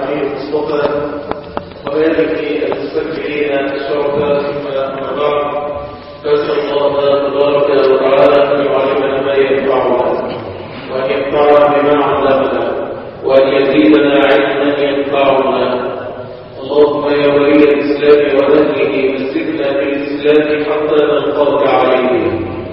النبي المصطفى وآله المستكبرين الشرفاء ثم أما بعد فأسأل الله تبارك وتعالى أن يعلمنا ما ينفعنا وأن ينفعنا بما علمنا وأن يزيدنا علما ينفعنا اللهم يا ولي الإسلام وأهله مسكنا بالإسلام حتى نلقاك عليه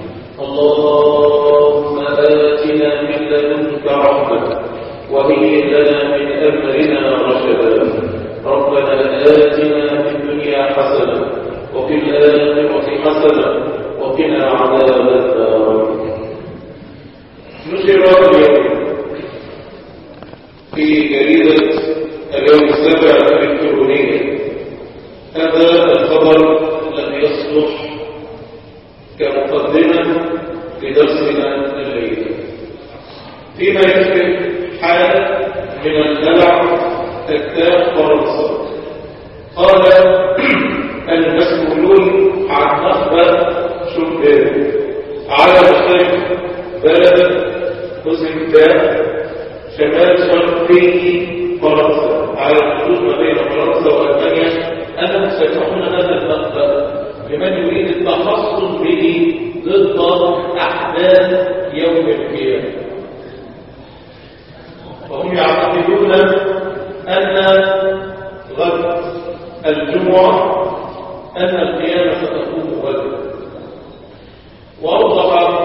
اللهم آتنا من لدنك رحمة وهيئ لنا من أمرنا رشدا ربنا آتنا في الدنيا حسنة وفي الآخرة حسنة وقنا عذاب النار نشر اليوم في جريدة اليوم السابع الإلكترونية هذا الخبر لم يصلح كمقدمة لدرسنا الليلة فيما يشبه حالة من الدلع تكتاب فرنسا قال المسؤولون عن نخبة شبه على مشارف بلد حزنتان شمال شرقي فرنسا على الحدود ما بين فرنسا والمانيا انهم سيفتحون هذا المخبأ لمن يريد التخصص به ضد احداث يوم القيامه وهم يعتقدون ان غد الجمعه ان القيامه ستكون غدا واوضح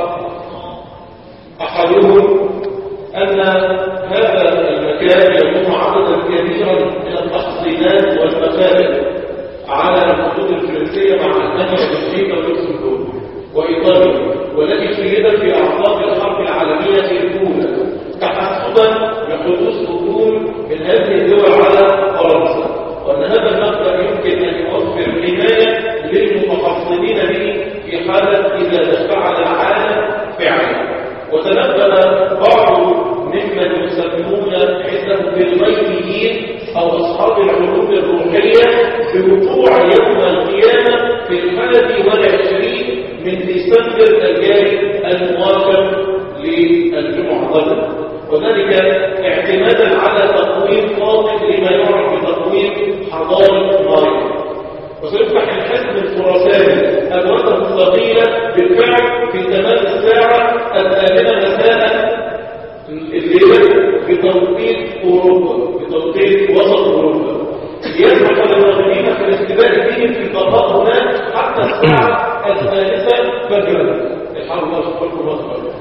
احدهم ان هذا المكان يضم عددا كبيرا من التحصينات والمخابئ على الخطوط الفرنسيه مع المانيا وبلجيكا ولوكسمبورغ وايطاليا والتي شيدت في اعقاب الحرب العالميه الاولى تحسبا لحدوث هجوم من هذه الدول على فرنسا وان هذا المبدا يمكن ان يوفر حمايه للمتحصنين به في حاله اذا تفاعل العالم فعلا وتنبأ بعض ممن يسمون عندهم بالغيبيين او اصحاب العلوم الروحيه بوقوع يوم القيامه في الحادي والعشرين من ديسمبر الجاري الموافق للجمعه غدا وذلك اعتمادا على تقويم خاطئ لما يعرف بتقويم حضاره مايا وسيفتح الحزب الخراساني أدوته الثقيلة بالفعل في تمام الساعة الثامنة مساء الليلة بتوقيت أوروبا بتوقيت وسط أوروبا يسمح للراغبين في الاستباء فيه في طبقات هناك حتى الساعة الثالثة فجرا الحرب الله سبحانه وتعالى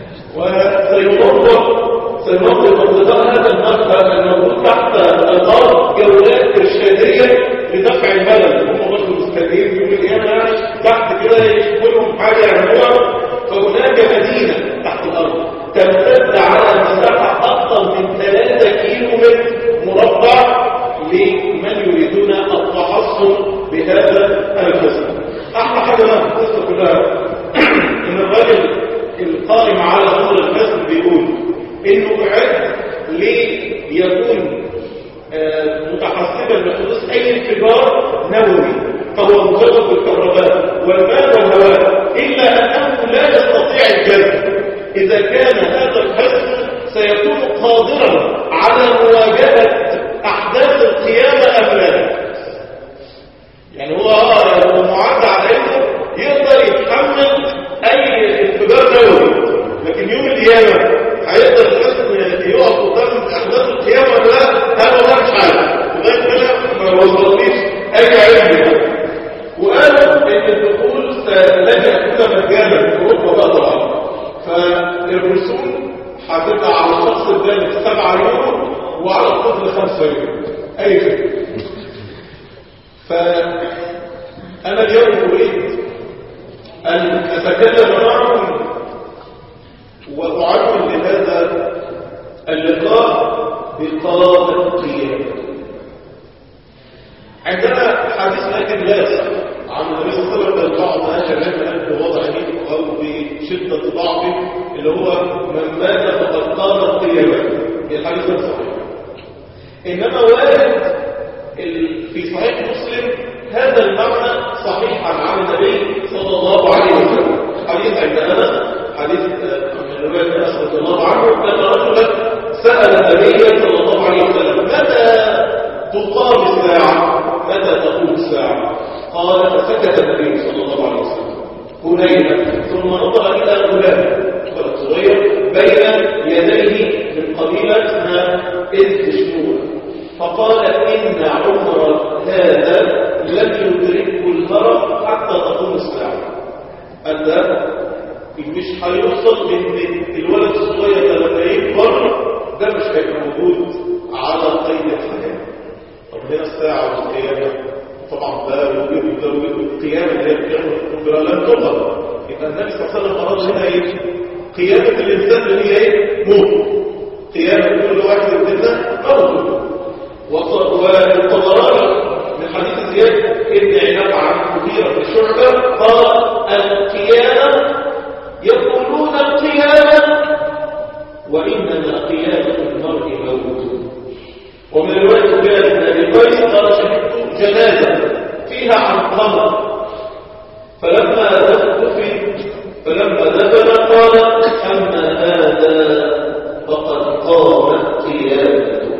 وسينظر سينظر انتظار هذا المدخل الموجود تحت الأرض جولات إرشادية لدفع الملل هم برضه مستنيين يوم القيامة تحت كده يشوفوا لهم حاجة يعملوها فهناك مدينة تحت الأرض تمتد على مساحة أكثر من 3 كيلو متر مربع لمن يريدون التحصن بهذا الفساد أحلى حاجة بقى في القصة كلها إن الراجل القائم على أمر الفساد بيقول إنه أعد ليكون متحسبا لحدوث اي انفجار نووي فهو مجرد بالكهرباء والماء والهواء الا انه لا يستطيع الجذب اذا كان هذا الحزب سيكون قادرا على مواجهه احداث القيامه ام لا يعني هو هو معد على انه يقدر يتحمل اي انفجار نووي لكن يوم القيامه هيقدر الحزب يقف قدام احداث القيامه ولا لا هذا والله مش عارف لغايه كده ما وصلنيش اي علم وقالوا ان الدخول لن يكون مجانا في اوروبا بقى طبعا فالرسوم هتبقى على الشخص الثالث 7 يورو وعلى الطفل 5 يورو اي فكره فانا اليوم اريد ان اتكلم معكم واعد لهذا اللقاء بقاء القيامة عندنا حديث لكن لا عن النبي صلى الله عليه وسلم البعض هذا العلم بوضعه او بشدة ضعفه اللي هو من مات فقد قام القيامة الحديث صحيح انما وارد في صحيح مسلم هذا المعنى صحيحا عن النبي صلى الله عليه وسلم حديث عند انس حديث من روايه انس رضي الله عنه ان رجلا سال النبي صلى الله عليه وسلم متى بنيها ثم نظر إلى غلام ولد صغير بين يديه من قبيلة اسمها إذ شمول فقال إن عمر هذا لم يدركه الهرم حتى تقوم الساعة أنت مش هيوصل ان الولد الصغير ده لما يكبر ده مش هيبقى موجود على قيد الحياه طب هنا الساعه والقيامه طبعا ده وجود ده وجود القيامه اللي هي القيامه الكبرى لن تقر يبقى النبي صلى الله عليه وسلم اراد هنا ايه قيامه الانسان اللي هي ايه موت قيامه كل واحد منا موت والطبراني من حديث زياد ابن عناب عن كثير في الشعبه قال القيامه يقولون القيامة وإنما قيامة المرء موت ومن رواية سفيان بن أبي قيس قال شهدت جنازة فيها عن قمر فلما دفن فلما دفن قال أما هذا فقد قامت قيامته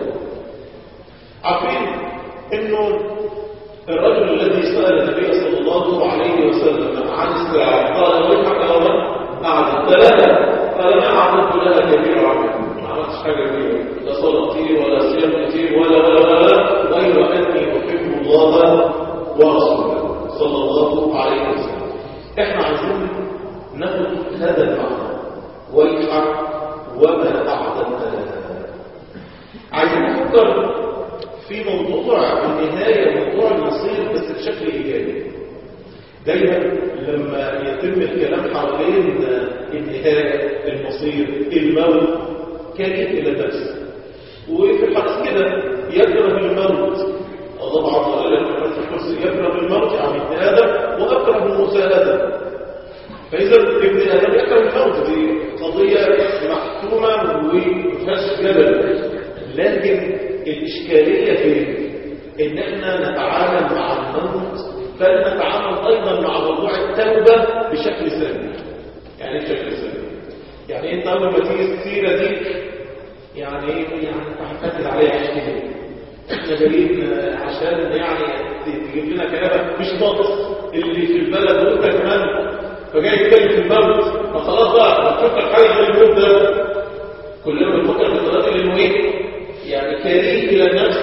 عارفين إنه الرجل الذي سأل النبي صلى الله عليه وسلم عن الساعة قال ويحك أولا أعددت لها قال ما أعددت لها كبير عمل ما عملتش حاجة كبيرة لا صلاة كتير ولا صيام كتير ولا ولا ولا غير أني أحب الله ورسوله صلى الله عليه وسلم إحنا عايزين ناخد هذا المعنى ويحك وما أعددت لها عايزين نفكر في موضوع النهاية موضوع المصير بس بشكل إيجابي دايما لما يتم الكلام حوالين النهاية المصير الموت كريم إلى النفس وفي الحديث كده يكره الموت الله عز وجل في الكرسي يكره الموت عن ابن آدم وأكره المساءلة فإذا ابن آدم يكره الموت دي قضية محتومة ومفيهاش جدل لكن الإشكالية في إن احنا نتعامل مع الموت بل نتعامل أيضا مع موضوع التوبة بشكل سلبي يعني ايه بشكل سلبي يعني انت اول ما تيجي السيرة دي يعني ايه يعني انت هتكتب عليها عشتين احنا جايين عشان يعني تجيب لنا كلامك مش ناقص اللي في البلد وانت كمان فجاي يتكلم في الموت فخلاص بقى بتفكر حاجه غير الموت ده كلنا بنفكر في الطريقه اللي ايه يعني كريه الى النفس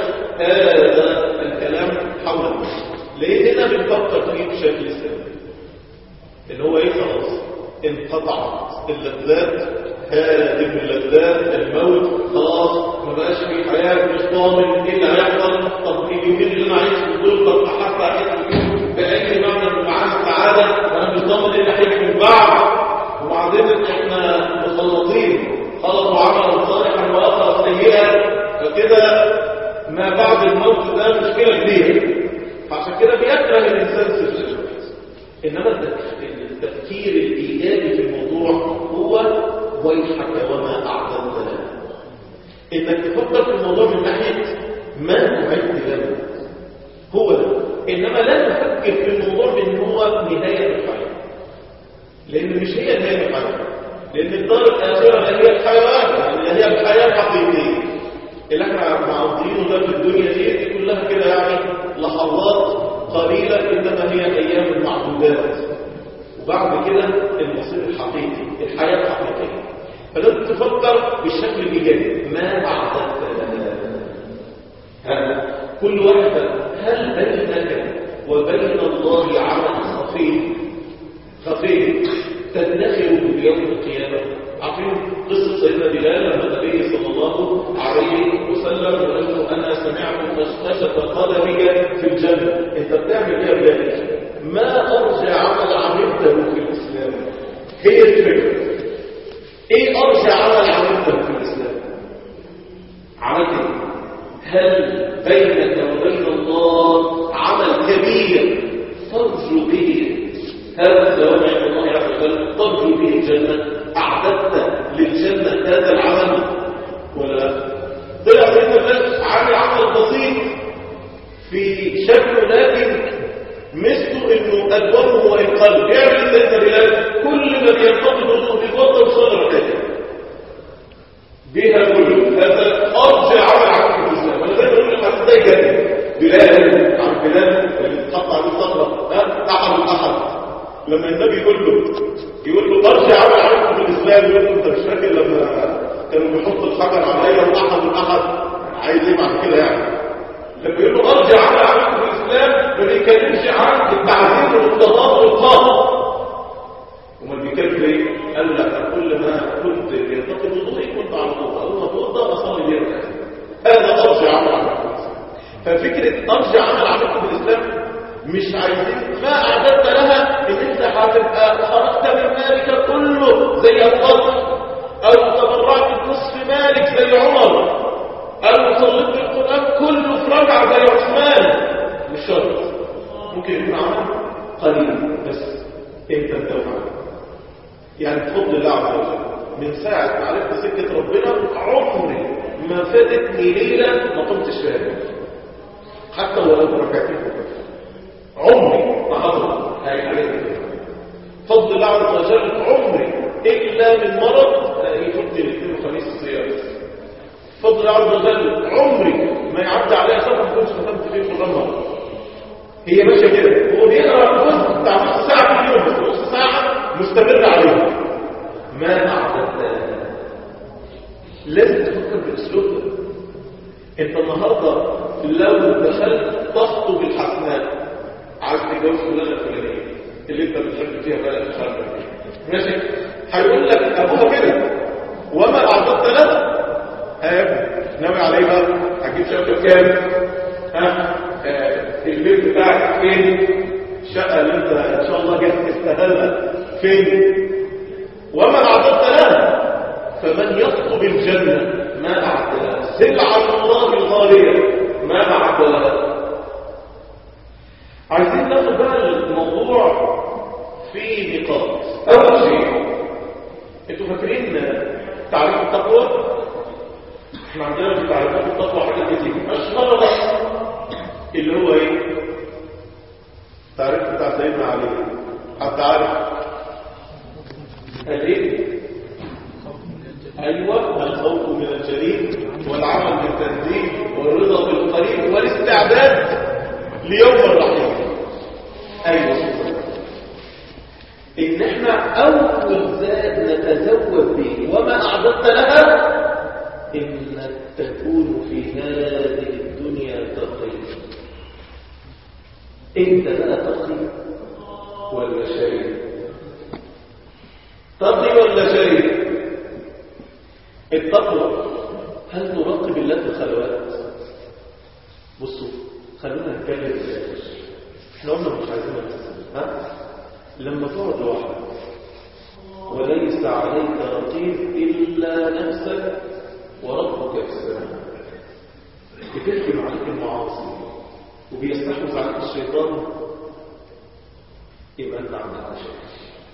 هذا الكلام حول الموت ليه هنا بنفكر فيه بشكل سلبي اللي هو ايه خلاص انقطعت اللذات هادم اللذات الموت خلاص ما بقاش في حياه مش ضامن ايه اللي هيحصل طب اليومين اللي انا عايش في دول طب حتى احس باي معنى من معاني السعاده وانا مش ضامن ايه اللي هيجي من بعد وبعدين احنا مسلطين خلطوا عملا صالحا واخر سيئا فكده ما بعد الموت ده مشكله كبيره فعشان كده بيكره الانسان سجن انما التفكير الايجابي في الموضوع هو ويحك وما اعددت له انك تفكر في الموضوع من ناحيه ما تعد له هو ده انما لا تفكر في الموضوع بان هو نهايه الحياه لان مش هي نهايه الحياه لان الدار الاخره اللي هي الحيوان اللي هي الحياه الحقيقيه اللي احنا معطينه ده في الدنيا دي, دي كلها كده يعني لحظات قليلة إنما هي أيام معدودات وبعد كده المصير الحقيقي الحياة الحقيقية فلازم تفكر بالشكل الإيجابي ما أعددت لها كل واحدة هل بينك وبين الله عمل خفي خفي تدخل يوم القيامة عارفين قصة سيدنا بلال لما النبي صلى الله عليه وسلم وقال له أنا سمعت خشخشة قدمك في الجنة أنت بتعمل إيه يا بلال؟ ما أرجع عمل عملته في الإسلام هي الفكرة إيه أرجع عمل عملته في الإسلام؟ عملت إيه؟ هل بينك وبين الله عمل كبير ترجو به هذا الثواب عند الله عز وجل ترجو به الجنة أعددت للجنة هذا العمل ولا لا طلع سيدنا بلال عامل عمل بسيط في شكله لكن مثله انه الومه وان قل بيعمل سيدنا بلال كل ما بينتقد انه بيفضل صدر كده بها كله هذا ارجع عمل عمل في الاسلام وانا زي ما بقول لك ده يجنن بلال عن بلال اللي اتقطع عليه صدره احد احد لما النبي يقول له يقول له ارجع عمل عليكم في الاسلام يقول له انت مش فاكر لما كانوا بيحطوا الحجر عليا واحد واحد عايز ايه بعد كده يعني لما يقول له ارجع عمل عليكم في الاسلام ما بيتكلمش عن التعذيب والضغط والقهر امال بيتكلم ايه؟ قال لك كل ما كنت ينتقد وضوئي كنت على طول اول ما اتوضا اصلي بيه هذا ارجع عمل عليكم في الاسلام ففكره ارجع عمل عليكم في الاسلام مش عايزين ما اعددت لها ان انت هتبقى خرجت من مالك كله زي القصر او تبرعت بنصف مالك زي عمر او صليت بالقران كله في رجعه زي عثمان مش شرط ممكن يكون عمل قليل بس انت التوبه يعني بفضل الله عز وجل من ساعه ما عرفت سكه ربنا عمري ما فاتتني ليله ما قمتش فيها حتى ولو بركعتين في الفجر عمري ما حضر هاي عليك فضل الله عز وجل عمري إلا من مرض يفضل الاثنين وخميس الصيام فضل الله عز وجل عمري ما يعدي عليها سنة ما كنتش ختمت فيه في الرمضة هي ماشية كده هو بيقرأ جزء بتاع نص ساعة في اليوم بس نص ساعة مستمر عليه ما أعددت لازم تفكر بالأسلوب ده انت النهارده لو دخلت تخطب الحسنات عايز تتجوز فلانه الفلانيه اللي انت بتحب فيها بقى مش عارف ايه ماشي هيقول لك ابوها كده وما اعطت لها ها يا ابني ناوي عليه بقى هتجيب شقه كام ها آه، البيت بتاعك فين الشقه اللي انت ان شاء الله جاي تستاهلها فين وما اعطت لها فمن يطلب الجنه ما اعد لها سلعه الله الغاليه ما اعد لها عايزين ناخد بقى الموضوع في نقاط اول شيء انتوا فاكرين تعريف التقوى احنا عندنا في تعريفات التقوى حاجات كتير اشهر اللي هو ايه التعريف بتاع سيدنا علي حد عارف قال ايه ايوه الخوف من الجليل والعمل بالتنزيل والرضا بالقريب والاستعداد ليوم الرحيل ايوه ان احنا اول زاد نتزود به وما اعددت لها انك تكون في هذه الدنيا تقي انت بقى تقي ولا شريك تقي ولا شريك التقوى هل نراقب الله في الخلوات بصوا خلونا نتكلم في الآخر. احنا قلنا مش عايزين نفسنا ها لما تقعد لوحدك وليس عليك رقيب الا نفسك وربك في السماء بتحكم عليك المعاصي وبيستحوذ عليك الشيطان يبقى انت عندك مشاكل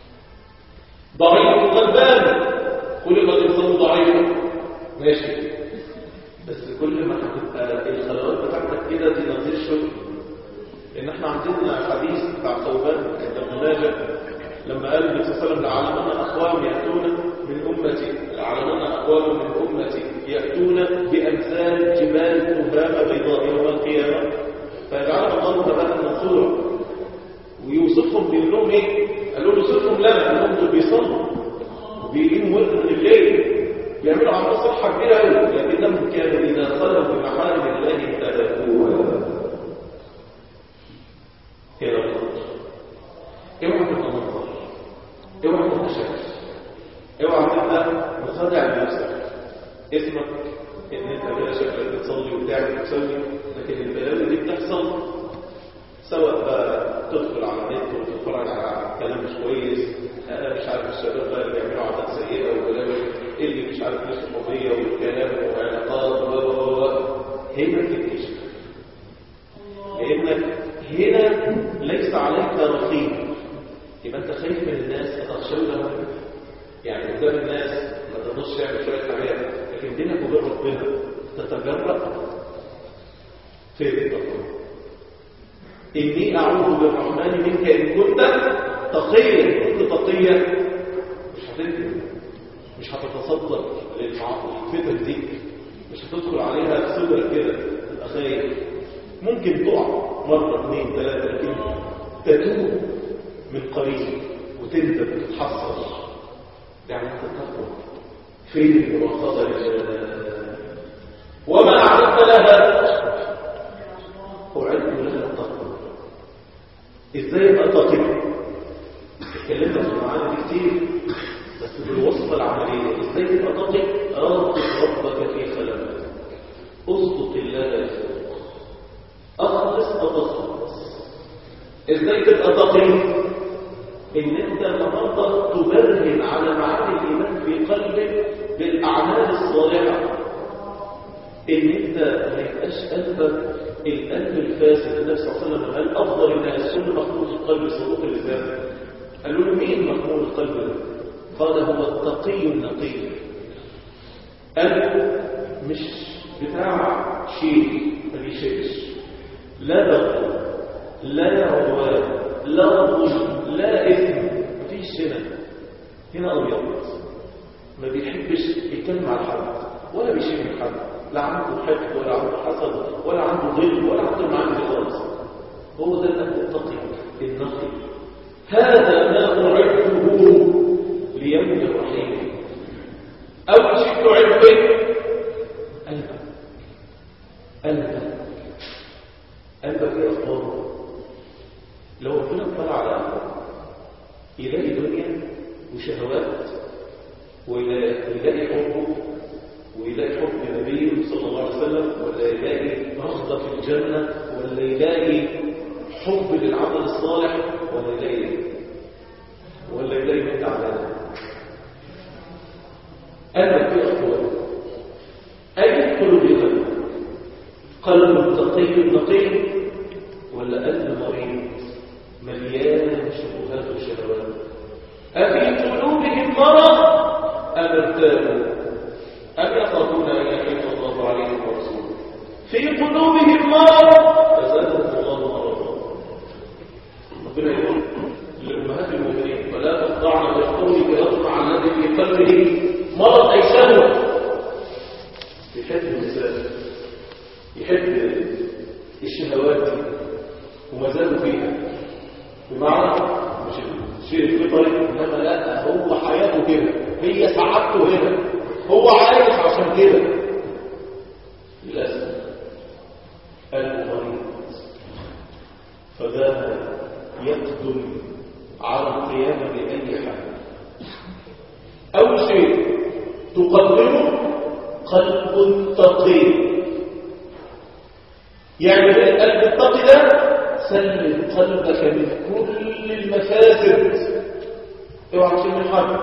ضعيف غلبان خلق الانسان ضعيف ماشي بس كل ما هتبقى الخلوات بتاعتك كده دي نظير شغل لان احنا عندنا حديث بتاع ثوبان عند ابن ماجه لما قال النبي صلى الله عليه وسلم لعلمنا اقوام ياتون من امتي لعلمنا اقوام من امتي ياتون بامثال جبال تهامه بيضاء يوم القيامه فيجعلهم الله هباء منصورا ويوصفهم بيقول لهم ايه؟ قالوا له صفهم لنا قال لهم دول بيصلوا وبيقيموا ورد من الليل بيعملوا عمل صحة كبيرة قوي لكنهم كانوا إذا خلوا بمحارم الله انتهكوها هنا الخطر اوعى تبقى منظر اوعى تبقى شكل اوعى تبقى مخادع لنفسك اسمك ان انت بلا شكلك بتصلي وبتعمل وتسوي لكن البلاوي دي بتحصل سواء بقى تدخل على النت وتتفرج على كلام مش كويس انا مش عارف الشباب بقى اللي بيعملوا عادات سيئه وبلاوي اللي مش عارف ايش القضيه والكلام والعلاقات و و و هنا بتكتشف لانك هنا ليس عليك رقيب يبقى انت خايف من الناس تخشونهم يعني قدام الناس ما تقدرش تعمل شويه حاجات لكن بينك وبين ربنا تتجرأ في التقوى إني أعوذ بالرحمن منك إن كنت تقيا كنت تقيا مش هتنكر مش هتتصدر للفتن دي مش هتدخل عليها صدرك كده تبقى خايف ممكن تقع مرة اثنين ثلاثة لكن تتوب من قريب وتندم وتتحسر يعني انت تقوى فين المراقبة لله وما أعددت لها أعد لها التقوى إزاي أتقي اتكلمنا في المعاني دي كتير بس بالوصفة العملية إزاي تبقى تقي أرقص ربك في خلقك اصدق الله يسوق أخلص أتصلص إزاي تبقى تقي إن أنت النهارده تبرهن على معاني الإيمان في قلبك بالأعمال الصالحة إن أنت ما يبقاش قلبك القلب الفاسد النبي صلى الله عليه وسلم قال أفضل الناس كل مخلوق القلب صدوق اللسان قالوا له مين مخلوق القلب ده؟ قال هو التقي النقي قلب مش بتاع شيء ما بيشيلش لا بغض لا عدوان لا ظلم لا اثم مفيش هنا هنا ابيض ما بيحبش يتكلم على حد ولا بيشم حد لا عنده حقد ولا عنده حسد ولا عنده ظلم ولا عنده معاني خالص هو ده الأهل التقي النقي هذا ما أعده ليوم الرحيم أول شيء تعد به قلبك قلبك قلبك ايه اخباره لو ربنا اطلع على قلبك يلاقي دنيا وشهوات ويلاقي حبه ويلاقي حب نبيه صلى الله عليه وسلم ولا يلاقي رغبة في الجنة ولا يلاقي حب للعمل الصالح ولا يلاقي ولا يلاقي بنت علانة قلبك ايه اخباره اي قلوب قلبك قلب تقي نقي ولا قلب مريض مليان شبهات وشهوات أفي قلوبهم مرض أم ارتابوا أم يخافون أن يحيط الله عليهم ورسوله في قلوبهم مرض فزادهم الله مرضا ربنا يقول لأمهات المؤمنين فلا تخضعن بالقول فيطمع الذي في قلبه مرض أي شهوة يحب النساء يحب الشهوات دي وما زالوا فيها بمعنى مش الشيء الفطري انما لا هو حياته كده هي سعادته هنا هو عايش عشان كده للاسف قلبه مريض فده يقدم على القيامه باي حال اول شيء تقدمه قلب تقي يعني القلب التقي ده سلم قلبك من كل المفاسد اوعى تشم حد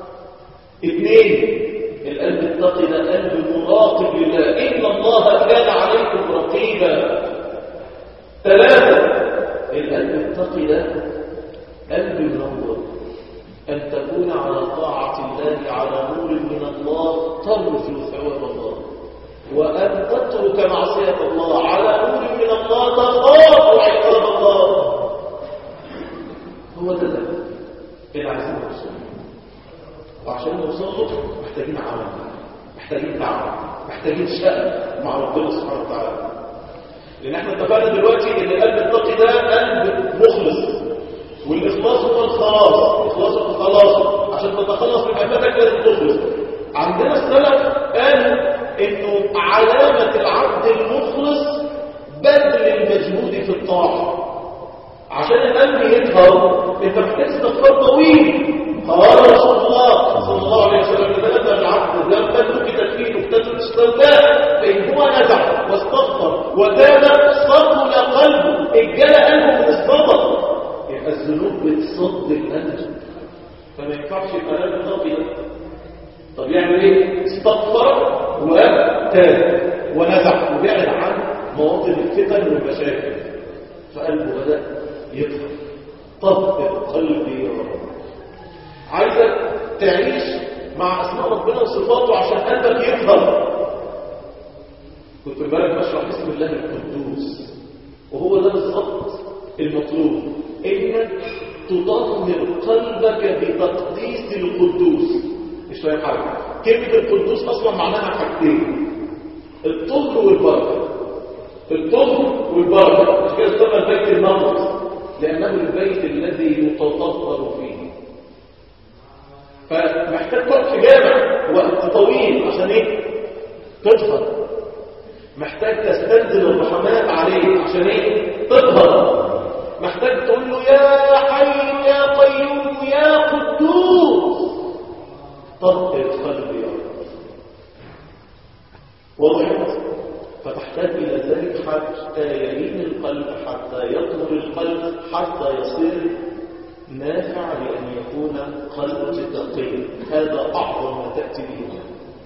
اثنين القلب التقي ده قلب مراقب لله ان الله كان عليكم رقيبا ثلاثه القلب التقي ده قلب منور ان تكون على طاعه الله على نور من الله ترجو ثواب الله وأن تترك معصية الله على نور من الله تخاف عقاب الله هو ده اللي عايزين نوصل وعشان نوصل له محتاجين عمل محتاجين تعب محتاجين شأن مع ربنا سبحانه وتعالى لأن احنا اتفقنا دلوقتي ان القلب التقي ده قلب مخلص والإخلاص هو الخلاص الإخلاص هو الخلاص عشان تتخلص من أهمتك لازم تخلص عندنا السلف قال انه علامة العبد المخلص بذل المجهود في الطاعة عشان القلب يظهر انت محتاج استغفار طويل قال رسول الله صلى الله عليه وسلم اذا نزل العبد ذنبا نكتت فيه نكتة استغفار فان هو نزع واستغفر وتاب صدل قلبه اجل قلبه من الصدق يعني الذنوب بتصد القلب فما ينفعش يبقى قلب نقي طب يعمل ايه استغفر وتاب ونزع وبعد عن مواطن الفتن والمشاكل فقلبه بدا يطهر طهر قلبي يا رب عايزك تعيش مع اسماء ربنا وصفاته عشان قلبك يطهر كنت امبارح بشرح اسم الله القدوس وهو ده بالظبط المطلوب انك تطهر قلبك بتقديس القدوس مش فاهم حاجه كلمه القدوس اصلا معناها حاجتين الطهر والبركه الطهر والبركه مش كده اسمها بيت المقدس لانها البيت الذي يتطهر فيه فمحتاج تقعد في جامع وقت طويل عشان ايه تطهر محتاج تستنزل الرحمات عليه عشان ايه تطهر محتاج تقول له يا حي يا قيوم يا قدوس طهر قلبي يا رب وضحت فتحتاج إلى ذلك حتى يلين القلب حتى يطهر القلب حتى يصير نافع لأن يكون قلب تقي هذا أعظم ما تأتي به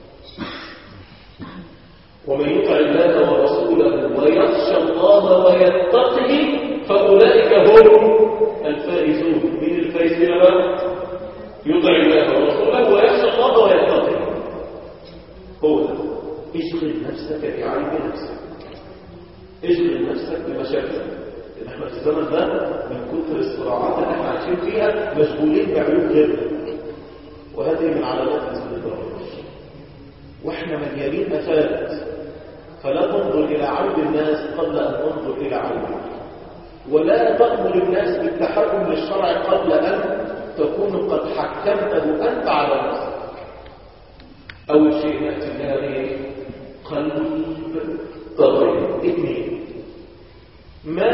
ومن يطع الله ورسوله ويخشى الله ويتقه فأولئك هم الفائزون من الفائزين بقى يطع الله ورسوله ويخشى الله ويتقه هو ده اشغل نفسك بعيب نفسك اشغل نفسك بمشاكلك لان احنا في الزمن ده من كثر الصراعات اللي احنا عايشين فيها مشغولين بعيوب غيرنا وهذه من علامات الاستدراج واحنا مليانين افات فلا تنظر الى عيب الناس قبل ان تنظر الى عيبك ولا تأمر الناس بالتحكم للشرع قبل أن تكون قد حكمته أنت على نفسك أول شيء نأتي بها قلب طغير اثنين ما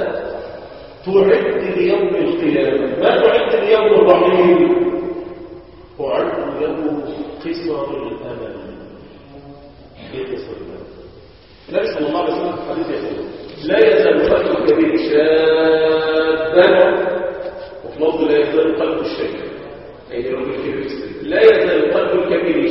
تعد ليوم القيامة ما تعد ليوم الرحيم أعد له قصر الأمل ايه قصر الأمل النبي صلى الله عليه وسلم في حديث يقول لا يزال قلب الكبير شابا وفي لفظ لا يزال قلب الشيخ أي الرجل الكبير لا يزال قلب الكبير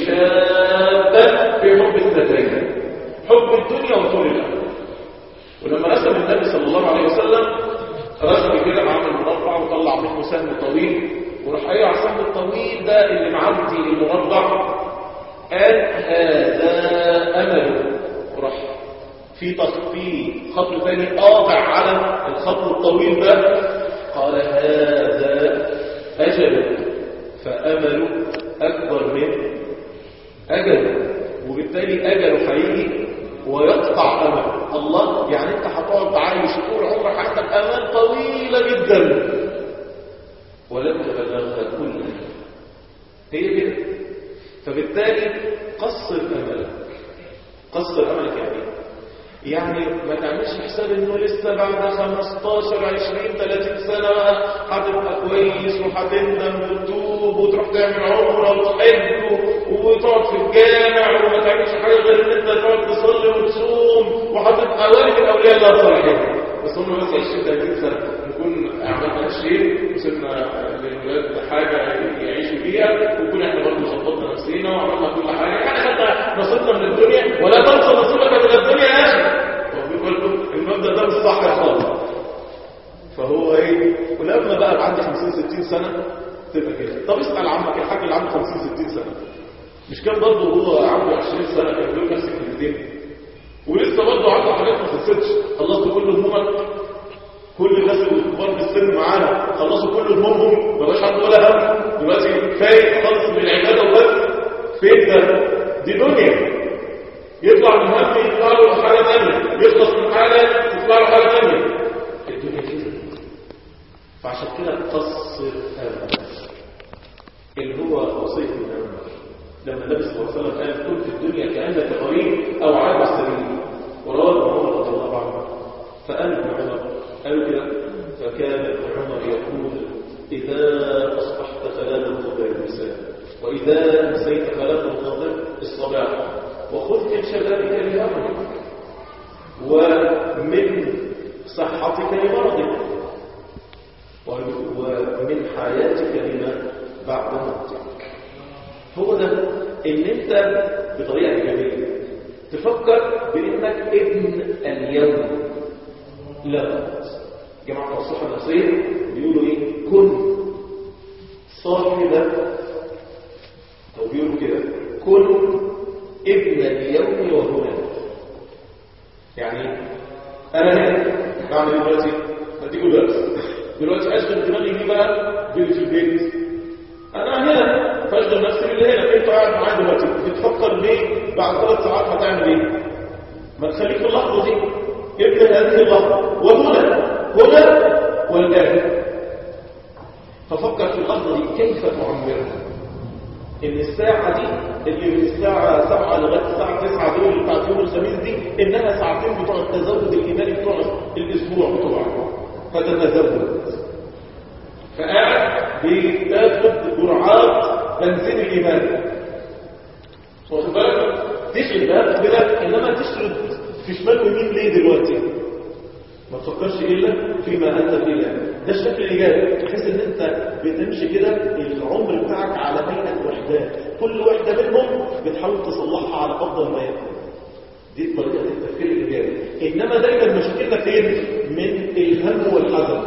شابا في حب اثنتين حب الدنيا وطول الأمل ولما رسم النبي صلى الله عليه وسلم رسم كده عامل مربع وطلع منه سهم طويل وراح قايل على السهم الطويل ده اللي معدي المربع قال هذا أمل وراح في في خط ثاني قاطع على الخط الطويل ده قال هذا أجل فأمل أكبر من أجل وبالتالي أجل هيجي ويقطع أمل الله يعني أنت هتقعد عايش طول عمرك عندك أمل طويلة جدا ولم تبلغها كلها هي كده فبالتالي قصر أملك قصر أملك يعني يعني ما تعملش حساب انه لسه بعد 15 20 30 سنة هتبقى كويس وهتندم وتتوب وتروح تعمل عمرة وتحج وتقعد في الجامع وما تعملش حاجة غير ان انت تقعد تصلي وتصوم وهتبقى والد الاولياء الله الصالحين بس هم بس 20 30 سنة نكون عملنا شيء وسيبنا للولاد حاجة يعيشوا فيها ونكون احنا برضه ظبطنا نفسينا وعملنا كل حاجة يعني حتى نصيبنا من الدنيا ولا تنسى نصيبك من الدنيا يا اخي المبدأ ده مش صح خالص فهو ايه ولما بقى عندي 50 60 سنة تبقى كده طب اسأل عمك الحاج اللي عنده 50 60 سنة مش كان برضه هو عنده 20 سنة كان بيقول نفس الكلمتين ولسه برضه عنده حاجات ما خلصتش خلصت كل همومك كل الناس الكبار في السن معانا خلصوا كل همومهم ما بقاش عنده ولا هم دلوقتي فايق خالص من العباده وبس فين ده دي دنيا يطلع من هم يطلع له حاجه ثانيه يخلص من حاجه تطلع له حاجه ثانيه الدنيا كده فعشان كده قصر امل اللي هو وصيه الامل لما النبي صلى الله عليه وسلم قال كن في الدنيا كانك قريب او عابر السبيل ورواه عمر رضي الله عنه فقال ابن عمر قالوا كده فكان ابن عمر يقول إذا أصبحت فلا تنتظر المساء وإذا أمسيت فلا تنتظر الصباح وخذ من شبابك لأمرك ومن صحتك لمرضك ومن حياتك لما بعد موتك هو ده ان انت بطريقه جميله تفكر بانك ابن اليوم لا جماعة الصحة النفسية بيقولوا ايه كن صاحب او بيقولوا كده كن ابن اليوم وهنا يعني انا هنا بعمل ايه دلوقتي بديكوا درس دلوقتي اشغل دماغي دي بقى باللي في البيت انا هنا فاشغل نفسي باللي هنا انت قاعد معايا دلوقتي بتفكر ليه بعد ثلاث ساعات هتعمل ايه ما تخليك في اللحظه دي ابن هذه اللحظة وهنا هنا والآن ففكر في اللحظة دي كيف تعمرها ان الساعة دي اللي من الساعة 7 لغاية الساعة 9 دول بتاعت يوم الخميس دي انها ساعتين بتوع التزود الايماني بتوع الاسبوع بتوعه فتتزود فقاعد بتاخد جرعات بنزين الايمان واخد بالك تشرب بقى كده انما تشرب في شمال ويمين ليه دلوقتي ما تفكرش الا فيما انت فيه الان ده الشكل الايجابي تحس ان انت بتمشي كده العمر بتاعك على هيئه وحدات كل وحده منهم بتحاول تصلحها على افضل ما يكون دي طريقه التفكير الايجابي انما دايما مشكلتنا فين من الهم والحزن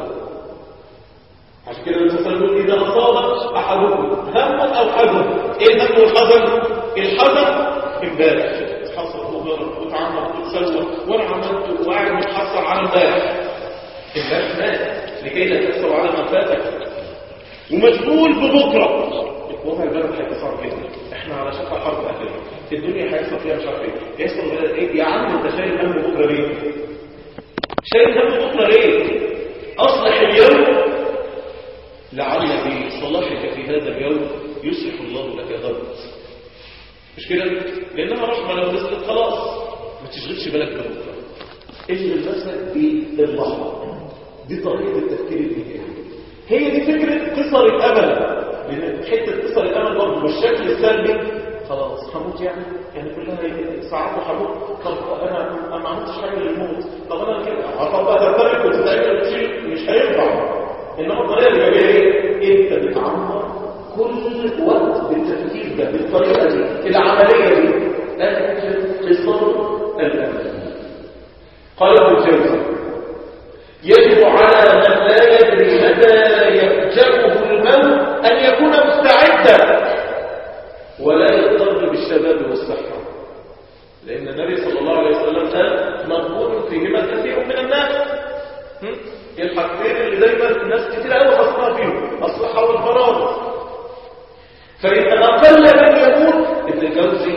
عشان كده الرسول صلى الله عليه وسلم اذا اصاب احدكم هم او حزن ايه الهم والحزن الحزن امبارح حصل وضرب وتعمق وتسوى وانا عملت وقاعد متحصل على امبارح امبارح مات لكي لا تحصل على ما فاتك ومشغول ببكره والله البلد هيبقى صعب جدا احنا على شفا حرب اهلنا الدنيا هيحصل فيها مش عارف ايه هيحصل بلد ايه يا عم انت شايل هم بكره ليه شايل هم بكره ليه اصلح اليوم لعل بصلاحك في هذا اليوم يصلح الله لك غد مش كده لانها رحمه لو نزلت خلاص ما تشغلش بالك ببكره اشغل نفسك باللحظه دي طريقه التفكير الايجابي هي دي فكره قصر الامل حته قصر الامل برضه بالشكل السلبي خلاص هموت يعني يعني كلها ساعات وهموت طب انا ما عملتش حاجه للموت طب انا كده طب بقى تترك وتتعمل وتشيل مش هينفع انما الطريقه الايجابيه انت بتعمر كل وقت بالتفكير ده بالطريقه دي العمليه دي اكتب قصر الامل قال ابن الجوزي يجب على من لا يدري متى يفجأه الموت أن يكون مستعدا ولا يضطر بالشباب والصحة لأن النبي صلى الله عليه وسلم قال مضمون فيهما كثير من الناس الحاجتين اللي دايما الناس كتير قوي خاصة فيهم الصحة والفراغ فإن أقل من يموت ابن الجوزي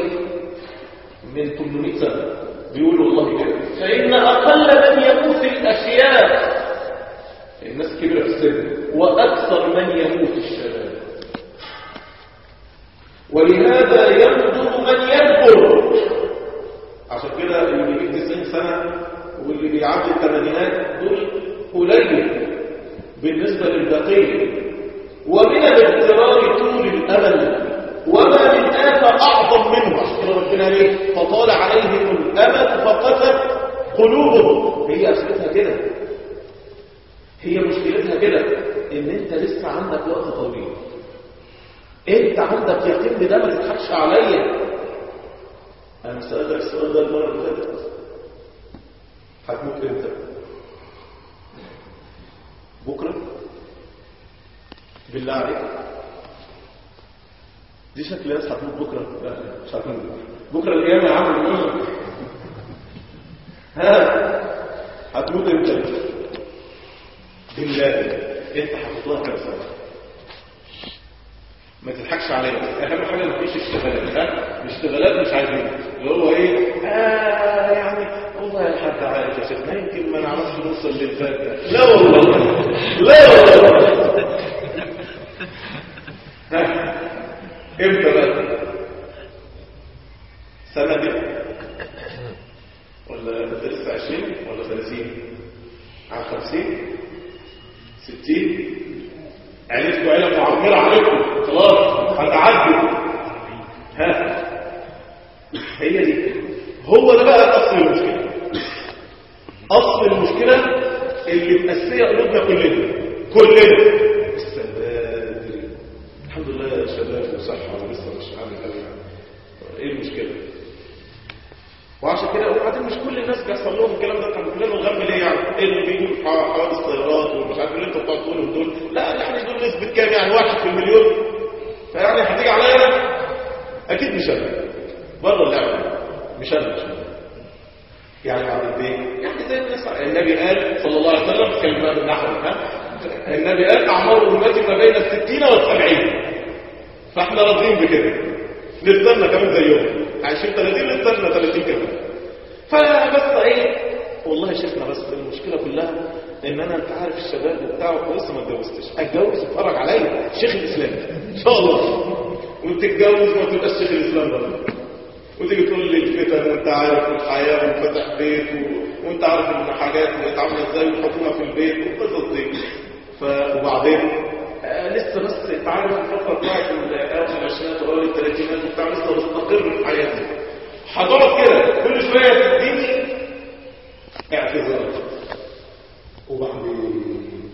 من 800 سنة بيقول والله كده فإن أقل من يموت الأشياء الناس كبيرة في السن وأكثر من يموت الشباب ولهذا ينظر من يكبر عشان كده اللي بيجي 90 سنة واللي بيعدي الثمانينات دول قليل بالنسبة للبقية ومن الاضطرار طول الأمل وما من آفة أعظم منه عشان كده ربنا ليه فطال عليهم الأمل فقست قلوبهم هي أسئلتها كده هي مشكلتها كده ان انت لسه عندك وقت طويل انت عندك يقين بده ما تضحكش عليا انا سألتك السؤال ده المره اللي فاتت هتموت امتى بكره بالله عليك دي شكل ناس هتموت بكره لا مش هتموت بكره القيامه يا عم ها هتموت امتى بالله انت حاطط لها كام سنه ما تضحكش عليا اهم حاجه مفيش اشتغالات ها الاشتغالات مش عايزين اللي هو ايه آه يعني والله يا حد عارف يا شيخنا يمكن ما نعرفش نوصل للفاتحه لا والله لا والله ها امتى بقى سنه دي ولا انت لسه 20 ولا 30 على 50 ستين عيلتكم عيلة معمرة عليكم خلاص هتعدي ها هي دي هو ده بقى أصل المشكلة أصل المشكلة اللي مأسية قلوبنا كلنا كلنا السبادري الحمد لله يا شباب وصحة ولسه مش عامل قوي يعني ايه المشكلة وعشان كده وبعدين مش كل الناس بيحصل لهم الكلام ده كانوا كلنا الغم ليه يعني ايه اللي بيجوا حوادث طيارات ومش عارف اللي انتوا بتقعدوا تقولوا دول لا يعني دول نسبه كام يعني واحد في المليون فيعني هتيجي عليا انا اكيد مش انا بره اللعبه مش انا مش انا يعني بعد البيت يعني زي الناس النبي قال صلى الله عليه وسلم كلمه بالنحو ها النبي قال اعمار امتي ما بين الستين والسبعين فاحنا راضيين بكده نستنى كمان زيهم عايشين 30 نستنى 30 كمان فبس ايه والله شيخنا بس المشكله المشكله كلها ان انا انت عارف الشباب وبتاع لسه ما اتجوزتش اتجوز اتفرج عليا شيخ الاسلام ان شاء الله وتتجوز ما تبقاش شيخ الاسلام بقى وتيجي تقول لي الفتن وانت عارف الحياه وفتح بيت و... وانت عارف ان حاجات بقت عامله ازاي والحكومه في البيت والقصص دي ف... وبعدين آه لسه بس انت عارف الفتره بتاعت اواخر العشرينات واوائل الثلاثينات وبتاع لسه مستقر في حياتي هتقعد كده كل شويه تديني اعتذار وبعدين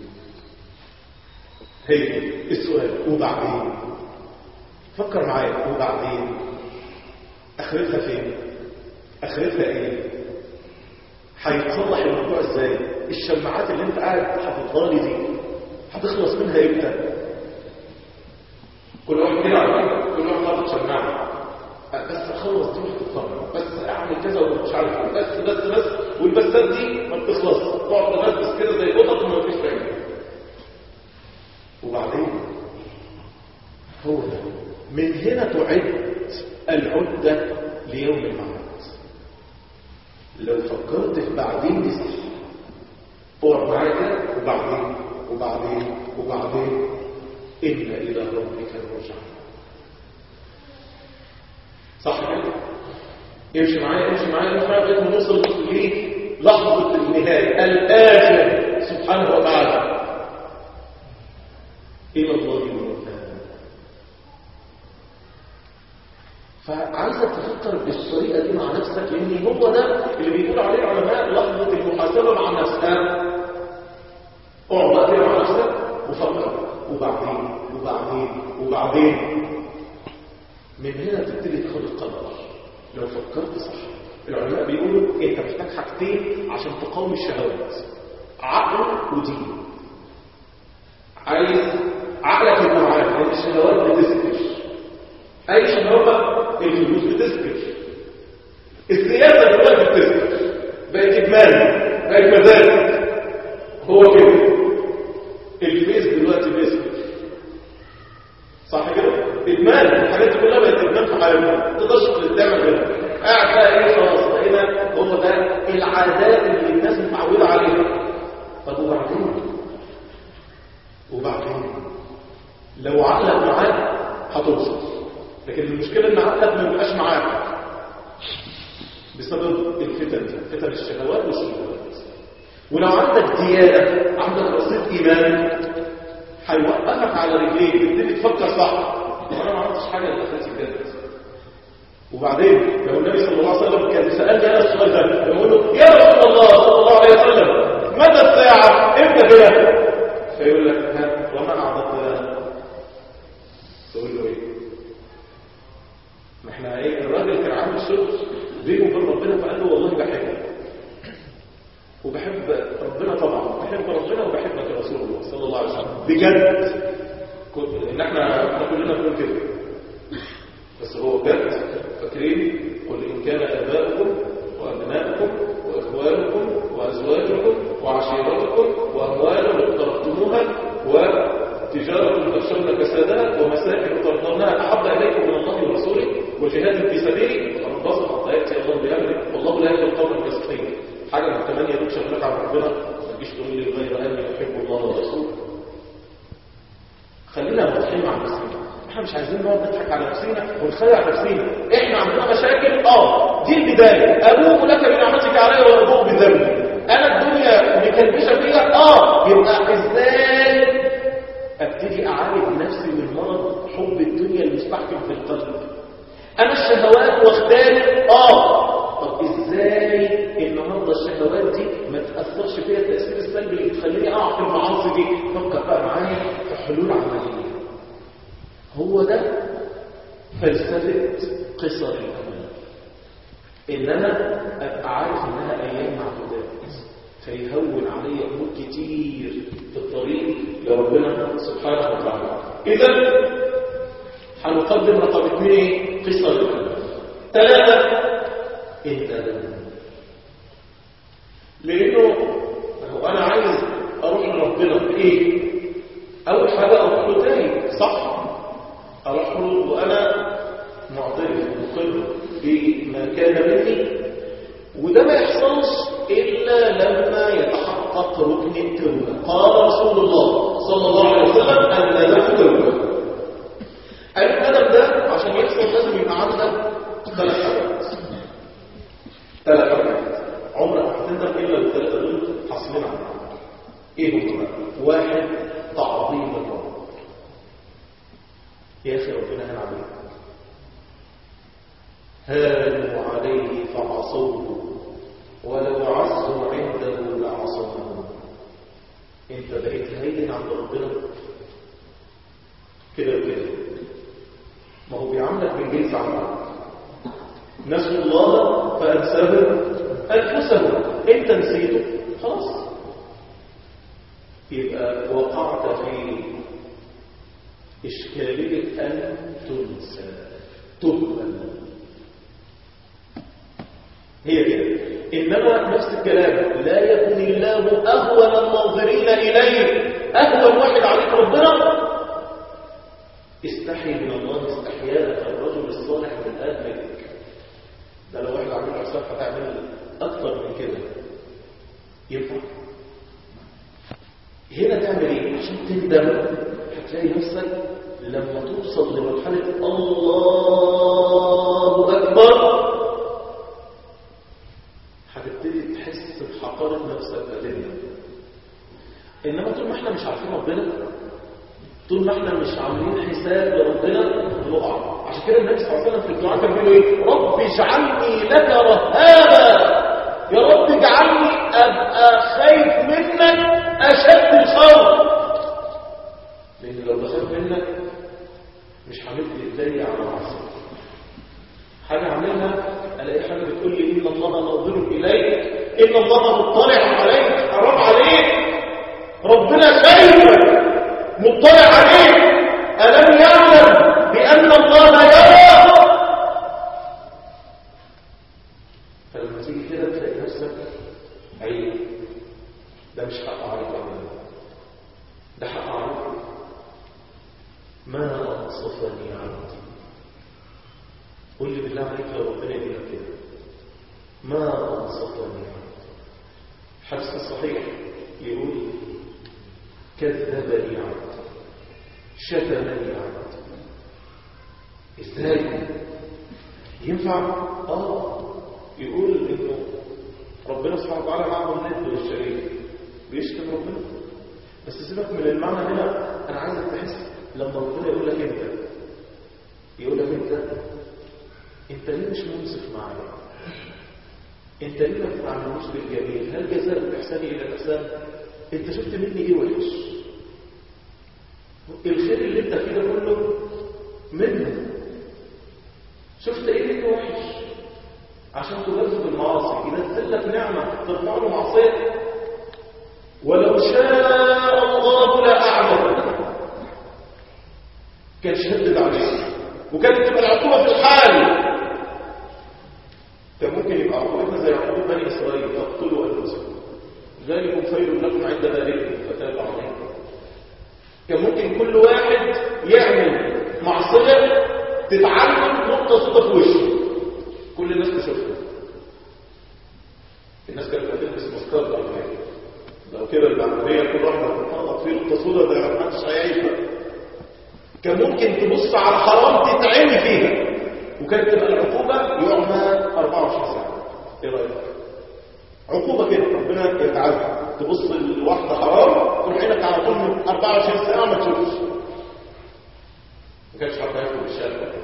هي السؤال وبعدين فكر معايا وبعدين اخرتها فين اخرتها ايه هيتصلح الموضوع ازاي الشماعات اللي انت قاعد حاططها لي دي هتخلص منها امتى كل واحد كده على فكرة، كل واحد حاطط شماعه بس اخلص دي وهتتفرج بس اعمل كذا ومش عارف ايه بس بس بس والبسات دي ما بتخلص تقعد تبسس كده زي قطط وما فيش فايده وبعدين هو ده من هنا تعد العدة ليوم المعاد لو فكرت في بعدين دي صح اقعد معايا كده وبعدين وبعدين وبعدين إن إلى ربك الرجع صح كده امشي معايا امشي معايا امشي معايا لغايه ما نوصل للحظه النهايه الاخر سبحانه وتعالى الى الله مرتاح فعايزك تفكر بالطريقه دي مع نفسك لان هو ده اللي بيقول عليه العلماء لحظه المحاسبه مع نفسك اقعد بقى كده مع نفسك وفكر وبعدين وبعدين وبعدين من هنا تبتدي تاخد القرار لو فكرت صح العلماء بيقولوا انت محتاج حاجتين عشان تقاوم الشهوات عقل ودين عايز عقلك يبقى معاك لان الشهوات بتسكر اي شهوه الفلوس بتسكر السياسه دلوقتي بتسكر بقت ادمان بقت مزاج هو كده الفيس دلوقتي بيسكر صح كده ادمان الحاجات دي كلها بقت ادمان في حياتنا ما تقدرش تعمل كده قاعد بقى ايه خلاص بقينا هو ده العادات اللي الناس متعوده عليها طب وبعدين وبعدين لو عقلك معاك هتوصل لكن المشكله ان عقلك ما يبقاش معاك بسبب الفتن دي فتن الشهوات والشهوات ولو عندك ديانه عندك رصيد ايمان هيوقفك على رجليك تبتدي تفكر صح وانا ما عملتش حاجه لاخرتي بجد وبعدين لو النبي صلى الله عليه وسلم كان سالني انا السؤال ده يقول له يا رسول الله صلى الله عليه وسلم متى الساعه امتى كده فيقول لك ها وما اعطت لها تقول له ايه ما احنا ايه الراجل كان عامل شغل بينه وبين ربنا فقال له والله بحبك وبحب ربنا طبعا بحب ربنا وبحبك يا رسول الله صلى الله عليه وسلم بجد كنت- ان احنا احنا كلنا بنقول كده بس هو بجد فاكرين قل ان كان اباؤكم وابناؤكم واخوانكم وازواجكم وعشيرتكم واموال اقترفتموها وتجاره تخشون كسادها ومساكن ترضونها احب اليكم من الله ورسوله وجهاد في سبيله فانبسط حتى ياتي الله بامره والله لا يهدي القوم الفاسقين حاجه من الثمانيه دول شغلك على ربنا ما تجيش تقول لي غير اني احب الله ورسوله خلينا واضحين مع نفسنا احنا مش عايزين نقعد نضحك على نفسنا ونخدع نفسنا احنا عندنا مشاكل اه دي البدايه ابوك لك بنعمتك علي وابوك بذنبي انا الدنيا مكلبشه فيها اه يبقى ازاي ابتدي اعالج نفسي من مرض حب الدنيا المستحكم في القلب انا الشهوات واختاري اه طب ازاي النهارده الشهوات دي ما تاثرش فيا التاثير السلبي اللي بتخليني اقع في المعاصي دي فكر بقى معايا في حلول عمليه هو ده فلسفه قصر الامل ان انا ابقى عارف انها ايام معدودات فيهون علي امور كتير في الطريق لربنا سبحانه وتعالى اذا هنقدم رقم اثنين قصر الامل ثلاثه الندم لانه هو انا عايز اروح لربنا بايه اول حاجه اروح له تاني صح اروح له وانا معترف ومقر بما كان مني وده ما يحصلش الا لما يتحقق حق ركن التوبة قال رسول الله صلى الله عليه وسلم الندم توبة الندم ده عشان يحصل لازم يبقى عندك ثلاث حاجات ثلاث حاجات عمرك ما هتندم الا الثلاثه دول حاصلين على بعض ايه هم بقى؟ واحد تعظيم الرب يا اخي ربنا هان عليك هانوا عليه فعصوه ولو عصوا عنده لعصوه انت بقيت هين عند ربنا كده وكده ما هو بيعاملك من جنس عملك نسوا الله فانساهم انفسهم انت نسيته خلاص يبقى وقعت في اشكاليه ان تنسى تهمل هي كده إنما نفس الكلام لا يكن الله أهون الناظرين إليه أهون واحد عليك ربنا استحي من الله استحياء الرجل الصالح من أهلك ده لو واحد عمل عصاب هتعمل أكتر من كده ينفع هنا تعمل ايه عشان تندم هتلاقي نفسك لما توصل لمرحلة الله أكبر هتبتدي تحس بحقارة نفسك فتندم إنما طول ما احنا مش عارفين ربنا طول ما احنا مش عاملين حساب لربنا نقع عشان كده النبي صلى الله عليه وسلم في الدعاء كان بيقول ايه رب اجعلني لك رهابا يا رب اجعلني ابقى خايف منك اشد الخوف لان لو بخاف منك مش همد ايدي على معصيه حاجه اعملها الاقي حاجه بتقول لي ان الله ناظر اليك ان الله مطلع عليك حرام عليك ربنا شايفك مطلع عليك الم يعلم بان الله يرى فلما تيجي كده تلاقي نفسك عيب ده مش حق عليك ابدا ده حق عليك ما انصفني عبدي قل لي بالله عليك لو ربنا يدينا كده ما انصفني عبدي الحديث الصحيح يقول كذبني عبدي شتمني عبدي ازاي ينفع اه يقول انه ربنا سبحانه وتعالى معه الند والشريك بيشتم ربنا بس سيبك من المعنى هنا انا عايزك تحس لما ربنا يقول لك انت يقول لك انت انت ليه مش منصف معايا انت ليه ما بتعملوش بالجميل هل جزاء الاحسان الى الاحسان انت شفت مني ايه وحش الخير اللي انت فيه ده كله منه شفت ايه منه وحش عشان تجذب المعاصي ينزل لك نعمه ترفع له معصيه ولو شاء الله لاعلم كان شدد عليه وكانت تبقى العقوبه في الحال كان ممكن يبقى عقوبتنا زي عقوبه بني اسرائيل تقتلوا انفسكم ذلكم خير لكم عند ذلكم فتاب عليكم كان ممكن كل واحد يعمل معصيه تتعلم نقطه سودة في وشه كل الناس تشوفها الناس كانت بتلبس مسكات على كده لو كده العمليه كل واحده تتنطط فيه نقطه سودة ده محدش هيعيشها كان ممكن تبص على حرام تتعمي فيها وكانت تبقى العقوبه يعمى 24 ساعه ايه رايك عقوبه كده ربنا يتعذب تبص لواحده حرام تروح عينك على طول من 24 ساعه ما تشوفش ما كانش حد ياكل الشارع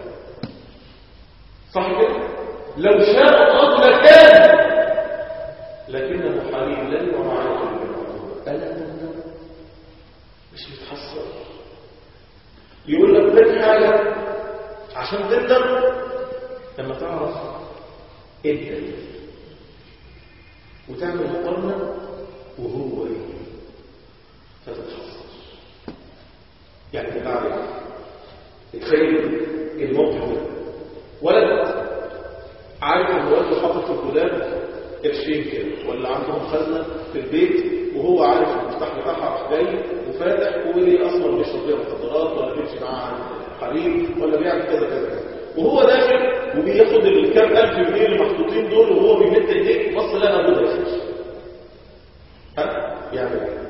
صح كده لو شاء الله لكان لكنه حليم لن ومعه ألا تندم مش متحصل يقول لك لك حاجة عشان تندم لما تعرف انت وتعمل مقارنة وهو ايه فتتحصل يعني بعد تخيل الموقف ده ولد عارف ان والده حاطط في الدولاب قرشين كده ولا عندهم خزنه في البيت وهو عارف المفتاح بتاعها راح جاي وفاتح وليه اصلا بيشرب بيها مخدرات ولا بيمشي معاها حريم ولا بيعمل كذا كذا كذا وهو داخل وبياخد الكام الف جنيه اللي محطوطين دول وهو بيمد ايديه بص لقى ابوه داخل ها يعمل ايه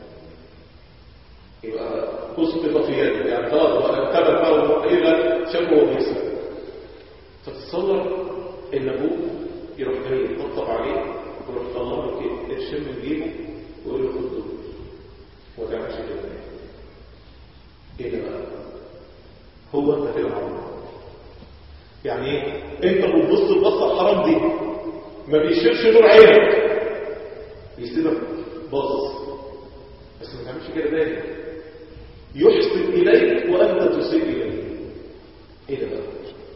يبقى قصة في يده يعني خلاص وانا اتبع بقى الى شافه وهو بيسرق تتصور ان ابوه يروح جاي يطبطب عليه ويروح طلع له كده قرشين من جيبه ويقول له خد دول وما تعملش كده ايه ده بقى هو انت كده عمرك يعني ايه انت بتبص البصه الحرام دي ما بيشيلش نور عينك يسيبك باصص بس ما تعملش كده تاني يحسن اليك وانت تسيء اليه ايه ده بقى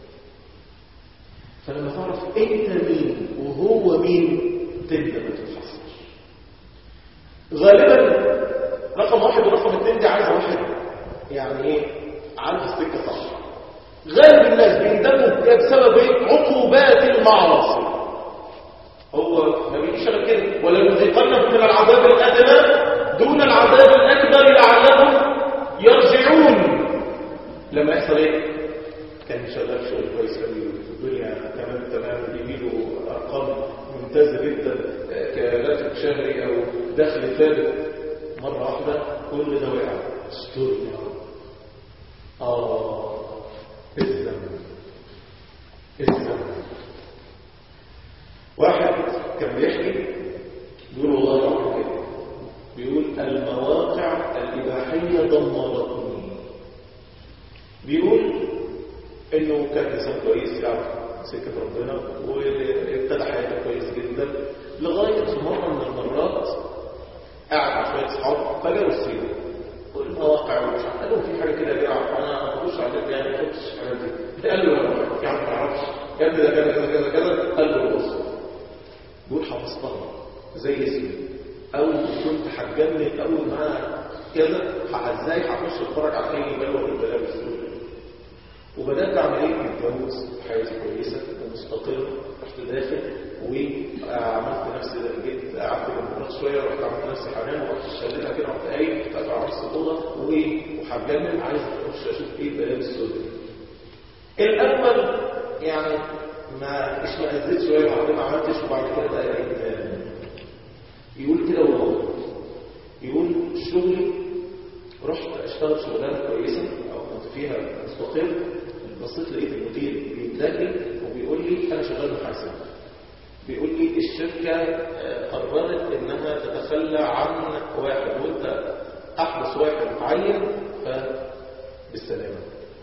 فلما تعرف انت مين وهو مين تبدا ما تتحسنش غالبا رقم واحد ورقم اثنين دي عايزه واحد يعني ايه عارف السكه صح غالب الناس بيندموا بسبب ايه عقوبات المعاصي هو ما بيجيش غير كده ولا نذيقنهم من العذاب الادنى دون العذاب الاكبر لعلهم يرجعون لما يحصل ايه كان شغال شغل كويس قوي والدنيا تمام تمام بيجيله ارقام ممتازه جدا كراتب شهري او دخل ثابت مره واحده كل ده وقع استرني يا رب اه الزمن الزمن واحد كان بيحكي بيقول والله يعمل كده بيقول المواقع الإباحية دمرتني بيقول انه كان انسان كويس يعرف سكة ربنا وابتدى حياته كويس جدا لغاية في مرة من المرات قاعد مع شوية اصحاب فجأة السيرة والمواقع ومش عارف قالوا في حاجة كده يا جماعة انا بخش على النت يعني ما كنتش الحاجات دي قال له يا عم ما تعرفش يا ابني ده كذا كذا كذا كذا قال له بص بيقول حفظتها زي اسمي اول كنت هتجنن اول ما كذا ازاي هخش اتفرج على اي بلوه من البلاوي السوداء وبدات اعمل ايه اتجوز حياتي كويسه ومستقره رحت داخل وعملت نفسي جيت قعدت جنب المرات شويه رحت عملت نفسي حنان ورحت شلتها كده رحت قايم كنت على نفس الاوضه وهتجنن عايز اخش اشوف ايه البلاوي السوداء الاول يعني ما اشمئزيت شويه وبعدين ما عملتش وبعد كده بقى يقول كده والله يقول شغلي رحت اشتغل شغلانه كويسه او كنت فيها مستقر بصيت لقيت المدير بيدلي وبيقول لي انا شغال محاسب بيقول لي الشركه قررت انها تتخلى عن واحد وانت احدث واحد معين فبالسلامه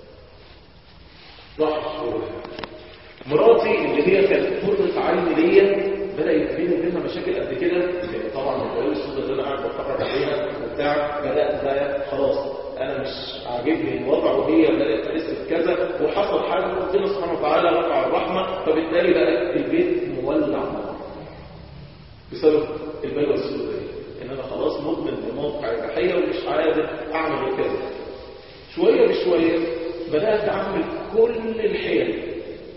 راح الشغل مراتي اللي هي كانت قرة عين ليا بدأت بيني وبينها مشاكل قد كده لأن طبعا الجواز السوداء اللي انا قاعد بتفرج عليها وبتاع بدأت بقى خلاص انا مش عاجبني الوضع وهي بدأت تحس بكذا وحصل حاجة ربنا سبحانه وتعالى رفع الرحمة فبالتالي بقى البيت مولع نار بسبب البلوى السوداء ان انا خلاص مدمن بموقع البحية ومش قادر اعمل كذا شوية بشوية بدأت اعمل كل الحيل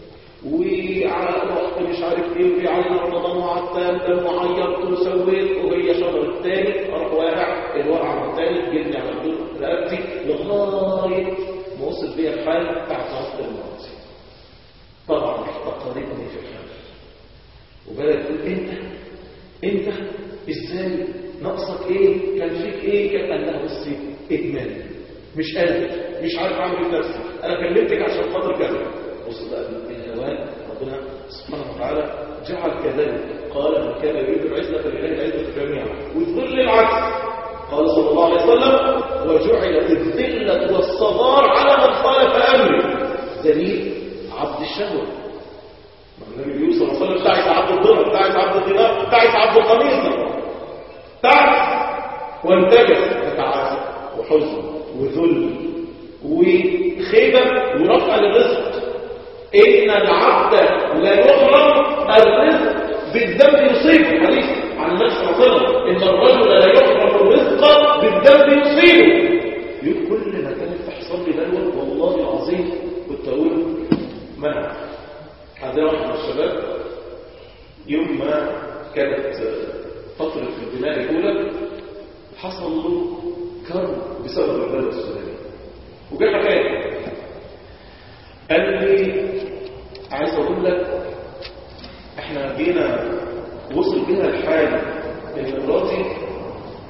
ورحت مش عارف ايه وبيعلم رمضان وعدتان دم وعيرت وسويت وهي شهر الثاني اروح واقع الوقع الثاني جبني على طول رقبتي لغايه ما وصل بيا الحال تحت وسط الماضي طبعا احتقرتني في الحال وبدات تقول انت انت ازاي ناقصك ايه كان فيك ايه كان قال لها بصي ادمان مش قادر مش عارف اعمل ايه نفسي انا كلمتك عشان خاطر كذا بص بقى الهوان ربنا سبحانه وتعالى جعل كذلك قال من كان يريد العزة فلله العزة جميعا والذل العكس قال صلى الله عليه وسلم وجعلت الذلة والصغار على من خالف أمري ذليل عبد الشهوة النبي صلى الله عليه وسلم تعس عبد الدرهم تعس عبد الدينار تعس عبد القميصة تعس وانتجس فتعاسة وحزن وذل وخيبة ورفع للرزق إن العبد لا يحرم الرزق بالذنب يصيبه حديث عن النبي صلى الله عليه وسلم إن الرجل لا يحرم الرزق بالذنب يصيبه يقول كل ما كانت تحصل لي بلوى والله العظيم كنت أقول منع عندنا واحد من الشباب يوم ما كانت فترة البناء الأولى حصل له كرب بسبب البلوى السودانية وجاء حكاية قال لي عايز اقول لك احنا جينا وصل بينا الحال ان مراتي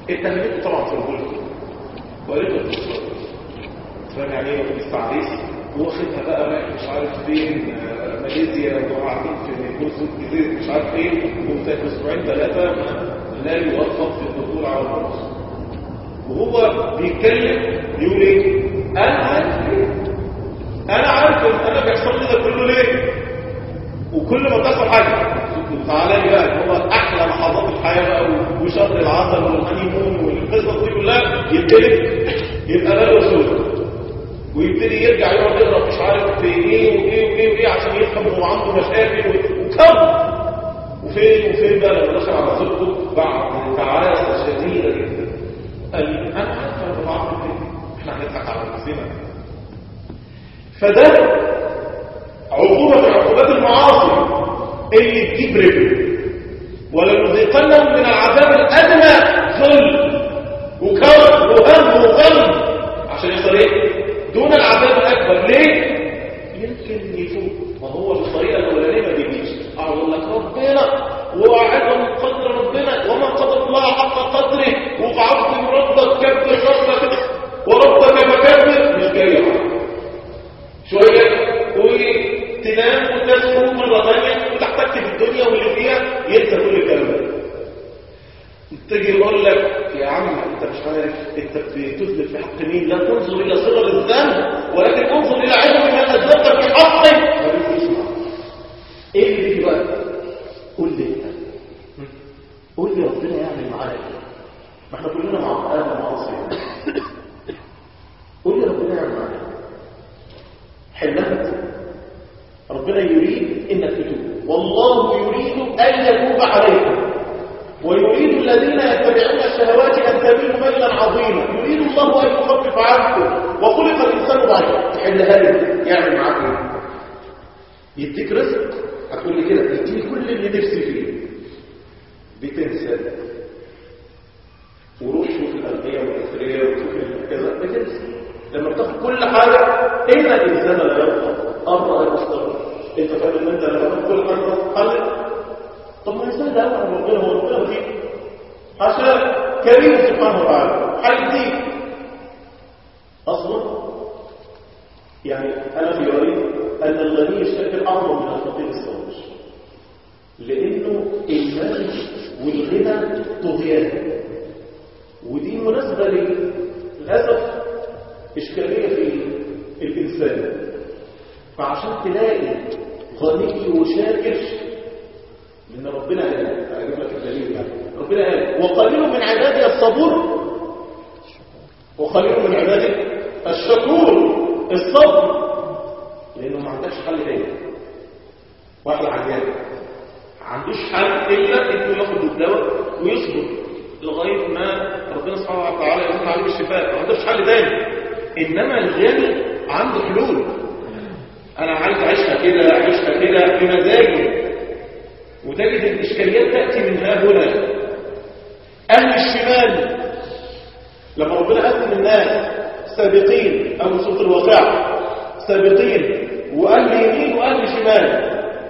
اتهمته طبعا في الغلط وقالت له التصرف فاهم يعني ايه لسه عريس واخدها بقى رايح مش عارف فين آه، ماليزيا وقاعدين في جزر جزيره مش عارف ايه ومتاك اسبوعين ثلاثه لا يوفق في الدخول على الرأس وهو بيتكلم يقول ايه انا عارف ليه انا عارف ان انا بيحصل لي ده كله ليه وكل ما تحصل حاجه تعالى لي بقى هو احلى لحظات الحياه بقى وشهر العسل والهانيمون والقصص دي كلها يبتدي يبقى ده رسول ويبتدي يرجع يقعد يقرا مش عارف في ايه وايه وايه وايه عشان يفهم هو عنده مشاكل وكم وفين وفين بقى لما دخل على زوجته بعد تعاسه شديده جدا قال لي انا عارف انا بعمل ايه احنا هنضحك على نفسنا فده عقوبه من عقوبات المعاصي اللي تجيب رجل ولنذيقنهم من العذاب الادنى ظلم وكرب وهم وغم عشان يحصل ايه دون العذاب الاكبر ليه يمكن يفوت وهو بالطريقه الاولانيه ما بيجيش اقول لك ربنا ووعدهم قدر ربنا وما قدر الله حق قدره وعظم ربك كبر ربك وربك فكبر مش جاي شويه وتنام وتسهو مره ثانيه وتحتك في الدنيا واللي فيها ينسى كل الكلام ده تيجي يقول لك يا عم انت مش عارف انت بتذنب في حق مين لا تنظر الى صغر الذنب ولكن انظر الى عدم ما اذنبت في حقه ما بيجيش ايه اللي بيجي بقى قول لي انت قول لي ربنا يعمل معانا ايه ما احنا كلنا مع اهل معاصي قول لي ربنا يعمل معانا حلها ربنا يريد انك تتوب والله يريد ان يتوب عليكم ويريد الذين يتبعون الشهوات أن تميلوا ميلا عظيما يريد الله أن يخفف عنكم وخلق الإنسان ضعيفا تحلها لي يعمل معاك ايه يديك رزق هتقول لي كده يديني كل اللي نفسي فيه بتنسى وروح شوف الأغنية والأثرية وشوف كذا بتنسى لما بتاخد كل حاجة إن الإنسان لا يرضى أرضى المستقبل أنت فاهم إن أنت لما تاخد كل حاجة تتخلق طب ما يسأل ده أمر ربنا هو ربنا وكيل عشان كريم سبحانه وتعالى هيديك أصلا يعني أنا في رأيي أن الغني الشاكر أعظم من الفقير الصالح لأنه المال والغنى طغيان ودي مناسبة للأسف إشكالية في الإنسان فعشان تلاقي غني وشاكر لأن ربنا قال أجيب لك الدليل يعني ربنا قال وقليل من عبادي الصبور وقليل من عبادي الشكور الصبر لأنه ما عندكش حل تاني واحد عيان ما عندوش حل إلا إنه ياخد الدواء ويصبر لغاية ما ربنا سبحانه وتعالى يمن عليه بالشفاء ما عندوش حل تاني إنما الغني عنده حلول أنا عايز أعيشها كده أعيشها كده بمزاجي وتجد الإشكاليات تأتي من ها هنا أهل الشمال لما ربنا قسم الناس سابقين أو سوق الواقع سابقين وأهل يمين وأهل شمال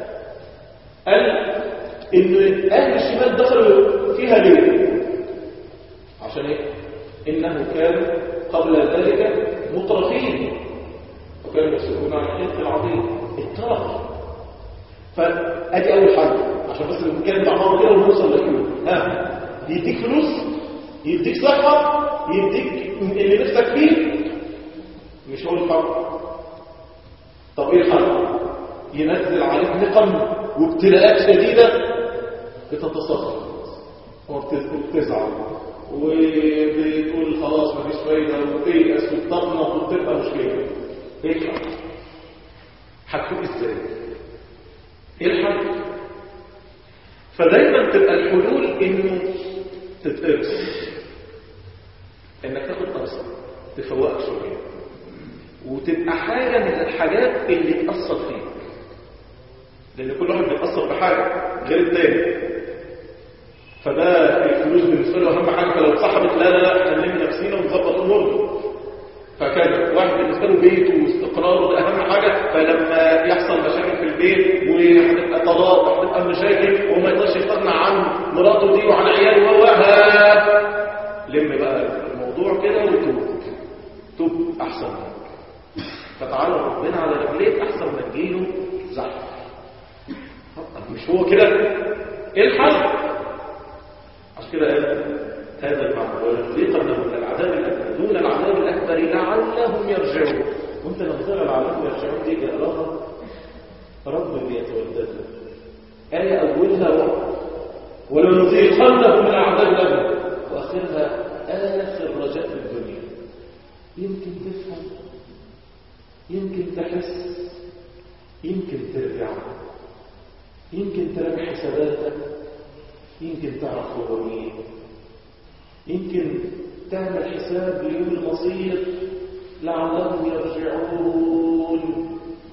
قال إن أهل الشمال دخلوا فيها ليه عشان إيه إنه كان قبل ذلك مطرفين وكانوا يحسبون عن الحزب العظيم الطرف فأدي أول حاجة عشان بس نتكلم مع بعض كده ونوصل لكده ها يديك فلوس يديك صحة يديك اللي نفسك فيه مش هو الحق طب ايه الحق ينزل عليك نقم وابتلاءات شديدة بتتصخر وبتزعل وبتقول خلاص مفيش فايدة وتيأس وتطمح وتبقى مشكلة ايه الحق هتفوق ازاي ايه الحل فدايما تبقى الحلول انه تتقرص انك تاخد قرصه تفوقك شويه وتبقى حاجه من الحاجات اللي تاثر فيك لان كل واحد بيتاثر بحاجه غير التاني فده الفلوس بالنسبه له اهم حاجه فلو صاحبت لا لا لا احنا نلم نفسينا ونظبط امورنا فكذا واحد بالنسبه له بيته واستقراره ده اهم حاجه فلما يحصل مشاكل في البيت وهتبقى طلاق وهتبقى مشاكل وما يقدرش يستغنى عن مراته دي وعن عياله وهذا لم بقى الموضوع كده وتوب توب احسن منك فتعالى ربنا على رجليك احسن ما تجيله زحف مش هو كده ايه الحل عشان كده قال هذا المعنى ولنذيقنهم من العذاب الاكبر دون العذاب الاكبر لعلهم يرجعون وانت لما تقرا العذاب يرجعون دي اقراها رب بيتودد آية أولها رب ولنذيقنهم من العذاب الاكبر واخرها آخر رجاء في الدنيا يمكن تفهم يمكن تحس يمكن ترجع يمكن تراجع حساباتك يمكن تعرف هو مين يمكن تعمل حساب ليوم المصير لعلهم يرجعون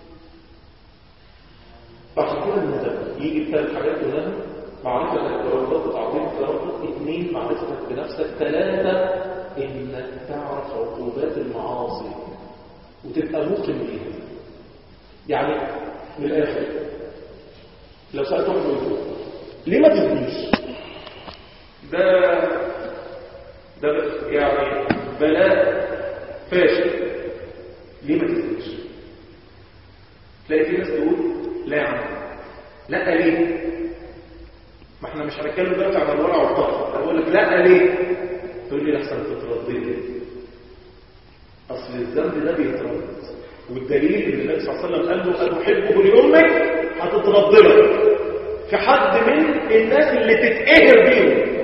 بعد كده الندم يجي بثلاث حاجات كلها معرفتك بربك وتعظيمك لربك اثنين معرفتك بنفسك ثلاثة انك تعرف عقوبات المعاصي وتبقى موقن بيها يعني من الاخر لو سألت واحد يقول ليه ما تزنيش ده ده يعني بلاء فاشل ليه ما تزنيش تلاقي في ناس تقول لا يا عم لا ليه ما احنا مش هنتكلم دلوقتي عن الورع والطاقه اقول لك لا ليه تقول لي لحسن تتردد لي اصل الذنب ده بيترد والدليل ان النبي صلى الله عليه وسلم قال له اتحبه لامك هتترد لك في حد من الناس اللي تتقهر بيهم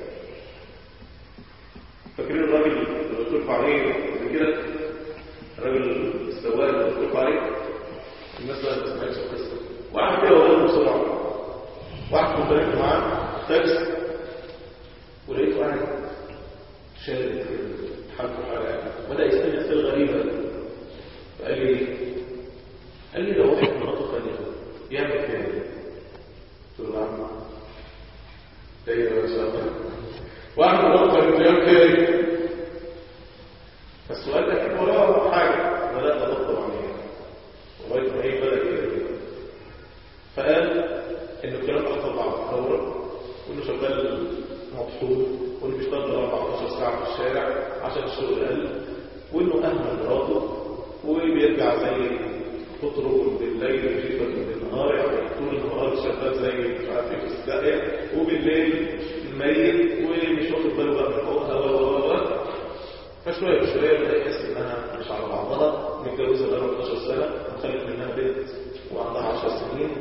فاكرين الراجل اللي قلت لكم عليه قبل كده الراجل السواق اللي قلت لكم عليه الناس بقى ما سمعتش القصه واحد كده وقال بسرعه واحد كنت راكب معاه تاكسي ولقيته قاعد شارد حالته حاله بدا يستمع اسئله غريبه فقال لي قال لي لو واحد مراته ثانيه يعمل كده قلت له نعم ايوه يا شباب واحد مراته ثانيه يعمل كده فالسؤال ده كان وراه حاجه بدات اضبط عليه لغايه ما ايه بدا كده فقال ان الكلام اخطر بعض فورا وانه شغال مطحون وانه بيشتغل 14 ساعه في الشارع عشان الشغل قل وانه اهمل مراته وبيرجع زي تطرق بالليل جيفا بالنهار يعني طول النهار شغال زي مش عارف ايه في الساقية وبالليل ميت ومش واخد باله بقى من فوقها و فشوية بشوية بدا يحس انها مش على بعضها متجوزة بقى 12 سنة وخلت منها بنت وعندها 10 سنين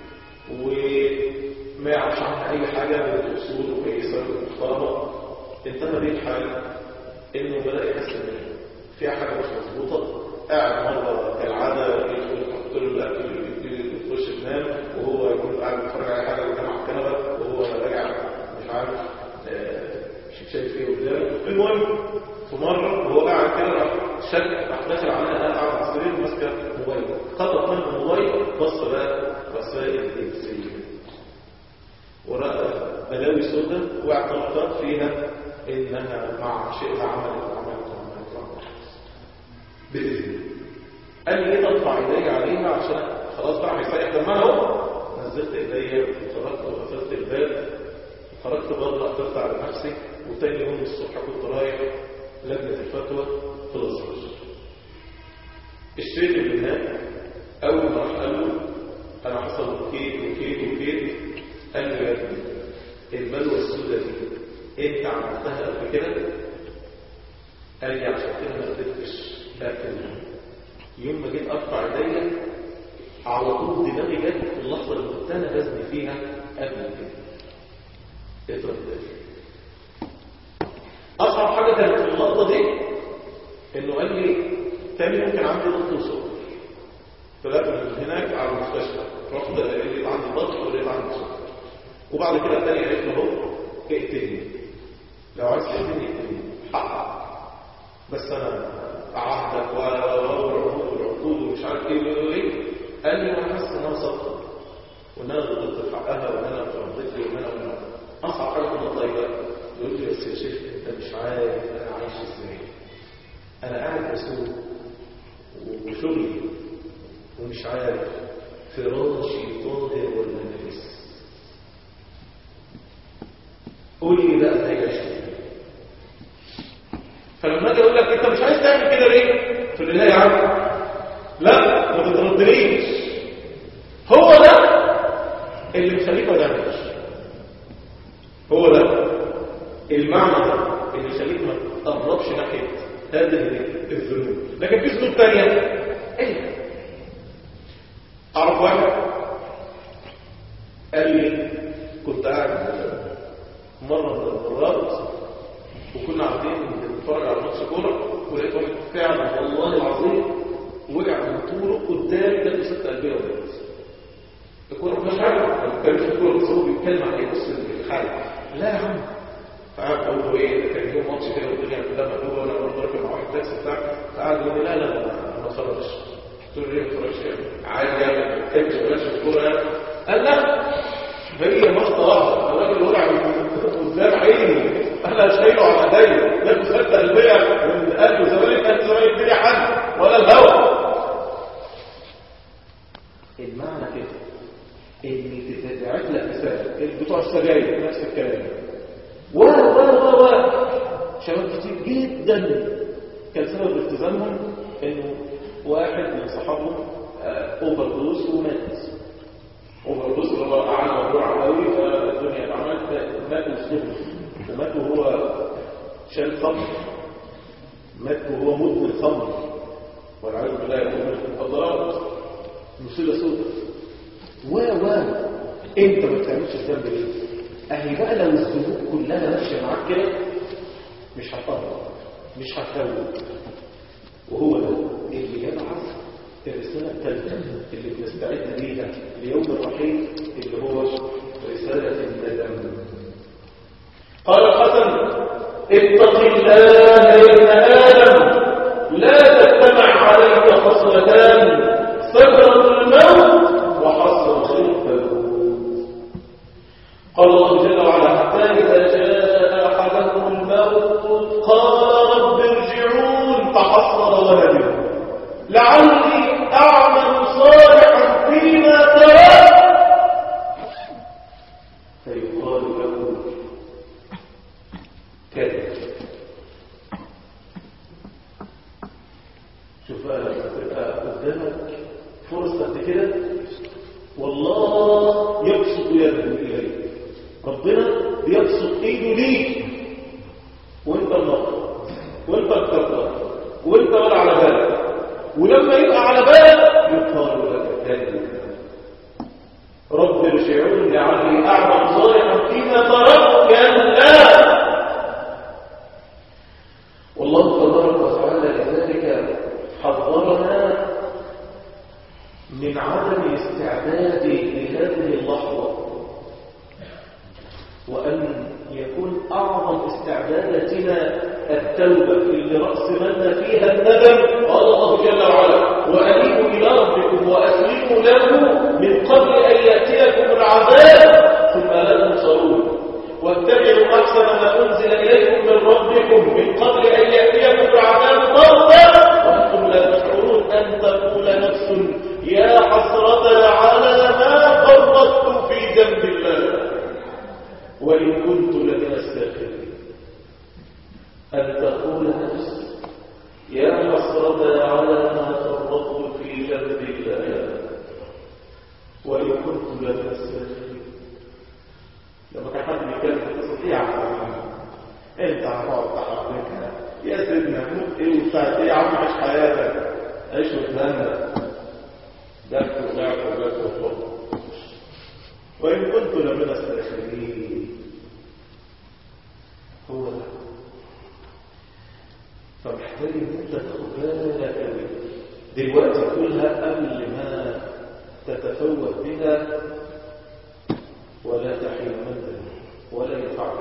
وما يعرفش عنها اي حاجة بنت اصول وكويسة ومحترمة انتهى بيه الحال انه بدا يحس ان فيها حاجة مش مظبوطة قاعد مرة كالعادة يدخل يحط له الاكل يخش ينام وهو يكون قاعد بيتفرج على حاجة قدام على الكنبة وهو راجع مش عارف مش شايف ايه قدامه المهم في مرة وهو قاعد كده راح شك راح داخل عليها قاعد على السرير ماسكة موبايل خطط منه الموبايل بص بقى رسائل انسيه ورأى بلاوي سوداء واعتقادات فيها انها مع شيء عملت وعملت وعملت وعملت بإذن قال لي ايه تطلع ايدي عليها عشان خلاص بقى هيسيح دمها اهو نزلت ايدي وخرجت وقفلت الباب وخرجت بره قفلت على نفسي وتاني يوم الصبح كنت رايح لجنة الفتوى في الازهر الشيخ اللي هناك اول ما راح قال له انا حصل كيت وكيت وكيت قال لي يا ابني البلوى السوداء دي انت عملتها قبل كده قال لي عشان كده ما قدرتش لكن يوم ما جيت ارفع ايديا على طول دماغي جت في اللحظه اللي كنت انا بزني فيها قبل كده اضرب ده اصعب حاجه كانت في اللقطه دي انه قال لي تاني يوم كان عندي ضغط وسكر طلعت من هناك على المستشفى رحت لقيت عندي ضغط ولقيت عندي سكر وبعد كده الثاني قالت له اهو اقتلني لو عايز تقتلني اقتلني حقق بس انا اعهدك والعهود والعقود ومش عارف ايه وايه قال لي انا حاسس ان انا صدقه وان انا غلطت في حقها وان انا اترددت لي وان انا اصعب حاجه في النقطه دي يقول لي بس يا شيخ انت مش عارف انا عايش ازاي انا قاعد بسوق وشغلي ومش عارف فراشي طاهر ولا نجس قول لي بقى ازاي عشت اجي اقول لك انت مش عايز تعمل كده ليه تقول لي لا يا عم لا ما تتردنيش هو ده اللي مخليك ما تعملش هو ده المعنى ده اللي يخليك ما تقربش ناحيه هذه الذنوب لكن في ذنوب ثانيه ايه اعرف واحد قال لي كنت قاعد مره من المرات وكنا قاعدين بنتفرج على ماتش كوره ولقيت واحد فعلا والله العظيم وقع من طوله قدام جنب ست قلبيه ومات الكوره مش عارف ما كانش الكوره بس هو بيتكلم عن ايه بص الحال لا يا عم فقعد اقول له ايه كان يوم ماتش كده والدنيا كلها مقلوبه وانا برضه راكب مع واحد تاكسي بتاع فقعد يقول لي لا لا لا ما اتفرجش قلت له ليه ما اتفرجش عادي يعني ما بتحبش بلاش الكوره قال لا هي مصدر واحده الراجل وقع قدام عيني انا شايله على ايديا لا تصدق البيع من قلبه زمان كان زمان الدنيا حد ولا الهوا المعنى كده ان تتبعت لك مثال بتوع السجاير نفس الكلام و و و و شباب كتير جدا كان سبب التزامهم انه واحد من صحابهم اوفر دوز ومات اوفر دوز اللي هو اعلى موضوع قوي فالدنيا اتعملت مات وسجن ومات وهو شال خمر مات وهو مدمن خمر والعياذ بالله يكون المخدرات مصيبه سوداء و و انت ما بتعملش الذنب ليه اهي بقى لو الذنوب كلها ماشيه معاك كده مش هتطبق مش هتفوت وهو ده اللي يبعث الرساله الثالثه اللي بنستعد بيها ليوم الرحيل اللي هو رساله الندم قال الحسن اتق الله يا ابن ادم لا تجتمع عليك خصلتان سكرة الموت وحصر الفوت قال الله جل وعلا حتى إذا جاء أحدهم الموت قال رب ارجعون فحصر ولده لعلي أعمل صالحا فيما ترى فيقال له كذب شوف بقى لما تبقى قدامك فرصة قد كده والله يبسط يده إليك ربنا بيبسط ايده ليك وانت النقر وانت الكبر وانت ولا على بالك ولما يبقى على بالك يقال لك كذب رب ارجعون لعلي اعمل صالحا فيما تركت كلا والله تبارك وتعالى لذلك حذرنا من عدم الاستعداد لهذه اللحظة وأن يكون أعظم استعداداتنا التوبة اللي رأس منا فيها الندم قال الله جل وعلا وأنيبوا إلى ربكم وأسلموا له من قبل أن يأتيكم العذاب ثم لا تنصرون واتبعوا أحسن ما أنزل إليكم من ربكم من قبل أن يأتيكم العذاب بغتة وأنتم لا تشعرون أن تقول نفس يا حسرة على ما فرطت في جنب الله وإن كنت لمن الساخرين أن تقول نفس يا حسرة على ما فرطت في جنب الله وإن كنت لمن الساخرين لما كان حد بيتكلم تستطيع يا عم انت هتقعد تحركها يا سيدنا موت ايه وبتاع ايه يا عم عيش حياتك عيش وتهنى دك ولعب وجات وفوق وإن كنت لمن الساخرين هو ده فمحتاج ان انت تاخد بالك قوي دلوقتي كلها قبل ما تتفوت بها ولا تحين منزل ولا ينفعك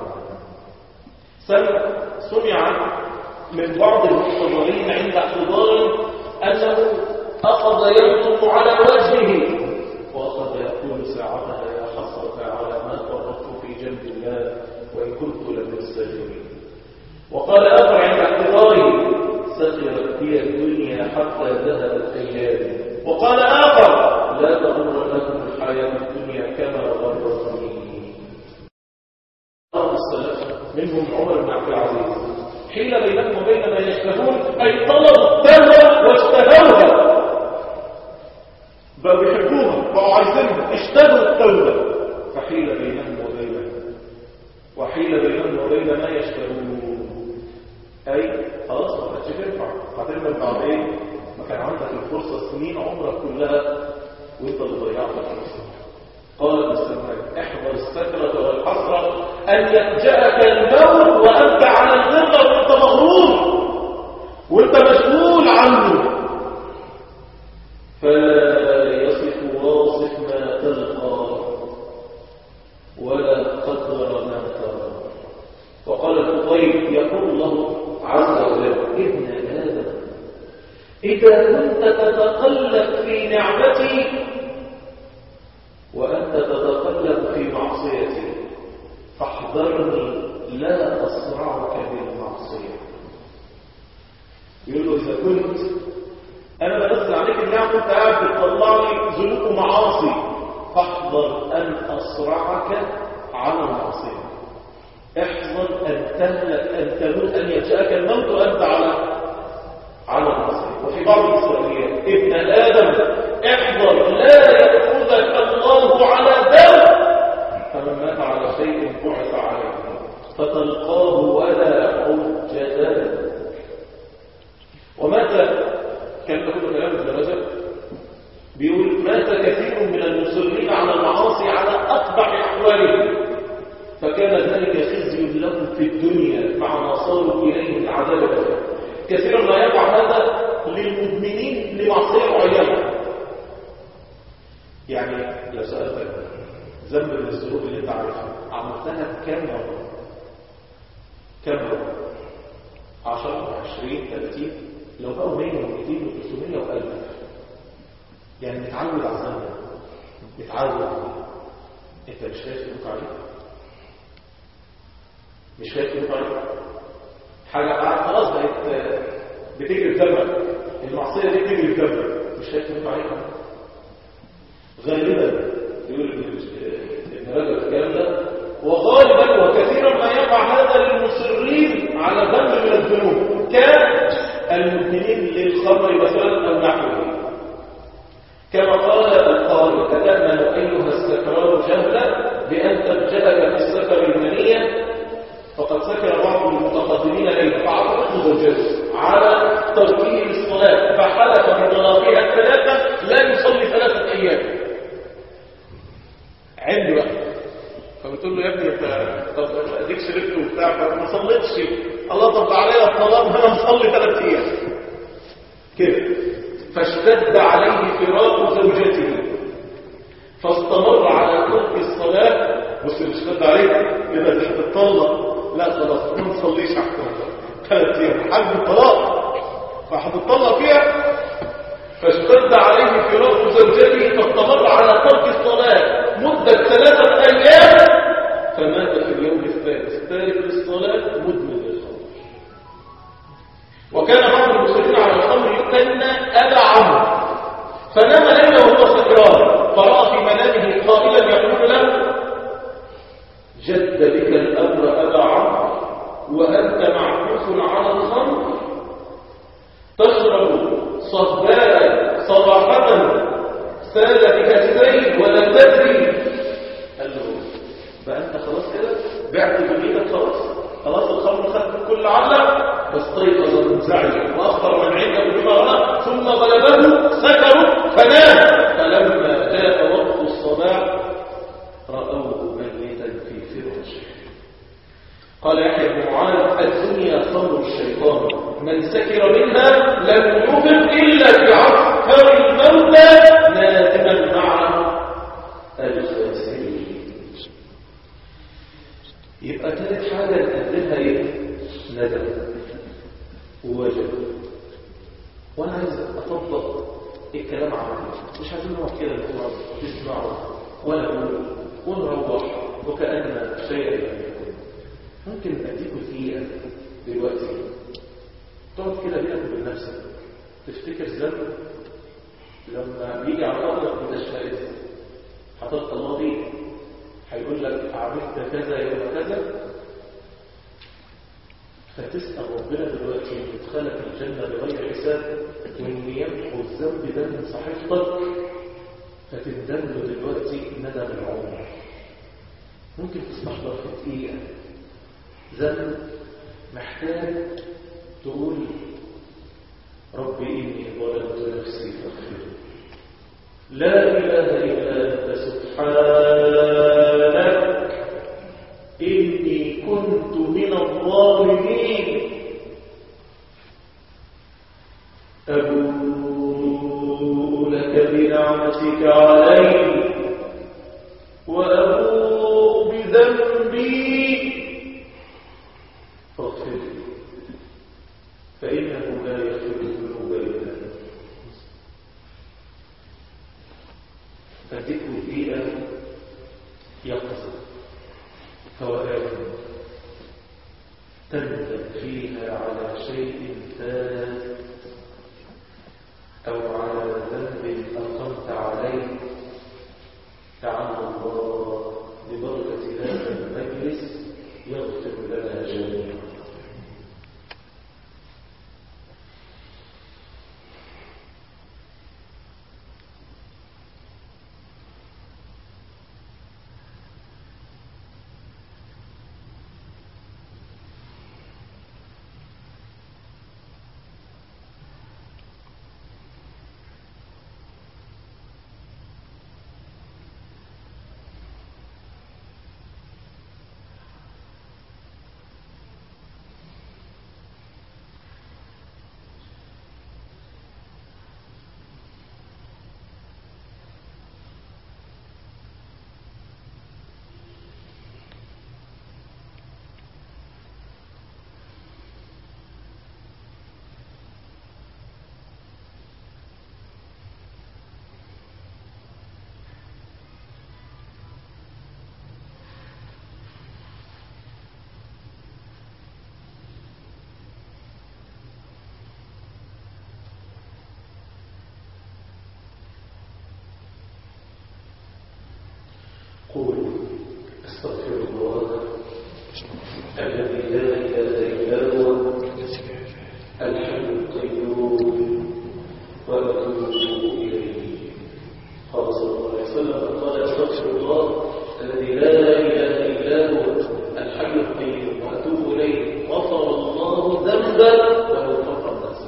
سمع سمع من بعض المحتضرين عند احتضاره انه اخذ ينطق على وجهه واخذ يقول ساعتها يا حسره على ما فرطت في جنب الله وان كنت لمن الساجدين وقال اخر عند احتضاره سخرت بي الدنيا حتى ذهبت ايامي وقال اخر لا تغرنكم الحياه الدنيا كما غرتني السلف منهم عمر بن عبد العزيز حيل بينهم وبين ما يشتهون أي طلبوا التوبة واشتهوها بقوا يحبوها بقوا عايزينها اشتهوا التوبة فحيل بينهم وبينها وحيل بينهم وبين ما يشتهون أي خلاص ما كانتش تنفع هتندم بعد إيه؟ ما كان عندك الفرصة سنين عمرك كلها وانت اللي ضيعت الفرصة قال ابن سلمان احذر السكرة والحسرة أن يفجأك الموت وأنت على الذرة وأنت مغرور وأنت مشغول عنه فلا يصف واصف ما تلقى ولا قدر ما ترى وقال الفضيل يقول الله عز وجل ابن آدم إذا كنت تتقلب في نعمتي وأنت تتقلب في معصيتي فاحذرني لا أصرعك بالمعصية يقول له إذا كنت أنا بنزل عليك النعم وأنت قاعد بتطلع لي ذنوب ومعاصي فاحذر أن أصرعك على المعصية احذر أن تهلك أن تموت أن يجاءك الموت وأنت على على المعصية وفي بعض الإسرائيليات ابن آدم احذر لا يأخذك الله على دم فمن مات على شيء بعث عليه فتلقاه ولا حجة ومات كان كل كلام ابن رجب بيقول مات كثير من المصرين على المعاصي على أقبح أحوالهم فكان ذلك خزي لهم في الدنيا مع ما صاروا إليه من عذاب الآخرة كثيرا ما يقع هذا للمدمنين لمعصية معينة يعني لو سألتك ذنب من الذنوب اللي انت عارفها عملتها كم مرة كم مرة 10 20 30 لو بقوا 100 و200 و300 و1000 يعني نتعود على الذنب نتعود عليه انت مش خايف تموت عليه مش خايف تموت عليه حاجة خلاص بقت بتجري في دمك المعصية دي بتجري في دمك مش خايف تموت عليها غالبا يقول ابن رجب الكلام ده وغالبا وكثيرا ما يقع هذا للمصرين على ذنب من الذنوب كالمدمنين للخمر مثلا او نحوه كما قال القائل تتأمل أيها السكران جهلا بأن تبجأك في السكر المنية فقد سكر بعض المتقدمين ليلا فعرفته زوجته على تركيه للصلاة فحلف بطلاقها الثلاثة لا يصلي ثلاثة أيام عنده بقى فبتقول له يا ابني انت طب اديك شربت وبتاع فما صليتش الله طب عليا الطلاق انا مصلي ثلاث ايام كده فاشتد عليه فراق زوجته فاستمر على ترك الصلاة بص اللي اشتد عليه كده دي هتتطلق لا خلاص ما نصليش احسن ثلاث ايام حجم الطلاق فهتتطلق فيها فاشتد عليه فراق زوجته فاستمر على ترك الصلاة مدة ثلاثة أيام فمات في اليوم الثالث تارك للصلاة مدمن للخمر وكان بعض المسلمين على الخمر يكنى أبا عمرو فنام ليلة وهو سكران فرأى في منامه قائلا يقول له جد بك الأمر أبا عمرو وأنت معكوف على الخمر تشرب صباء صباحة سال بك السيل ولا تدري قال له بقى انت خلاص كده بعت دنيتك خلاص خلاص الخمر خد كل عقلك فاستيقظ منزعجا واخبر من عنده بما راى ثم غلبه سكروا فنام فلما جاء وقت الصباح راوه ميتا في فراشه قال يحيى بن معاذ الدنيا خمر الشيطان من سكر منها لم يفق الا في عسكر الموتى نادما مع الخاسرين يبقى ثالث حاجه نقدمها ايه ندم ووجد وانا عايز اطبق الكلام عملي مش عايزين نقعد كده نقعد تسمعوا ولا نقول ونروح وكأن شيئا لم يكن ممكن اديكم دقيقه دلوقتي تقعد كده بينك وبين نفسك تفتكر ذنب لما بيجي على قدرك بتشتغل هتلقى الله بيه هيقول لك عملت كذا يوم كذا فتسأل ربنا دلوقتي يدخلك الجنة بغير حساب وإن يمحو الذنب ده من صحيفتك فتندم له دلوقتي ندم العمر ممكن تستحضر في دقيقة ذنب محتاج تقول رب إني ظلمت نفسي فاغفر لا إله إلا أنت سبحانك إني كنت من الظالمين أبوء لك بنعمتك علي وأبوء بذنبي فاغفر لي فإنه لا يغفر الذنوب إلا أنت فالذكر دقيقة يقظة فوائد تندم فيها على شيء فات أو على ذنب أقمت عليه لعل الله ببركة هذا المجلس يغفر لنا جميعا قول استغفر الله الذي لا اله الا هو الحي القيوم واتوب اليه قال صلى الله عليه وسلم قال استغفر الله الذي لا اله الا هو الحي القيوم واتوب اليه غفر الله ذنبا ولو غفر الناس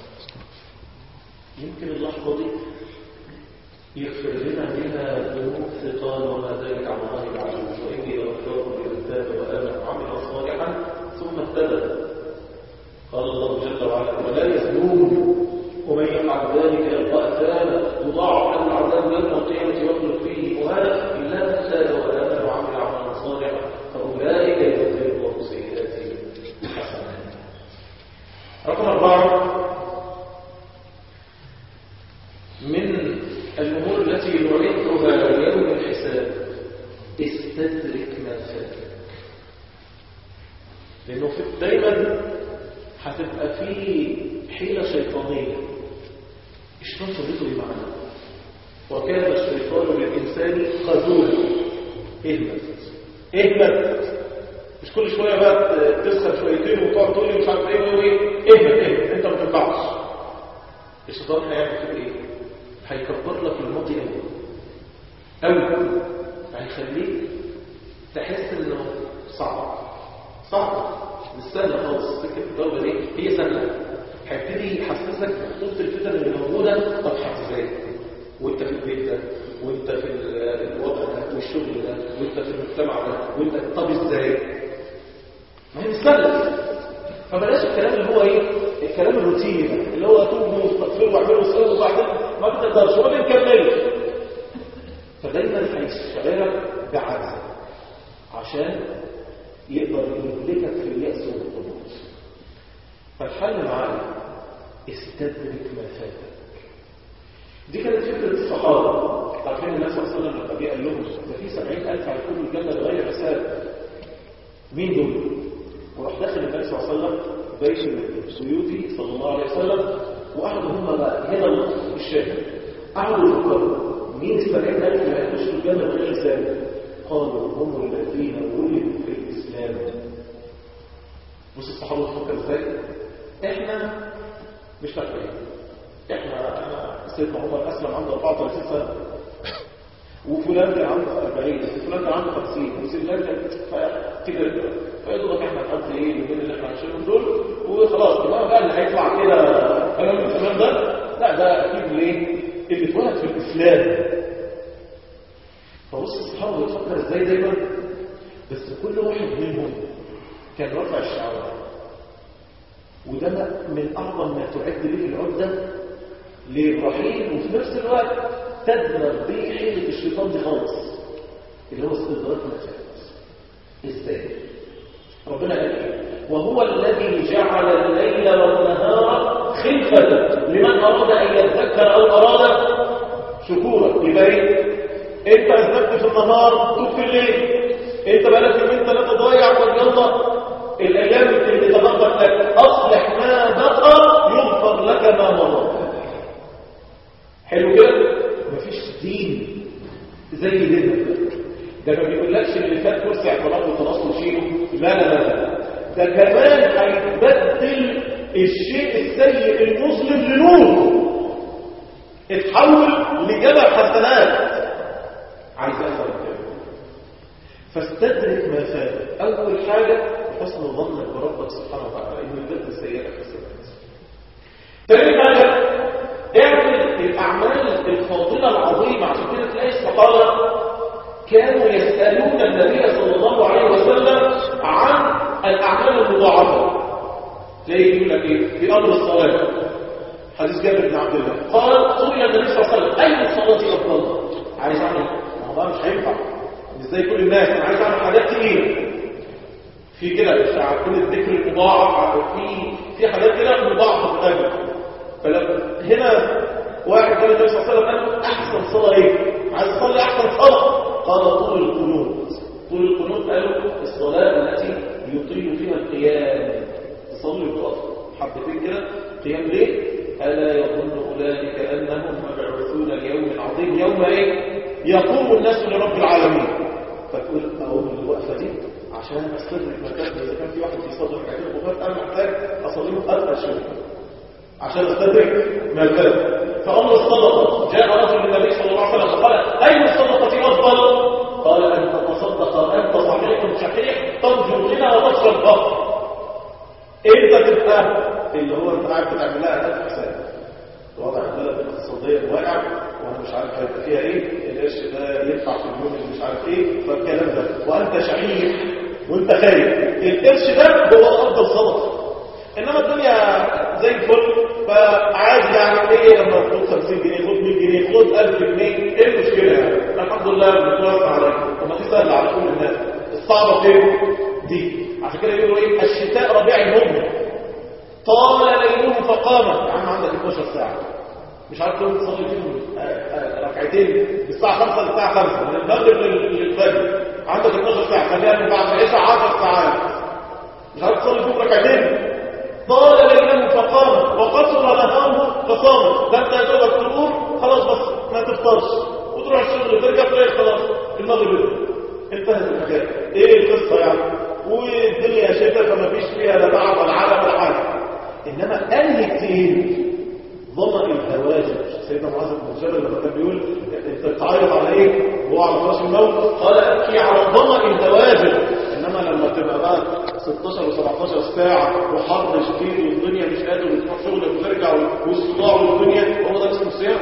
يمكن اللحظه دي يغفر لنا بها ذنوب ثقال وما ذلك عن الله العزيز واني لغفار لمن تاب وامن وعمل صالحا ثم اهتدى قال الله جل وعلا ولا يزنون ومن يفعل ذلك يلقى اثاما يضاعف له العذاب يوم القيامه يخلق فيه مهانا الا من تاب وامن وعمل عملا صالحا فاولئك يبدل الله سيئاتهم حسنات رقم اربعه من الأمور التي نعدها يوم الحساب استدرك ما فاتك لأنه في دايما هتبقى في حيلة شيطانية الشيطان شغلته معنا وكان الشيطان للإنسان خذولا اهمت اهمت مش كل شوية بقى تسخن شويتين وتقعد تقول لي مش عارف ايه وايه اهمت اهمت انت ما تنفعش الشيطان هيعمل فيك ايه هيكبر لك الماضي قوي قوي هيخليك تحس انه صعب صعب مش سهله خالص فكره الدوله دي هي سهله هيبتدي يحسسك بخطوره الفتن اللي موجوده طب ازاي وانت في البيت ده وانت في الوضع ده والشغل ده وانت في المجتمع ده وانت طب ازاي ما هي مش سهله فبلاش الكلام اللي هو ايه الكلام الروتيني ده اللي هو توبوا واستغفروا واعملوا وسووا وبعدين ما بتقدرش وما بنكملش فدايما هيشغلك بعجز عشان يقدر يهلكك في اليأس والقنوط فالحل معانا استدرك ما فاتك دي كانت فكرة الصحابة عارفين الناس صلى الله عليه وسلم لما جه قال لهم ده في 70000 هيدخلوا الجنة بغير حساب مين دول؟ وراح داخل النبي صلى الله عليه وسلم بيت السيوطي صلى الله عليه وسلم وقعدوا هم هنا الشاهد قعدوا يفكروا مين السبعين ألف اللي هيخشوا الجنة بغير حساب قالوا هم الذين ولدوا في الإسلام بص الصحابة مش فاكر ايه احنا انا سيدنا عمر اسلم عنده 34 سنه وفلان كان عنده 40 وفلان كان عنده 50 وسلان كان كده فيا دوبك احنا نقضي ايه اليومين اللي احنا عايشينهم دول وخلاص بقى بقى اللي هيطلع كده كلام الكلام ده لا ده اكيد ليه؟ اللي اتولد في الاسلام فبص الصحابه بتفكر ازاي دايما بس كل واحد منهم كان رفع الشعار وده من اعظم ما تعد به العده لابراهيم وفي نفس الوقت تدمر به حيله الشيطان دي خالص اللي هو استدراك المسائل ازاي ربنا قال ايه وهو الذي جعل الليل والنهار خلفة لمن أراد أن يذكر أو أراد شكورا يبقى ايه انت اذنبت في النهار توب في الليل انت بقالك يومين ثلاثة ضايع طب يلا الايام اللي تبقى لك اصلح ما بقى يغفر لك ما مضى حلو كده مفيش دين زي دينك ده ما بيقولكش اللي فات كرسي اعتراف وخلاص وشيله لا لا لا ده كمان هيبدل الشيء السيء المظلم لنور اتحول لجبل حسنات عايز افهم كده فاستدرك ما فات اول حاجه حسن ظنك بربك سبحانه وتعالى انه يبدل سيئات حسنات ثاني حاجه اعمل الاعمال الفاضله العظيمه عشان كده تلاقي الصحابه كانوا يسالون النبي صلى الله عليه وسلم عن الاعمال المضاعفه تلاقيه يقول لك ايه في امر الصلاه حديث جابر بن عبد الله قال سئل النبي صلى الله عليه وسلم اي الصلاه افضل عايز اعمل ما هو مش هينفع مش زي كل الناس انا عايز اعمل حاجات كتير في كده مش كل الذكر المضاعف في في حاجات كده مضاعفه في الاجر فلما هنا واحد قال النبي صلى الله عليه وسلم قال احسن صلاه ايه عايز تصلي احسن صلاه قال طول القنوت طول القنوت قالوا الصلاه التي يطيل فيها القيام تصلي وتقف حبتين كده قيام ليه ألا يظن أولئك أنهم مبعوثون ليوم عظيم يوم إيه؟ يقوم الناس لرب العالمين فتقول أقوم الوقفة دي عشان أستدرك مكان إذا كان في واحد في صدر حاجات وفات أنا محتاج أصليه أرقى شوية عشان أستدرك مكان فأمر الصدقة جاء رجل للنبي صلى الله عليه وسلم قال أي الصدقة أفضل؟ قال أن تتصدق أنت صحيح شحيح ترجو الغنى وتخشى الفقر انت تبقى اللي هو انت قاعد بتعملها هدف حساب وضع البلد الاقتصاديه واقع وانا مش عارف هيبقى فيها ايه القرش ده يدفع في اليوم اللي مش عارف ايه فالكلام ده وانت شحيح وانت خايف القرش ده هو افضل صدقه انما الدنيا زي الفل فعادي يعني ايه لما تاخد 50 جنيه خد 100 جنيه خد 1000 جنيه ايه المشكله يعني الحمد لله بنتوسع عليك طب ما تسهل على كل الناس الصعبه فين دي عشان كده يقولوا ايه الشتاء ربيع المؤمن طال ليله فقام يا عم عندك 12 ساعه مش عارف تقوم تصلي فيهم ركعتين الساعه 5 للساعه 5 من المغرب للفجر عندك 12 ساعه خليها من بعد العشاء 10 ساعات مش عارف تصلي فيهم ركعتين طال ليله فقام وقصر نهاره فصام ده انت يا دوبك تقوم خلاص بس ما تفطرش وتروح الشغل وترجع تلاقي خلاص المغرب انتهت الحكايه ايه القصه يعني والدنيا شتاء فما فيش فيها لا تعب ولا عالم ولا حاجه انما انهي كتير ضمن الهواجر سيدنا معاذ بن جبل لما كان بيقول انت بتعيط على ايه وهو على فراش الموت قال ابكي على ضمن الهواجر انما لما تبقى بقى 16 و17 ساعه وحر شديد والدنيا مش قادر وتروح شغلك وترجع والصداع والدنيا هو ده اسمه الصيام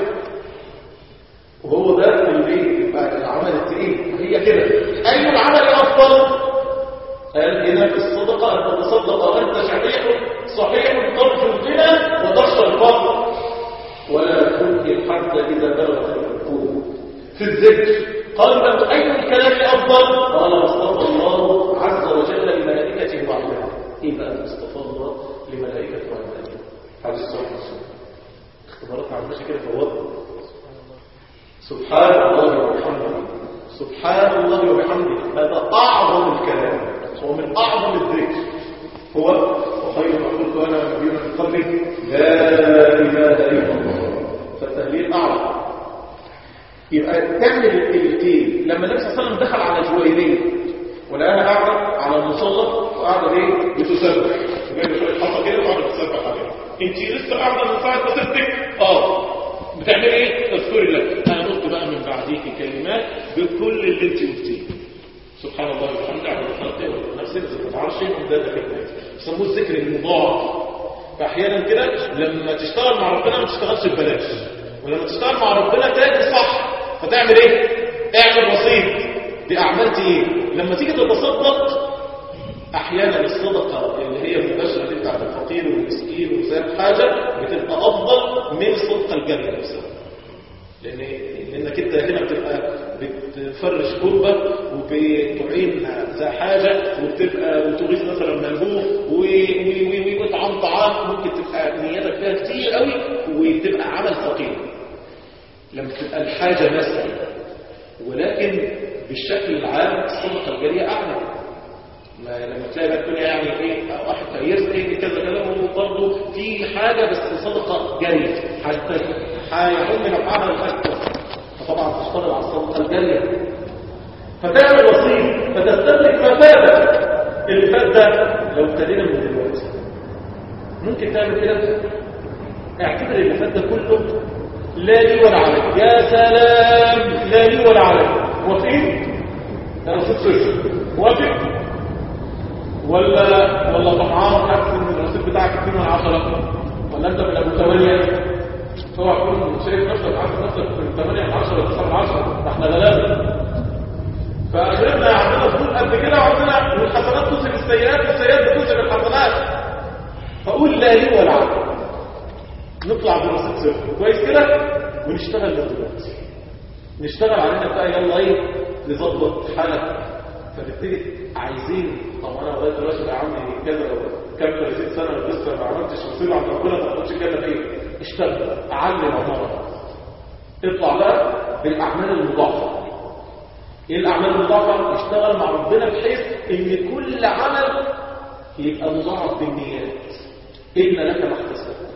وهو ده اللي يبقى العمل التقيل هي كده اي العمل افضل قال هنا في الصدقة أن تتصدق وأنت شحيح صحيح ترجو الغنى وتخشى الفقر ولا تنكر حتى إذا بلغت الحكومة في الذكر قال له أي الكلام أفضل قال اصطفى الله عز وجل لملائكته وعباده إيه بقى اصطفى الله لملائكته وعباده حديث صحيح مسلم اختبارات عن ماشي كده فوضى سبحان الله وبحمده سبحان الله وبحمده هذا أعظم الكلام هو من أعظم الذكر هو وخير ما قلت أنا نبينا من قبلك لا إله إلا الله فالتهليل أعظم يبقى تعمل الاثنين لما النبي صلى الله عليه وسلم دخل على جويرية ولقاها قاعدة على المصلى وقاعدة ايه بتسبح وجايبه شوية حصى كده وقاعدة بتسبح عليها انت لسه قاعده من ساعه ما سبتك اه بتعمل ايه تذكري الله انا قلت بقى من بعديك كلمات بكل اللي انت قلتيه سبحان الله وبحمده على خلقه ونفسه ما تعرفش ده ده كلمات بيسموه الذكر المضاعف فاحيانا كده لما تشتغل مع ربنا ما تشتغلش ببلاش ولما تشتغل مع ربنا تاني صح فتعمل ايه اعمل رصيد دي اعمال ايه لما تيجي تتصدق احيانا الصدقه اللي هي المباشره دي بتاعت الفقير والمسكين وسائر حاجه بتبقى افضل من الصدقه الجاريه نفسها لان لانك انت هنا بتبقى بتفرش كربه وبتعين ذا حاجه وبتبقى وتغيث مثلا ملهوف وتطعم طعام ممكن تبقى نيتك فيها كتير قوي وتبقى عمل ثقيل لما تبقى الحاجه نفسها ولكن بالشكل العام الصدقه الجاريه اعلى ما لما تلاقي بقى الدنيا يعني ايه واحد فيرزق كذا كذا وبرضه في حاجه بس صدقه جاريه حتى هيعم نفعها الاكبر فطبعا تشتغل على الصدقه الجاريه فتعمل وصيه فتستدرك ما فات اللي فات ده لو ابتدينا من دلوقتي ممكن تعمل كده اعتبر اللي فات ده كله لا لي ولا عليك يا سلام لا لي ولا عليك موافقين؟ ده رصيد صفر موافق؟ ولا ولا طمعان حاسس ان الرصيد بتاعك 2 من 10 ولا انت من ابو 8 اوعى تكون شايف نفسك عارف نفسك من 8 ل 10 ولا 9 ل 10 ده احنا غلابه فاخرنا عندنا فلوس قد كده وعندنا والحسنات تسلك السيئات والسيئات بتسلك الحسنات فقول لا لي ولا عليك نطلع برصيد صفر كويس كده ونشتغل من دلوقتي نشتغل علينا بقى يلا ايه نظبط حالك فتبتدي عايزين طب انا لغايه دلوقتي بقى عندي كذا كام 30 سنه لسه ما عملتش مصيبه عند ربنا ما تاخدش كده فيه اشتغل علم عمرك اطلع بقى بالاعمال المضاعفه ايه الاعمال المضاعفه اشتغل مع ربنا بحيث ان كل عمل يبقى مضاعف بالنيات ان لك ما احتسبت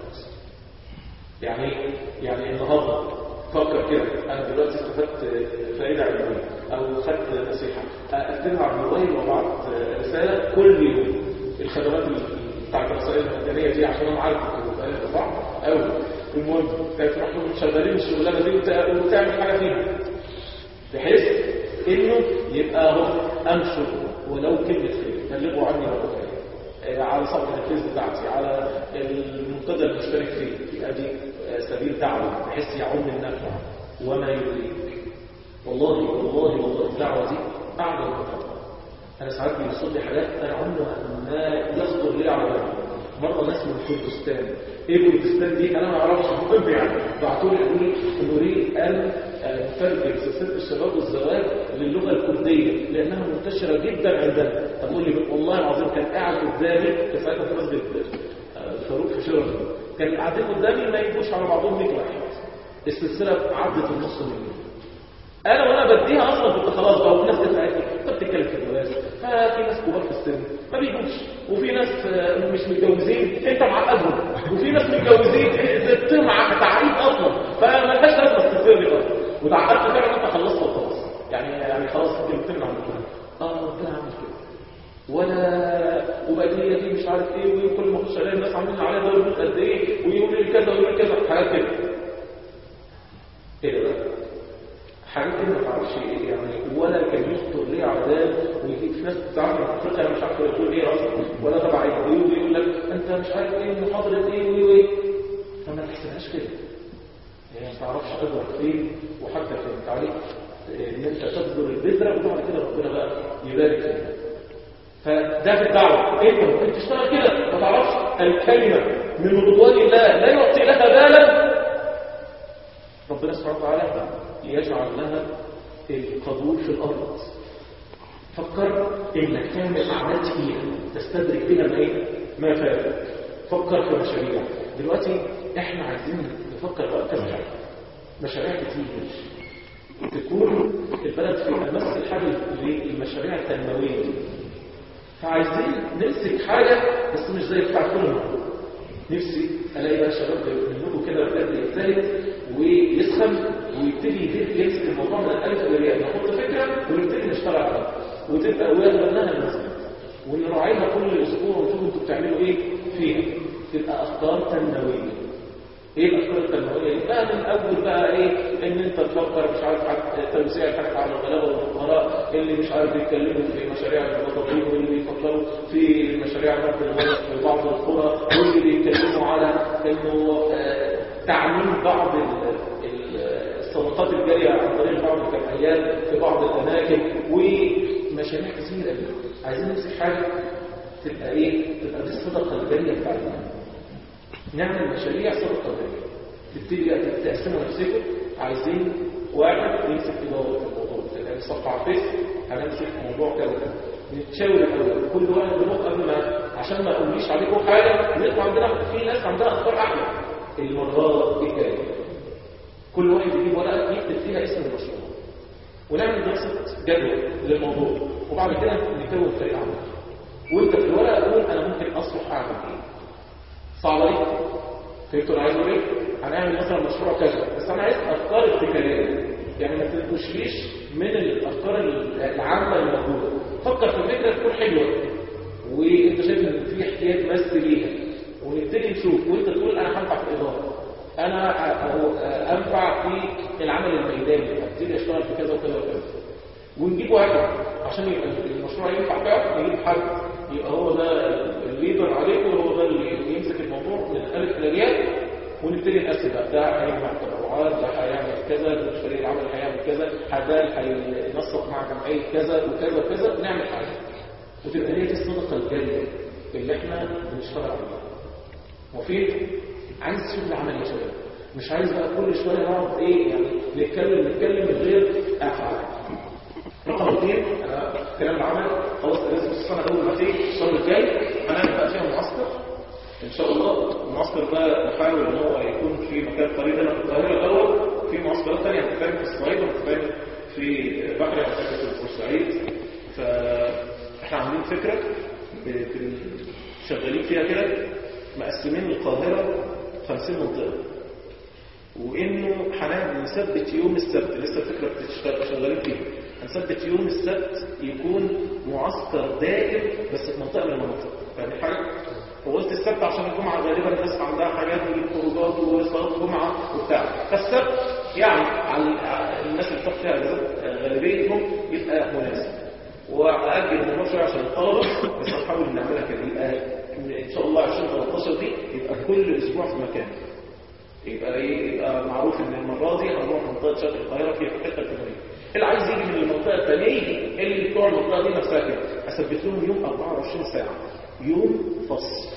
يعني يعني النهارده فكر كده انا دلوقتي استفدت فائده علميه او خدت نصيحه اكتبها على الموبايل وابعت رساله كل يوم الخدمات بتاعت الرسائل المجانيه دي عشان انا عارف انت صعب قوي المهم تروح شغالين الشغلانه دي وتعمل حاجه فيها بحيث انه يبقى هو انشر ولو كلمه خير بلغوا عني ولو خير على صفحه الفيس بتاعتي على المنتدى المشترك فيه ادي سبيل دعوه بحيث يعم النفع وما يدريك والله والله والله الدعوه دي اعظم من انا ساعات بيوصل لي حاجات انا عمري ما يخطر لي على بالي مره ناس من كردستان ايه كردستان دي انا ما اعرفش المهم يعني بعتوا لي قالوا لي نريد ان نترجم سلسله الشباب والزواج للغه الكرديه لانها منتشره جدا عندنا طب قول لي والله العظيم كان قاعد قدامي كان ساعتها في مسجد الفاروق في شرف كان قاعدين قدامي ما يجوش على بعضهم 100 واحد السلسله عدت النص مليون انا وانا بديها اصلا كنت خلاص بقى وفي ناس جت قالت لي انت بتتكلم في الجواز ففي ناس كبار في السن ما بيجوش وفي ناس مش متجوزين انت معقدهم وفي ناس متجوزين زدت مع تعقيد اصلا فما لهاش لازمه تستفسر لي اصلا وتعقدت فعلا انت خلصت وخلاص يعني يعني خلاص الكلمتين عم اه ربنا عمل كده ولا وبقى دي مش عارف ايه وكل ما اخش الاقي الناس عاملين عليها دوري قد ايه ويقولوا لي كذا ويقولوا لي كذا حاجات كده ايه ده بقى حاجات كده ما تعرفش ايه يعني ولا كان يخطر ليه عذاب ويجي في ناس بتعرف من افريقيا مش عارف يقول ايه اصلا ولا تبع ايه ويقول لك انت مش عارف ايه محاضره ايه وايه وايه فما تحسبهاش كده يعني ما تعرفش تقدر فين وحتى كانت عليك ان انت تبذر البذره وبعد كده ربنا بقى يبارك فيها فده في الدعوه انت ممكن تشتغل كده ما تعرفش الكلمه من رضوان الله لا يعطي لها بالا ربنا سبحانه وتعالى يجعل لها القبول في الأرض فكر إنك تعمل أعمال تقيلة تستدرك بها ما إيه؟ ما فاتك فكر في مشاريع دلوقتي إحنا عايزين نفكر بقى كذا حاجة مشاريع كتير تكون البلد في أمس الحاجة للمشاريع التنموية دي فعايزين نمسك حاجة بس مش زي بتاع كل مرة نفسي ألاقي بقى شباب منكم كده بجد يجتهد ويسخن ويبتدي يمسك الموضوع من الالف الى الياء ناخد فكره ونبتدي نشتغل عليها وتبقى ويتبناها المسجد ونراعيها كل اسبوع ونشوف انتوا بتعملوا ايه فيها تبقى افكار تنمويه بقى من اول بقى ايه ان انت تفكر مش عارف عن توزيع الحاجات على الغلابه والفقراء اللي مش عارف بيتكلموا في مشاريع المتطوعين واللي بيفكروا في مشاريع نقل المياه في بعض القرى واللي بيتكلموا على انه آه، تعميم بعض ال- ال- الصدقات الجاريه عن طريق بعض الجمعيات في بعض الاماكن ومشاريع كثيره عايزين نمسك حاجه تبقى ايه تبقى دي الصدقه الجاريه بتاعتنا نعمل مشاريع صدقه جاريه تبتدي بقى تقسموا نفسكم عايزين واحد يمسك اداره الموضوع تبقى صفحه على الفيس هنمسك موضوع كذا كذا نتشاور الاول كل واحد منهم قبل ما عشان ما اقوليش عليكم حاجه نطلع عندنا في ناس عندها افكار احلى المره الجايه كل واحد يجيب ورقه يكتب فيها اسم المشروع ونعمل دراسه جدوى للموضوع وبعد كده نكون فريق عمل وانت في الورقه قول انا ممكن اصلح اعمل ايه صعب عليك فهمتوا انا عايز اقول ايه هنعمل مثلا مشروع كذا بس انا عايز افكار ابتكاريه يعني ما تنكشليش من الافكار العامه اللي موجوده فكر في فكره تكون حلوه وانت شايف ان في احتياج مس ليها ونبتدي نشوف وانت تقول انا هنفع في الاداره انا أ- أ- انفع في العمل الميداني ابتدي اشتغل في كذا وكذا وكذا ونجيب واحد عشان يبقى المشروع ينفع فعلا نجيب حد يبقى هو ده الليدر عليكم وهو ده اللي يمسك الموضوع من الالف الى الياء ونبتدي نقسم بقى ده هيجمع تبرعات ده هيعمل كذا ده فريق العمل هيعمل كذا ده هينسق مع جمعيه كذا وكذا وكذا نعمل حاجه وتبقى هي دي الصدقه الجاريه اللي احنا بنشتغل عليها وفي عايز شغل عملي يا شباب مش عايز بقى كل شويه نقعد ايه يعني نتكلم نتكلم من غير افعال رقم اثنين انا كلام العمل خلاص لازم السنه اول ما تيجي الشهر الجاي هنعمل بقى فيها معسكر ان شاء الله المعسكر ده نحاول ان هو يكون في مكان قريب هنا في القاهره الاول في معسكرات ثانيه هتتعمل في الصعيد وهتتعمل في بحري هتتعمل في بورسعيد فاحنا عاملين فكره ب- بن- شغالين فيها كده مقسمين القاهره 50 منطقه وانه هنعمل نثبت يوم السبت لسه الفكره بتشتغل شغالين فيها هنثبت يوم السبت يكون معسكر دائم بس في منطقه من المناطق يعني حاجه وقلت السبت عشان الجمعه غالبا الناس عندها حاجات وخروجات وصلاه جمعه وبتاع فالسبت يعني على على الناس اللي بتاخد فيها اجازات غالبيتهم يبقى مناسب واجل الموضوع شويه عشان الطلبه بس هنحاول نعملها كده يبقى ان شاء الله 2013 دي يبقى كل اسبوع في مكان يبقى ايه يبقى معروف ان المره دي هنروح منطقه شرق القاهره في الحته الفلانيه اللي عايز يجي من المنطقه الثانيه يجي اللي بتوع المنطقه دي نفسها كده اثبت لهم يوم 24 ساعه يوم فصل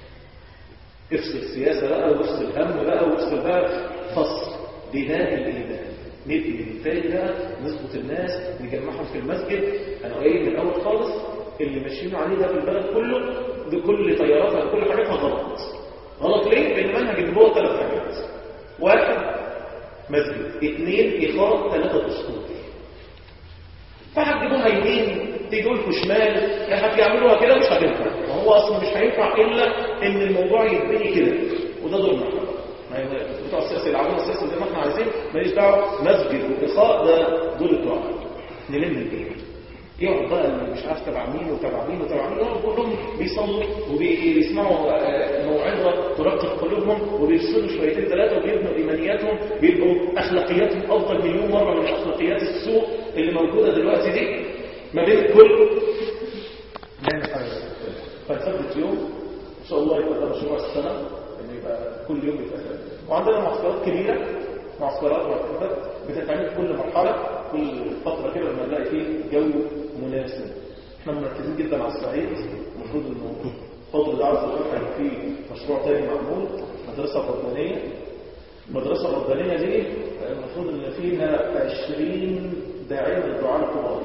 افصل سياسه بقى وافصل هم بقى وافصل بقى فصل بناء الايمان نبني من تاني بقى نظبط الناس نجمعهم في المسجد انا قايل من الاول خالص اللي ماشيين عليه ده في البلد كله بكل طياراتها بكل حاجاتها غلط غلط ليه؟ لان منهج النبوه ثلاث حاجات واحد مسجد اثنين اقامه ثلاثه اسطول فهتجيبوها يمين تيجوا لكم شمال هتعملوها كده مش هتنفع ما هو اصلا مش هينفع الا ان الموضوع يتبني كده وده دورنا ما هي- بتوع السياسه يلعبون السياسه زي ما احنا عايزين ماليش دعوه مسجد واقاء ده دور الدعاء نلم البيت يقعد بقى اللي مش عارف تبع مين وتبع مين وتبع مين يقعد كلهم بيصلوا وبيسمعوا آه، موعظه ترقق قلوبهم وبيفصلوا شويتين ثلاثه وبيبنوا ايمانياتهم بيبقوا اخلاقياتهم افضل مليون مره من اخلاقيات السوء اللي موجوده دلوقتي دي ما بين الكل نعمل حاجه فنثبت يوم ان شاء الله يبقى ده مشروع السنه ان يبقى كل يوم يبقى كده وعندنا معسكرات كبيره معسكرات معتمدات بتتعمل في كل مرحله كل فتره كده لما نلاقي فيه جو مناسب احنا مركزين جدا على الصعيد المفروض انه فضل دعوه الخير هيبقى فيه مشروع تاني معمول مدرسه ربانيه المدرسه الربانيه دي المفروض ان فيها 20 داعيه من الدعاء الكبار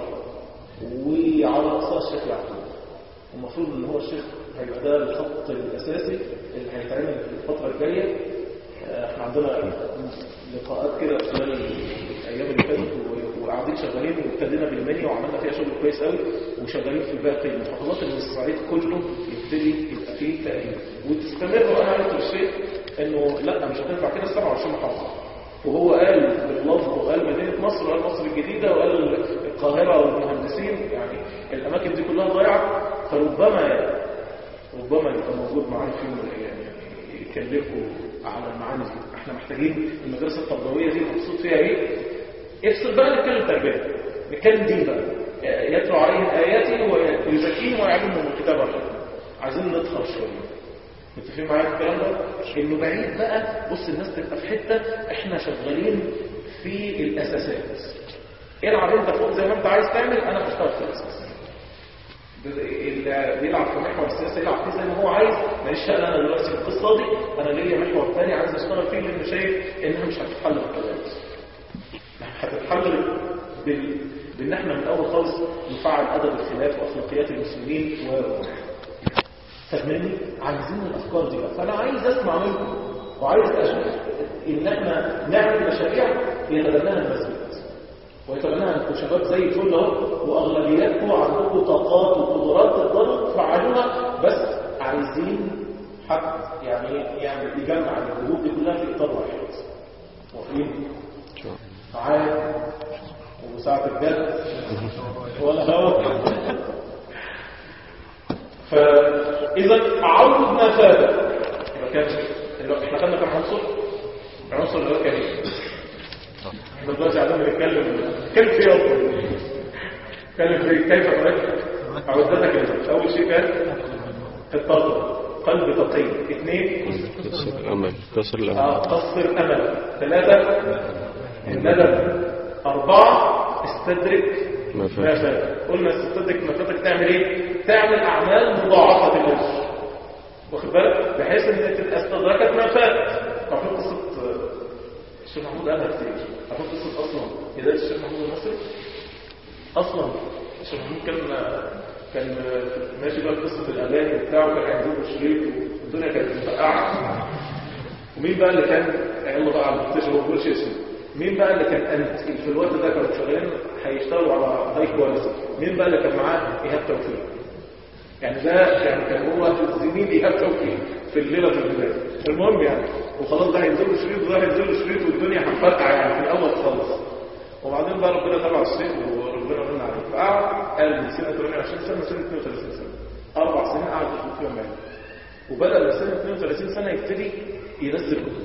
وعلى رأسها الشيخ يعقوب المفروض ان هو الشيخ هيبقى ده الخط الاساسي اللي هيتعمل في الفتره الجايه آه، احنا عندنا لقاءات كده خلال الايام اللي فاتت و- وقاعدين شغالين وابتدينا بالمنيا وعملنا فيها شغل كويس قوي وشغالين في باقي المحافظات ان الصعيد كله يبتدي يبقى فيه تقريبا وتستمر وانا عارف الشيء انه لا مش هتنفع كده 27 محافظه وهو قال باللفظ وقال مدينة مصر وقال مصر الجديدة وقال القاهرة والمهندسين يعني الأماكن دي كلها ضايعة فربما ربما يبقى موجود معانا في يوم من الأيام يعني يكلمكم على المعاني دي احنا محتاجين المدرسه التربويه دي مقصود فيها ايه افصل بقى نتكلم تربيه نتكلم دين بقى يتلو عليهم اياتي ويزكيهم ويعلمهم الكتاب والحكمه عايزين نطهر شويه متفقين معايا في الكلام ده انه بعيد بقى بص الناس تبقى في حته احنا شغالين في الاساسات العب انت فوق زي ما انت عايز تعمل انا بشتغل في الاساس اللي بيلعب في محور السياسه يلعب فيه زي ما هو عايز ماليش شغل انا دلوقتي في القصه دي انا ليا محور ثاني عايز اشتغل فيه لان شايف انها مش هتتحل بالكلام هتتحل بال... بان احنا من الاول خالص نفعل ادب الخلاف واخلاقيات المسلمين و فاهمني عايزين الافكار دي بقى فانا عايز اسمع منكم وعايز اشوف ان احنا نعمل مشاريع يتبناها المسجد ويتبناها انتم شباب زي الفل اهو واغلبياتكم عندكم طاقات وقدرات تقدروا تفعلوها بس عايزين حد يعني يعني يجمع الجهود دي كلها في اطار واحد موافقين؟ معايا وساعة الجد ولا هوا فإذا عوض ما فات كان احنا خدنا كم عنصر؟ العنصر اللي هو كان ايه؟ احنا دلوقتي عايزين نتكلم كيف في يوم نتكلم في كيف تعد عودتك انت اول شيء كان الطاقه قلب تقي اثنين كسر الأمل كسر الأمل اه قصر امل ثلاثه الندم اربعه استدرك ما ما فات فات قلنا استدرك ما فاتك تعمل ايه تعمل اعمال مضاعفه للنفس واخد بالك بحيث ان تبقى استدركت ما فات عارفين قصه آه، الشيخ محمود قالها كتير عارفين قصه اصلا بدايه الشيخ محمود المصري اصلا الشيخ محمود كان كان ماشي بقى في قصه الاغاني بتاعه كان هيجيب شريط والدنيا كانت مفقعه ومين بقى اللي كان يلا بقى على المكتشف ما بقولش اسمه مين بقى اللي كان انت في الوقت ده كانوا شغالين هيشتغلوا على هاي كواليتي مين بقى اللي كان معاه ايهاب توفيق يعني ده يعني كان هو زميل ايهاب توفيق في الليله في البدايه المهم يعني وخلاص ده هينزل له شريط وده هينزل له شريط والدنيا هتفرقع يعني في الاول خالص وبعدين بقى ربنا تبع الشيخ وربنا من عليه فقعد قال من سنه 28 سنه سنه 32 سنه اربع سنين قعد يخطب فيهم يعني وبدا من سنه 32 سنه يبتدي ينزل كتب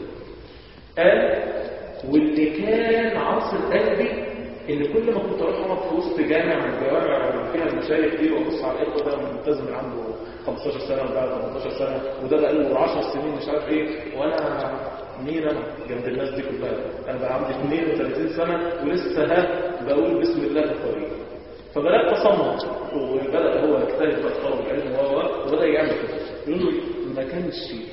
قال واللي كان عاصر قلبي ان كل ما كنت اروح اقعد في وسط جامع من الجوامع اللي فيها المشايخ دي وابص على الاخوه ده ملتزم عنده 15 سنه وبعد 18 سنه وده بقى له 10 سنين مش عارف ايه وانا مين انا جنب الناس دي كلها انا بقى عندي 32 سنه ولسه ها بقول بسم الله الطريق فبدات تصمم وبدا هو يجتهد في طلب العلم و و- وبدا يعمل كده يقول له ما كانش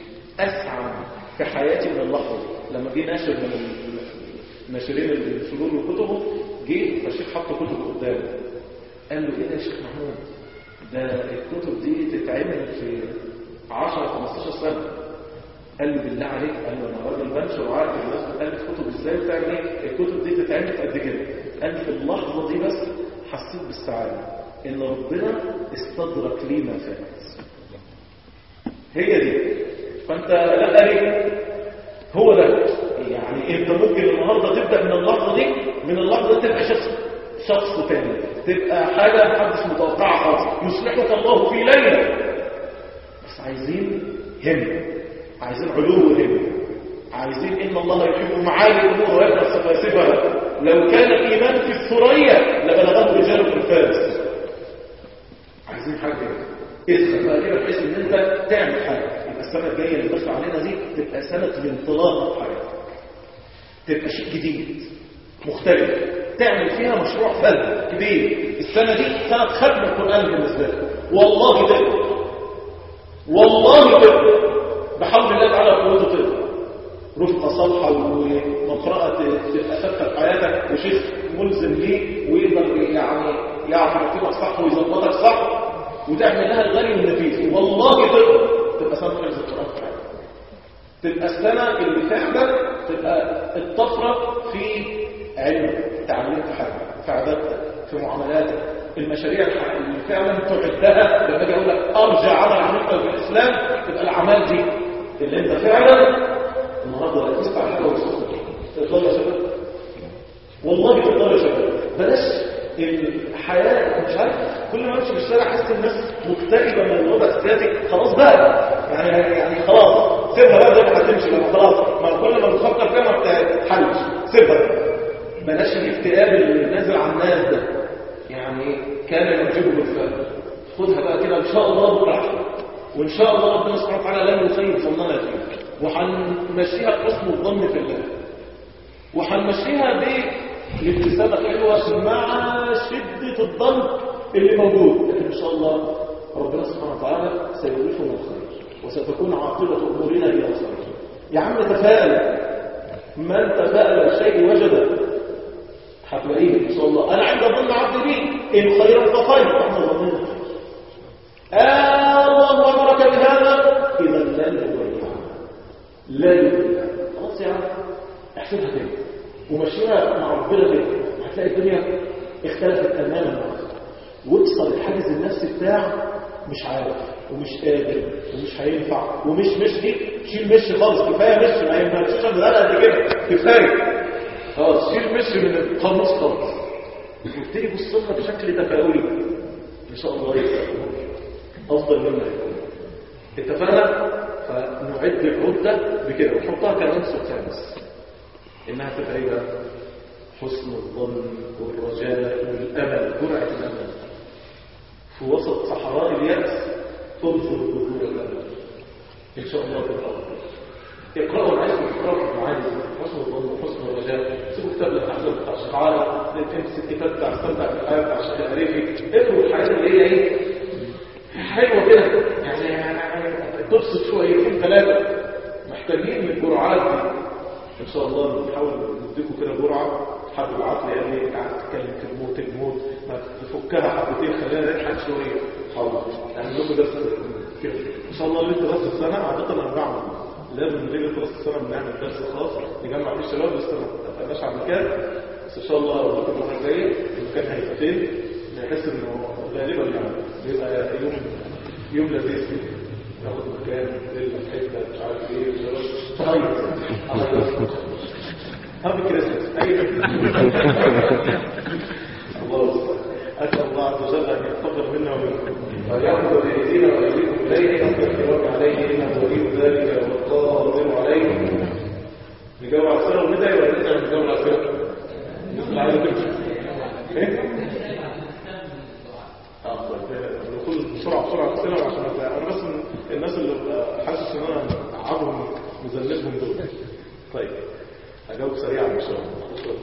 اسعد في حياتي من اللحظه دي لما جه ناشر من ال- ناشرين الفلول وكتبه جه فالشيخ حط كتب قدامه قال له ايه ده يا شيخ محمود ده الكتب دي تتعمل في 10 15 سنه قال له بالله عليك قال له انا راجل بنشر وعارف الناس بتالف كتب ازاي بتعمل ايه الكتب دي تتعمل في قد كده قال في اللحظه دي بس حسيت بالسعاده ان ربنا استدرك لي ما فات هي دي فانت لا قاري هو ده يعني انت ممكن النهارده تبدا من اللحظه دي من اللحظه دي تبقى شخص شخص تاني تبقى حاجه محدش متوقعها خالص يصلحك الله في ليله بس عايزين همه عايزين علو همه عايزين ان الله يحب معالي الامور ويكره سفاسفها لو كان الايمان في الثريا لبلغه رجال في الفارس عايزين حاجه كده اسخن بقى كده بحيث ان انت تعمل حاجه يبقى السنه الجايه اللي داخله علينا دي تبقى سنه الانطلاق في حياتك تبقى شيء جديد مختلف تعمل فيها مشروع فن كبير السنه دي سنه ختم القران بالنسبه لك والله تقدر والله تقدر بحول الله تعالى قوته تقدر رفقة صالحة ومقرأة تبقى ثابتة في حياتك وشيخ ملزم ليه ويقدر يعني يعرف يرتبك صح ويظبطك صح وتعمل لها الغني والنفيس والله تقدر تبقى سنة حفظ القرآن في حياتك تبقى السنة اللي فعلا تبقى الطفرة في علم تعلمت حاجة في عبادتك في معاملاتك المشاريع اللي فعلا تعدها لما اجي اقول لك ارجع عمل عملته في الاسلام تبقى الاعمال دي اللي انت فعلا النهارده ركزت على حاجه وصلت تقدر يا شباب والله تقدر يا شباب بلاش الحياه مش عارف كل ما امشي في الشارع احس الناس مكتئبه من الوضع السياسي خلاص بقى يعني يعني خلاص سيبها بقى زي ما هتمشي لما خلاص ما كل ما بتفكر فيها ما بتتحلش سيبها بلاش الاكتئاب اللي نازل على الناس ده يعني كان يعجبه بالفعل خدها بقى كده ان شاء الله بكره أحلى. وان شاء الله ربنا سبحانه وتعالى لن يخيب ظننا فيه وهنمشيها بحسن الظن في الله وهنمشيها بابتسامه حلوه مع شده الظن اللي موجود لكن ان شاء الله ربنا سبحانه وتعالى سيؤلفنا الخير وستكون عاقبه امورنا الى الخير يا عم تفائل من تفائل الشيء وجده هتلاقيه ان شاء الله انا عند ظن عبدي بي ان خيرا فخير احنا ظننا خير آه الله امرك بهذا اذا لن يضيع لا يضيع خلاص يا عم احسبها كده ومشيها مع ربنا كده هتلاقي الدنيا اختلفت تماما واكسر الحاجز النفسي بتاع مش عارف ومش قادر ومش هينفع ومش مش دي شيل مش خالص كفايه مش ما ينفعش ده قد كده كفايه خلاص شيل مش من القاموس خالص وابتدي بص لها بشكل تفاؤلي ان شاء الله يكون افضل مما يكون اتفقنا فنعد العده بكده ونحطها كعنصر خامس انها تبقى ايه بقى حسن الظن والرجاء والامل جرعه الامل في وسط صحراء اليأس تنصر بذور الامل ان شاء الله تبقى اقرأوا العيش اقرأوا معاني حسن الظن وحسن الرجاء سيبوا كتاب الأحزاب بتاع الشيخ عارف تمسك الكتاب بتاع استمتع بالحياة بتاع الشيخ الأريفي اقروا الحاجات اللي هي ايه حلوة كده يعني تبسط شويتين ثلاثة محتاجين من الجرعات دي ان شاء الله نحاول نديكم كده جرعة حد يبعت لي قال لي قاعد تتكلم تموت تموت ما تفكها حبتين خلينا نضحك شوية حاضر يعني لكم درس كده ان شاء الله ليله راس السنة عادة انا بعمل لازم ليله راس السنة بنعمل درس خاص نجمع فيه الشباب بس ما تبقاش على المكان بس ان شاء الله لو المره الجايه المكان هيبقى فين نحس انه غالبا يعني بيبقى يوم يوم لذيذ كده ناخد مكان ليله في حته مش عارف ايه طيب هابي كريسمس اي الله اسال الله عز وجل ان يتقبل منا ومنكم ويأخذ بأيدينا وأيديكم إليه نستغفرك عليه إنه ولي ذلك والقادر عليه نجاوب على السؤال وندعي ولا ندعي نجاوب على السؤال؟ نسأل على كده ايه؟ اه طيب ندخل بسرعة بسرعة بسرعة عشان أبقى- انا بس من الناس اللي ببقى حاسس ان انا عبهم مذنبهم دول طيب هجاوب سريعا ان شاء الله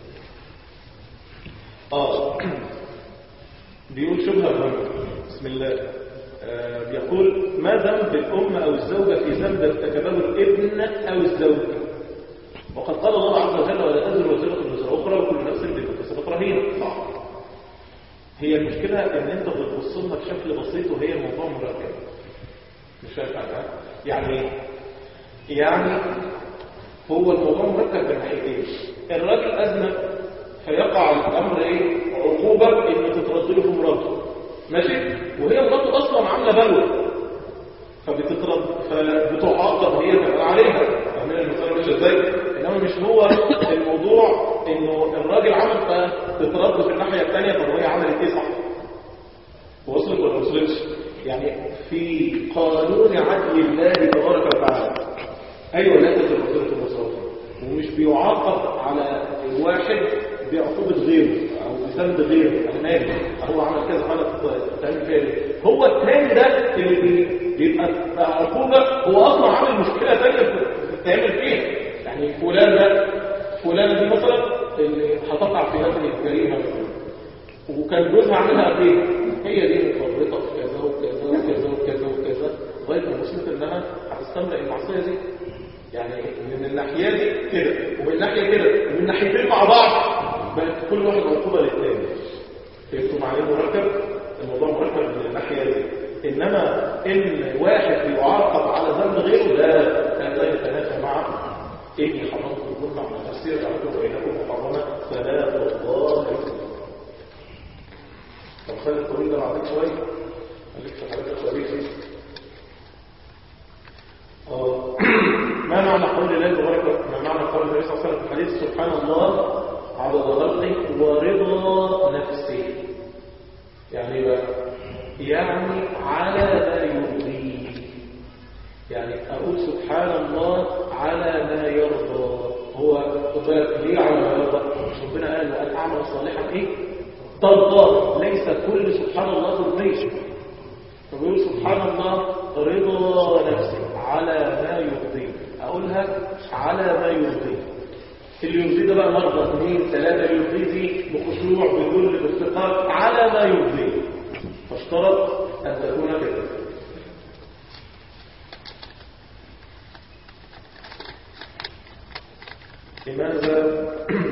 اه بيقول شبهة مهمة بسم الله آه بيقول ما ذنب الأم أو الزوجة في ذنب ارتكبه الابن أو الزوج وقد قال الله عز وجل ولا تزر وزرة وزر أخرى وكل نفس بما كسبت رهينة صح هي المشكلة ان انت بتبص لها بشكل بسيط وهي الموضوع مركب مش فاهم حاجة يعني ايه؟ يعني هو الموضوع مركب من ناحيتين الراجل أذنب فيقع الأمر ايه عقوبة ان تترد له في مراته ماشي وهي مراته أصلا عاملة بلوى فبتترد فبتعاقب هي كمان عليها فاهمين المسألة مش ازاي انما مش هو الموضوع انه الراجل عمل فتترد في الناحية الثانية طب وهي عملت ايه صح وصلت ولا وصلتش يعني في قانون عدل الله تبارك وتعالى ايوه لا تزر وزرة المصروف ومش بيعاقب على الواحد بعقوبة غيره او بذنب غيره او مالي هو عمل كذا حاجة تعمل فيها ليه؟ هو الثاني ده اللي بي- بيبقى بقى عقوبة هو اصلا عامل مشكلة ثانية بتتعمل فيها يعني فلان ده فلانة دي مثلا اللي هتقع في هذه الجريمة وكان جوزها عاملها قد ايه؟ هي دي مفرطة في كذا وكذا وكذا وكذا وكذا لغاية ما وصلت انها هتستمر المعصية دي يعني من الناحية دي كده ومن الناحية كده ومن ناحيتين مع بعض بقت كل واحد عقوبة للتاني فهمتوا معنى مركب الموضوع مركب من الناحية دي إنما إن واحد يعاقب على ذنب غيره لا كان لا يتنافى مع إني حرمت الظلم على نفسي وجعلته بينكم محرما فلا تظالموا طب خلي الطويل ده بعدين شوية خليك في حاجات الخبيثة آه. ما معنى قول الله تبارك ما معنى قول النبي صلى الله عليه وسلم في الحديث سبحان الله عدد خلقه ورضا نفسه يعني إيه بقى يعني على ما يرضيه يعني أقول سبحان الله ليس كل سبحان الله ترضيه فبيقول سبحان الله رضا نفسي على ما يرضيه اقولها على ما يرضيه اللي يرضيه ده بقى مرة اثنين ثلاثة يرضيه دي بخشوع بذل بافتقار على ما يرضيه فاشترط ان تكون كده لماذا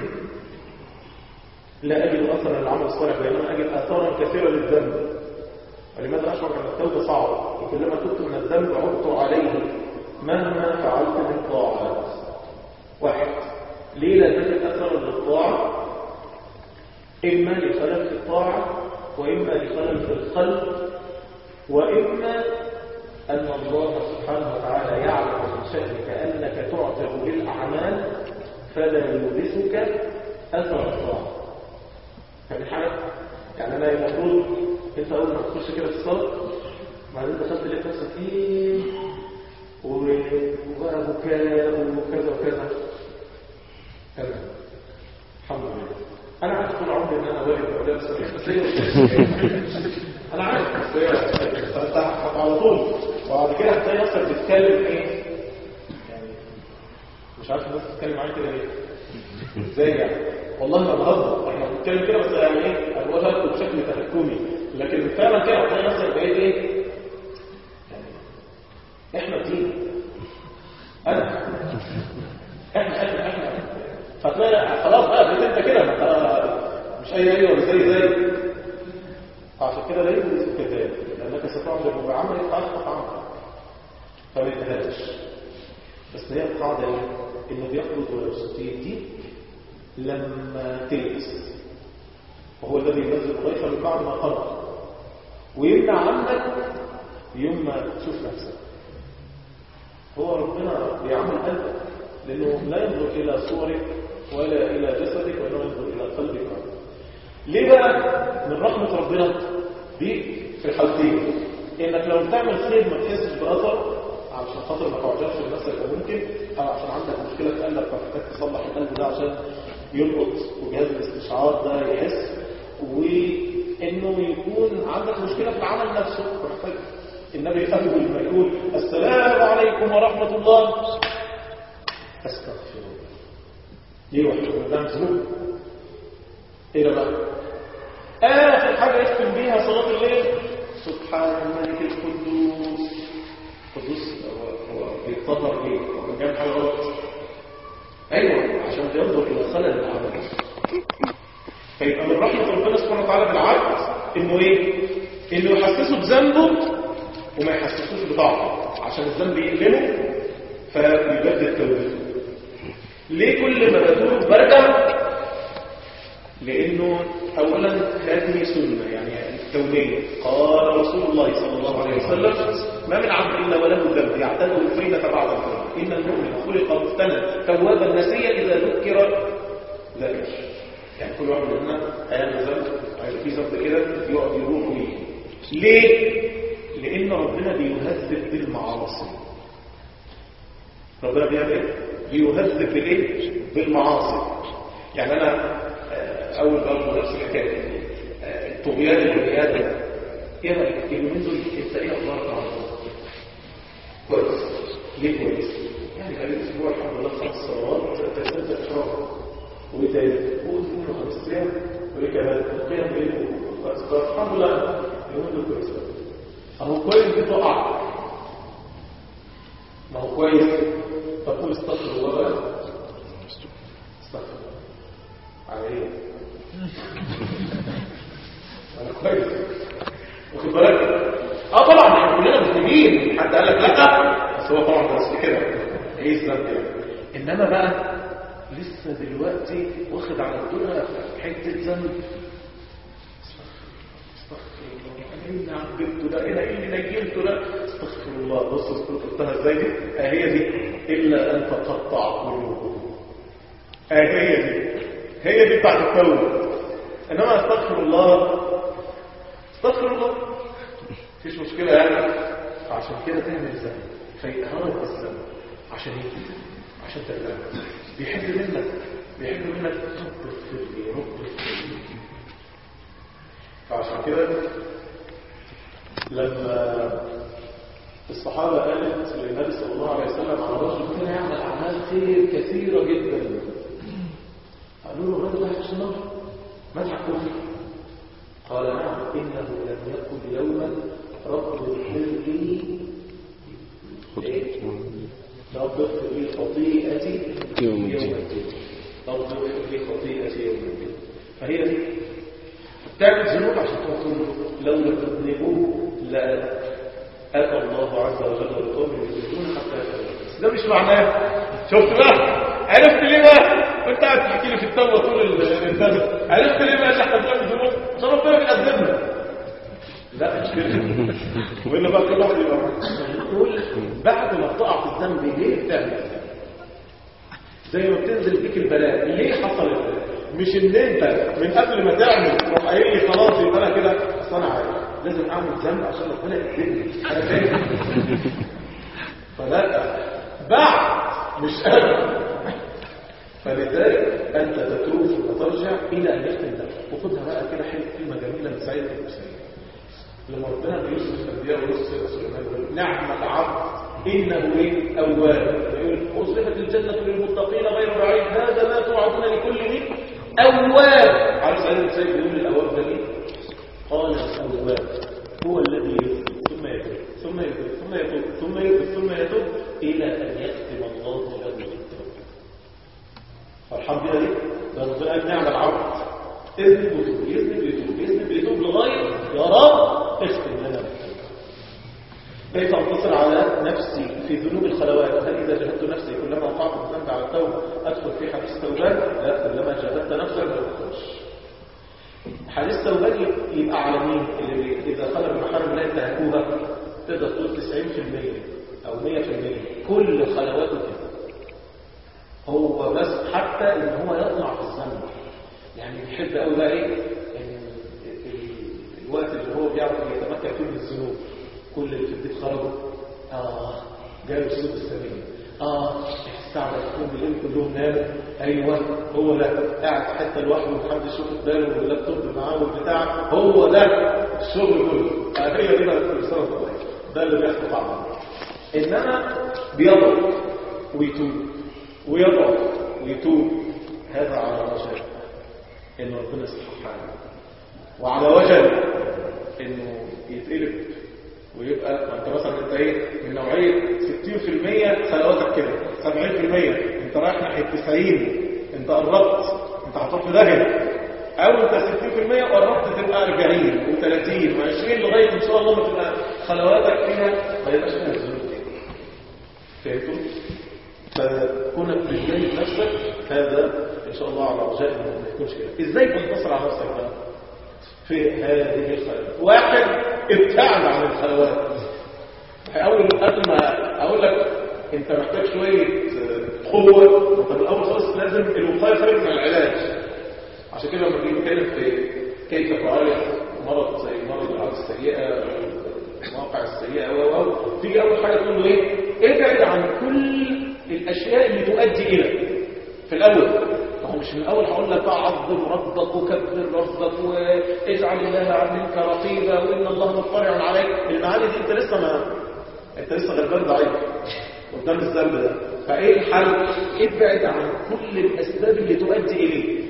لا أجد أثرا للعمل الصالح بينما أجد آثارا كثيرة للذنب ولماذا أشعر أن التوبة صعبة وكلما تبت من الذنب عدت عليه مهما فعلت من طاعات واحد ليه لا تجد أثرا للطاعة إما لخلل في الطاعة وإما لخلل في القلب وإما أن الله سبحانه وتعالى يعلم من شأنك أنك تعجب بالأعمال فلا يلبسك أثر الطاعة يعني حاجة يعني أنا المفروض أنت أول ما تخش كده في الصلاة بعدين دخلت لقيت نفسك فيه وبقى بكاء وكذا وكذا تمام الحمد لله أنا عارف طول عمري إن أنا والد أولاد الصالحين بس هي أنا عارف بس هي فأنت على طول وبعد كده هتلاقي نفسك بتتكلم إيه يعني مش عارف الناس تتكلم معايا كده ليه ازاي يعني والله ما بهزر احنا بنتكلم كده بس يعني ايه انا بقولها بشكل تحكمي لكن فعلا كده هتلاقي نفسك بقيت ايه يعني احنا دين انا احنا احنا احنا فتلاقي خلاص بقى بقيت انت كده ما انت مش اي اي ولا زي زي عشان كده لا يجوز كذلك لانك ستعجب بعملك فاخطا عنك فما يتهاش بس هي القاعده ايه انه بيقبض ويبسطين دي لما تلبس وهو الذي ينزل الضيف من بعد ما قرر ويمنع عنك يوم ما تشوف نفسك هو ربنا بيعمل قلبك لانه لا ينظر الى صورك ولا الى جسدك وانما ينظر الى قلبك ليه بقى من رحمه ربنا بيك في الحالتين انك لو بتعمل خير ما تحسش باثر علشان خاطر ما تعجبش بنفسك او ممكن او عشان عندك مشكله في قلبك فمحتاج تصلح القلب ده عشان يلقط وجهاز الاستشعار ده يحس وانه يكون عندك مشكله في العمل نفسه محتاج النبي اول ما يقول السلام عليكم ورحمه الله استغفر الله ليه وحده ده مذنوب ايه ده بقى اخر حاجه يختم بيها صلاه الليل سبحان الملك القدوس قدوس هو هو بيتطهر ليه هو كان حاجه غلط ايوه عشان ينظر الى خلل العمل فيبقى من رحمه ربنا سبحانه وتعالى بالعبد انه ايه انه يحسسه بذنبه وما يحسسوش بطاعته عشان الذنب يقلمه فيجدد توبته ليه كل ما بتوب برجع لانه اولا هذه سنه يعني التوبيه قال رسول الله صلى الله عليه وسلم ما من عبد الا وله ذنب يعتاد الفينه بعد الفينه ان المؤمن خلق مفتنا توابا نسيا اذا ذكر ذكر يعني كل واحد منا هيعمل ذنب هيبقى في ذنب كده يقعد يروح ويجي ليه لان ربنا بيهذب بالمعاصي ربنا بيعمل ايه بيهذب بالايه بالمعاصي يعني انا اول برضه نفس الحكايه الطغيان البني ادم ايه رايك اليومين دول انت ايه اخبارك مع الله كويس ليه كويس يعني بقى الاسبوع الحمد لله خمس صلوات تسدد اشراف وايه تاني واسبوع خمس ايام وايه كمان القيام بايه الحمد لله اليومين دول كويس اهو كويس بتقع ما هو كويس تقول استغفر الله بقى استغفر الله على ايه انا كويس واخد بالك اه طبعا احنا كلنا مسلمين حد قال لك لا بس هو طبعا درس كده ايه الذنب يعني انما بقى لسه دلوقتي واخد على الدنيا حته ذنب ايه اللي عبدته ده ايه اللي نجمته ده استغفر الله بص قلتها ازاي دي هي دي الا ان تقطع قلوبهم هي دي هي دي بتاعت التوبه انما استغفر الله استغفر الله مفيش مشكله يعني عشان كده تعمل ذنب فيقهرك الذنب عشان يجي عشان ترجع بيحب منك بيحب منك رب اغفر لي رب اغفر لي فعشان كده لما الصحابة قالت للنبي صلى الله عليه وسلم على رجل كان يعمل أعمال خير كثيرة جدا قالوا له الرجل ده في النار ما تحكوا فيه قال نعم إنه لم يقل يوما رب اغفر لي إيه؟ رب اغفر لي خطيئتي يوم الدين. رب اغفر لي خطيئتي يوم الدين فهي دي تعمل ذنوب عشان تقول له لو لم تذنبوه لا أتى الله عز وجل بقوم يذنبون حتى يتوبوا بس ده مش معناه شفت بقى عرفت ليه بقى وانت قاعد تحكي لي في التوبه طول الدرس عرفت ليه بقى ان احنا بنعمل ذنوب عشان ربنا بيأذبنا لا مش كده وإلا بقى كل واحد يبقى يقول بعد ما تقع في الذنب ليه بتعمل كده؟ زي ما بتنزل بيك البلاء ليه حصل البلاء مش ان انت من قبل ما تعمل تروح قايل لي خلاص يبقى انا كده اصل انا عارف لازم اعمل ذنب عشان ربنا يكرمني انا فاهم فلا بعد مش قبل فلذلك انت تتوب وترجع الى ان يختم ذنبك وخدها بقى كده حلوه كلمه جميله من سيد المرسلين لما ربنا بيوصف الانبياء ويوصف سليمان يقول نعم العبد انه ايه اواب يقول اصلفت الجنه للمتقين غير بعيد هذا ما توعدون لكل مين اواب عارف سيد المسيب بيقول الاواب ده ليه قال الاواب هو الذي يذنب ثم يتوب ثم يتوب ثم يتوب ثم يتوب ثم يتوب الى ان يختم الله له بالتوبه فرحان بيها ليه ده ربنا قال نعم العبد اذنب وتوب يذنب يتوب يذنب يتوب لغايه يا رب اختم لنا بالتوبه كيف انتصر على نفسي في ذنوب الخلوات هل اذا جهدت نفسي كلما وقعت في الذنب على التوبه ادخل في حديث ثوبان لا كلما جهدت نفسك ما تدخلش حديث ثوبان يبقى على مين اللي اذا خلى المحارم لا ينتهكوها تقدر تقول 90% او 100% كل خلواته كده هو بس حتى ان هو يطمع في الذنب يعني بيحب قوي بقى ايه إن ال- الوقت اللي هو بيعرف يتمكن فيه من الذنوب كل اللي في البيت خرجوا اه جاله الصوت السمين اه الساعه تكون بالليل كلهم ناموا ايوه هو ده قاعد في حته لوحده ومحدش واخد باله واللابتوب معاه والبتاع هو ده الشغل كله آه، هي دي بقى الرساله ده اللي بيحصل طبعا انما بيضرب ويتوب ويضرب ويتوب هذا على رجاء ان ربنا يصلح حاله وعلى وجه انه يتقلب ويبقى ما انت مثلا انت ايه من نوعيه 60% خلواتك كده 70% انت رايح ناحيه 90 انت قربت انت هتروح في داهيه او انت 60% قربت تبقى 40 و30 و20 لغايه ان شاء الله ما تبقى خلواتك فيها ما يبقاش فيها الذنوب دي فهمتوا؟ فكونك بتجاهد نفسك هذا ان شاء الله على رجاء انه ما يكونش كده ازاي تنتصر على نفسك بقى في هذه الخلوات واحد ابتعد عن الخلوات اول قبل ما اقول لك انت محتاج شويه قوه انت من الاول خالص لازم الوقايه خير من العلاج عشان كده لما بنيجي نتكلم في كيف تعالج مرض زي مرض العادة السيئه المواقع السيئه و و تيجي اول حاجه تقول له ايه ابعد عن كل الاشياء اللي تؤدي الى في الاول ما هو مش من الاول هقول لك بقى عظم ربك وكبر ربك واجعل الله عنك رقيبا وان الله مطلع عليك المعاني دي انت لسه ما انت لسه غلبان ضعيف قدام الذنب ده فايه الحل ابعد عن كل الاسباب اللي تؤدي اليه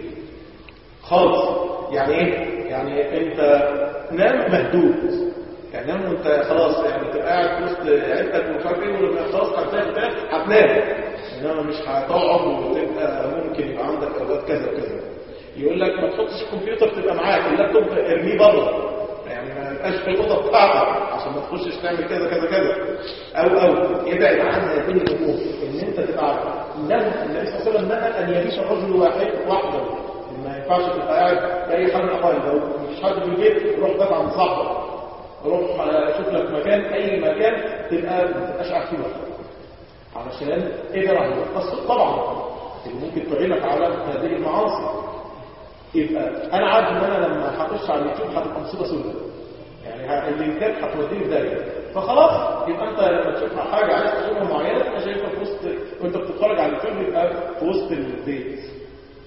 خالص يعني ايه يعني انت نام مهدود يعني نام وانت خلاص يعني تبقى قاعد في وسط عيلتك ومش عارف ايه ولما خلاص هتنام بتاع هتنام انما مش هتقعد وتبقى ممكن يبقى عندك اوقات كذا وكذا يقول لك ما تحطش الكمبيوتر تبقى معاك اللابتوب ارميه بره يعني ما يبقاش في الاوضه بتاعتك عشان ما تخشش تعمل كذا كذا كذا او او ابعد عن هذه الامور ان انت تبقى نهى النبي صلى الله عليه وسلم نهى ان يعيش الرجل واحد وحده ما ينفعش تبقى قاعد في اي حال من الاحوال لو مش حد في البيت روح بات عند صاحبك روح شوف لك مكان اي مكان تبقى ما تبقاش قاعد فيه لوحدك علشان ايه راح يتقصد طبعا اللي ممكن تعينك على هذه المعاصي يبقى انا عارف ان انا لما هخش على اليوتيوب هتبقى مصيبه سوداء يعني ه- اللينكات هتوديني في داهيه فخلاص يبقى انت لما تشوف حاجه عايز تشوفها معينه تبقى شايفها في وسط وانت بتتفرج على الفيلم يبقى في وسط البيت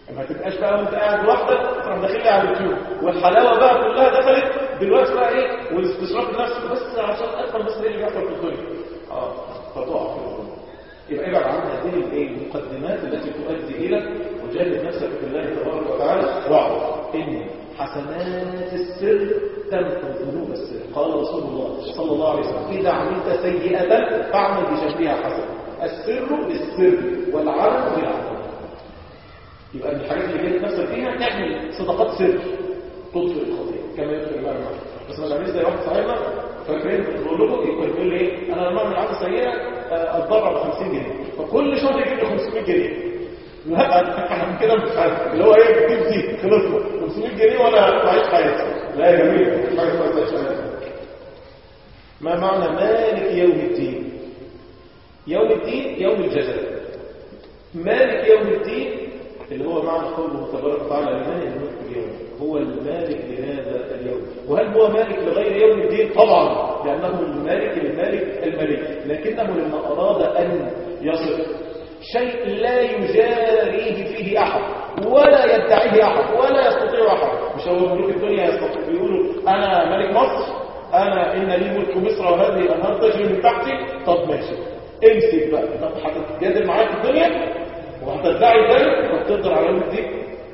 ما تبقاش بقى وانت قاعد لوحدك تروح داخل لي على اليوتيوب والحلاوه بقى كلها دخلت دلوقتي بقى ايه والاستشراف النفسي بس عشان افهم بس ايه اللي بيحصل في الدنيا اه فتقع في الظلم يبقى ابعد عن هذه الايه المقدمات التي تؤدي الى وجاهد نفسك في الله تبارك وتعالى واعرف ان حسنات السر تمحو ذنوب السر قال رسول الله صلى الله عليه وسلم اذا عملت سيئه فاعمل بجنبها حسنه السر للسر والعمل للعمل يبقى من الحاجات اللي جايه نفسك فيها تعمل صدقات سر تطفئ الخطيئه كما يذكر الامام مالك بس ما تعملش زي واحد صاحبنا فاكرين بقول لكم يقول يقول لي ايه انا لما اعمل عاده سيئه آه، اتضرر ب 50 جنيه فكل شهر يجيب لي 500 جنيه لا احنا كده مش عارف اللي هو ايه بتجيب دي خلصنا 500 جنيه وانا بعيش حياتي لا يا جميل حاجه كويسه ما معنى مالك يوم الدين يوم الدين يوم الجزاء مالك يوم الدين اللي هو معنى قوله تبارك وتعالى لمن الملك اليوم هو المالك لهذا اليوم وهل هو مالك لغير يوم الدين طبعا لأنه المالك للمالك الملك لكنه لما أراد أن يصف شيء لا يجاريه فيه أحد ولا يدعيه أحد ولا يستطيع أحد مش هو ملوك الدنيا يستطيع بيقولوا أنا ملك مصر أنا إن لي ملك مصر وهذه الأنهار تجري من تحتي طب ماشي امسك بقى طب هتتجادل معايا في الدنيا وهتدعي ذلك وتقدر على يوم الدين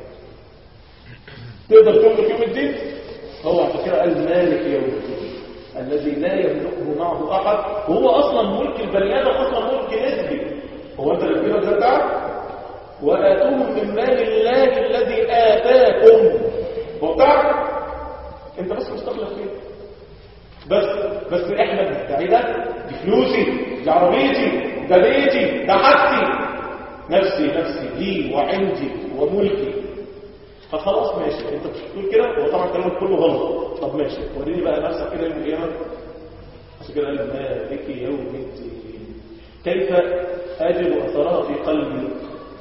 تقدر تملك يوم الدين هو عشان كده قال مالك يوم الدين الذي لا يملكه معه احد وهو اصلا ملك البني ادم اصلا ملك نسبي هو انت اللي بتجيبك ده بتاعك واتوهم من مال الله الذي اتاكم هو بتاعك انت بس مستخلف فيه بس بس احنا بندعي ده دي فلوسي دي عربيتي ده بيتي ده حاجتي نفسي نفسي لي وعندي وملكي فخلاص ماشي انت مش بتقول كده هو طبعا كلامك كله غلط طب ماشي وريني بقى نفسك كده يوم القيامه عشان كده قال مالك يوم الدين كيف اجد اثرها في قلبي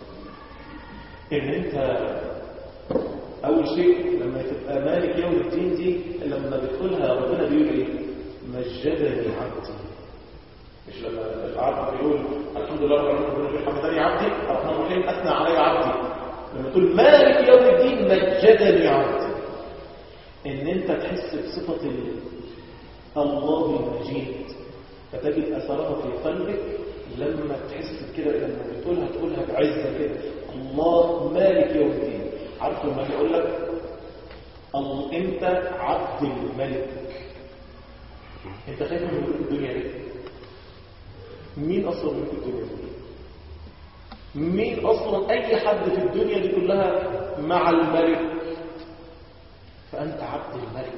ان انت اول شيء لما تبقى مالك يوم الدين دي لما بتقولها ربنا بيقول ايه مجدني عبدي مش لما العبد بيقول الحمد لله رب العالمين ربنا بيقول حمدني عبدي الرحمن الرحيم اثنى علي عبدي لما تقول مالك يوم الدين مجدني عبدي ان انت تحس بصفه ال- الله المجيد فتجد اثرها في قلبك لما تحس كده لما بتقولها تقولها بعزه كده الله مالك يوم الدين عارف لما يقول لك ال- انت عبد الملك انت خايف من ملوك الدنيا ليه مين اصلا ملوك الدنيا دي مين اصلا اي حد في الدنيا دي كلها مع الملك فانت عبد الملك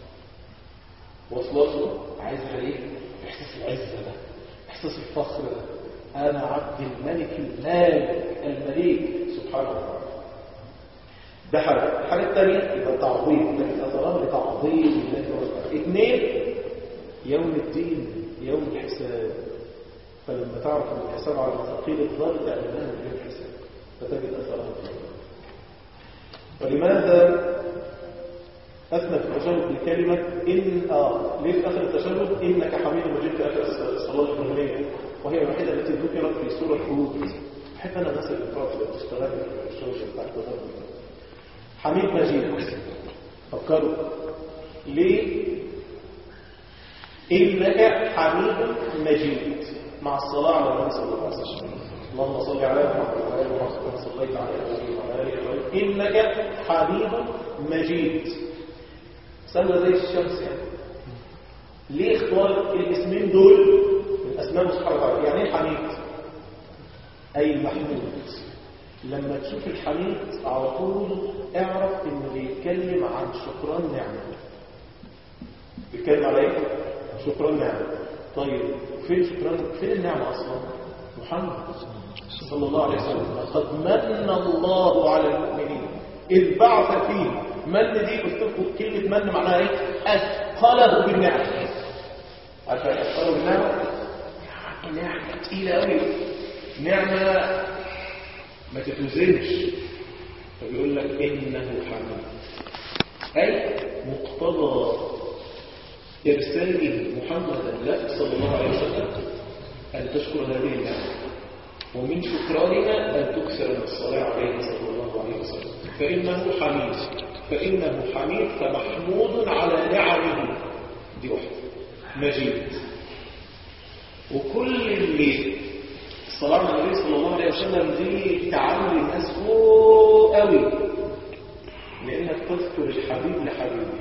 وصلته عايز ايه احساس العزه ده احساس الفخر ده انا عبد الملك المالك المليك سبحانه وتعالى ده حاجه الحاجه الثانيه يبقى تعظيم ده اثرها لتعظيم الله وتعالى اثنين يوم الدين يوم الحساب فلما تعرف ان الحساب على المثاقيل الضال تعلمها من يوم الحساب فتجد اثرها فيه ولماذا اثنى في التشهد بكلمه ان اه ليه في اخر التشهد انك حميد مجيد في اخر الصلاه الابراهيميه وهي الوحيده التي ذكرت في سوره هود بحب انا الناس اللي بتقعد تشتغل في الشوشه بتاعت الغرب حميد مجيد فكروا ليه إنك حميد مجيد مع الصلاة على النبي صلى الله عليه وسلم اللهم صل على محمد وعلى آل محمد كما صليت على إبراهيم وعلى آل إبراهيم إنك حميد مجيد سهلة زي الشمس يعني ليه اختار الاسمين دول من أسماء سبحانه وتعالى يعني ايه حميد أي محمود لما تشوف الحميد على طول اعرف انه بيتكلم عن شكران نعمه بيتكلم على ايه شكرا نعمة طيب فين شكرا فين النعمة أصلا محمد صلى الله عليه وسلم قد من الله على المؤمنين إذ بعث فيه من دي قلت لكم كلمة من معناها إيه أثقله بالنعمة عارفة أثقله بالنعمة يعني نعمة تقيلة أوي نعمة ما تتوزنش فبيقول لك إنه حميد أي مقتضى إرساله محمدا لك صلى الله عليه وسلم أن تشكر هذه النعمة ومن شكراننا أن تكثر من الصلاة عليه صلى الله عليه وسلم فإنه حميد فإنه حميد فمحمود على نعمه دي واحدة مجيد وكل اللي الصلاة على النبي صلى الله عليه وسلم دي تعامل الناس فوق قوي لأنك تذكر الحبيب لحبيبه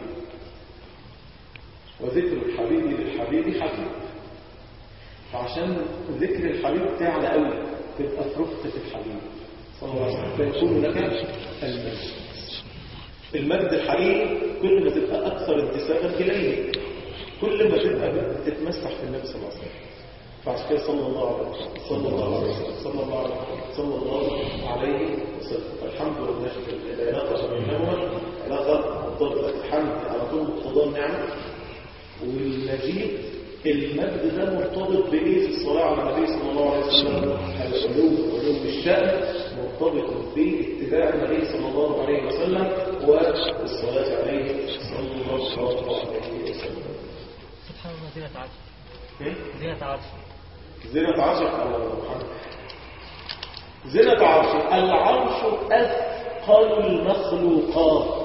وذكر الحبيب للحبيب حبيب فعشان ذكر الحبيب تعلى قوي تبقى في رفقة الحبيب صلى الله عليه وسلم فيكون لك المجد المجد الحقيقي كل ما تبقى أكثر انتسابا إليه كل ما تبقى تتمسح في النبي صلى الله عليه وسلم فعشان كده صلى الله عليه وسلم صلى الله عليه وسلم صلى الله عليه وسلم صلى الله عليه وسلم الحمد لله إذا ناقش بينهما علاقة مضطرة الحمد على طول مقتضى النعمة والمجيد المجد ده مرتبط بإيه في الصلاة على النبي صلى الله عليه وسلم العلو علو الشأن مرتبط باتباع النبي صلى الله عليه وسلم والصلاة عليه صلى الله عليه وسلم سبحان الله زينة عرش إيه؟ زينة عرش زينة عرش على محمد زينة عرش العرش أثقل المخلوقات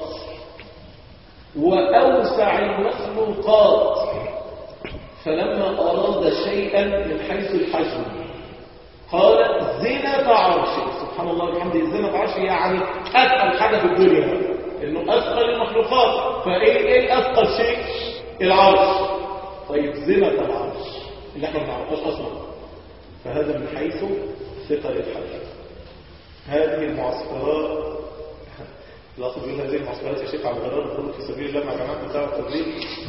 وأوسع المخلوقات فلما أراد شيئا من حيث الحجم قال زينة عرش سبحان الله وبحمده زينة عرش يعني أثقل حاجة في الدنيا إنه أثقل المخلوقات فإيه إيه أثقل شيء العرش طيب زينة العرش اللي احنا ما نعرفهاش أصلا فهذا من حيث ثقل الحديث هذه المعسكرات الأخذ بيقول هذه المعسكرات يا شيخ على الغرار الخروج في سبيل الله مع جماعة بتاع التبليغ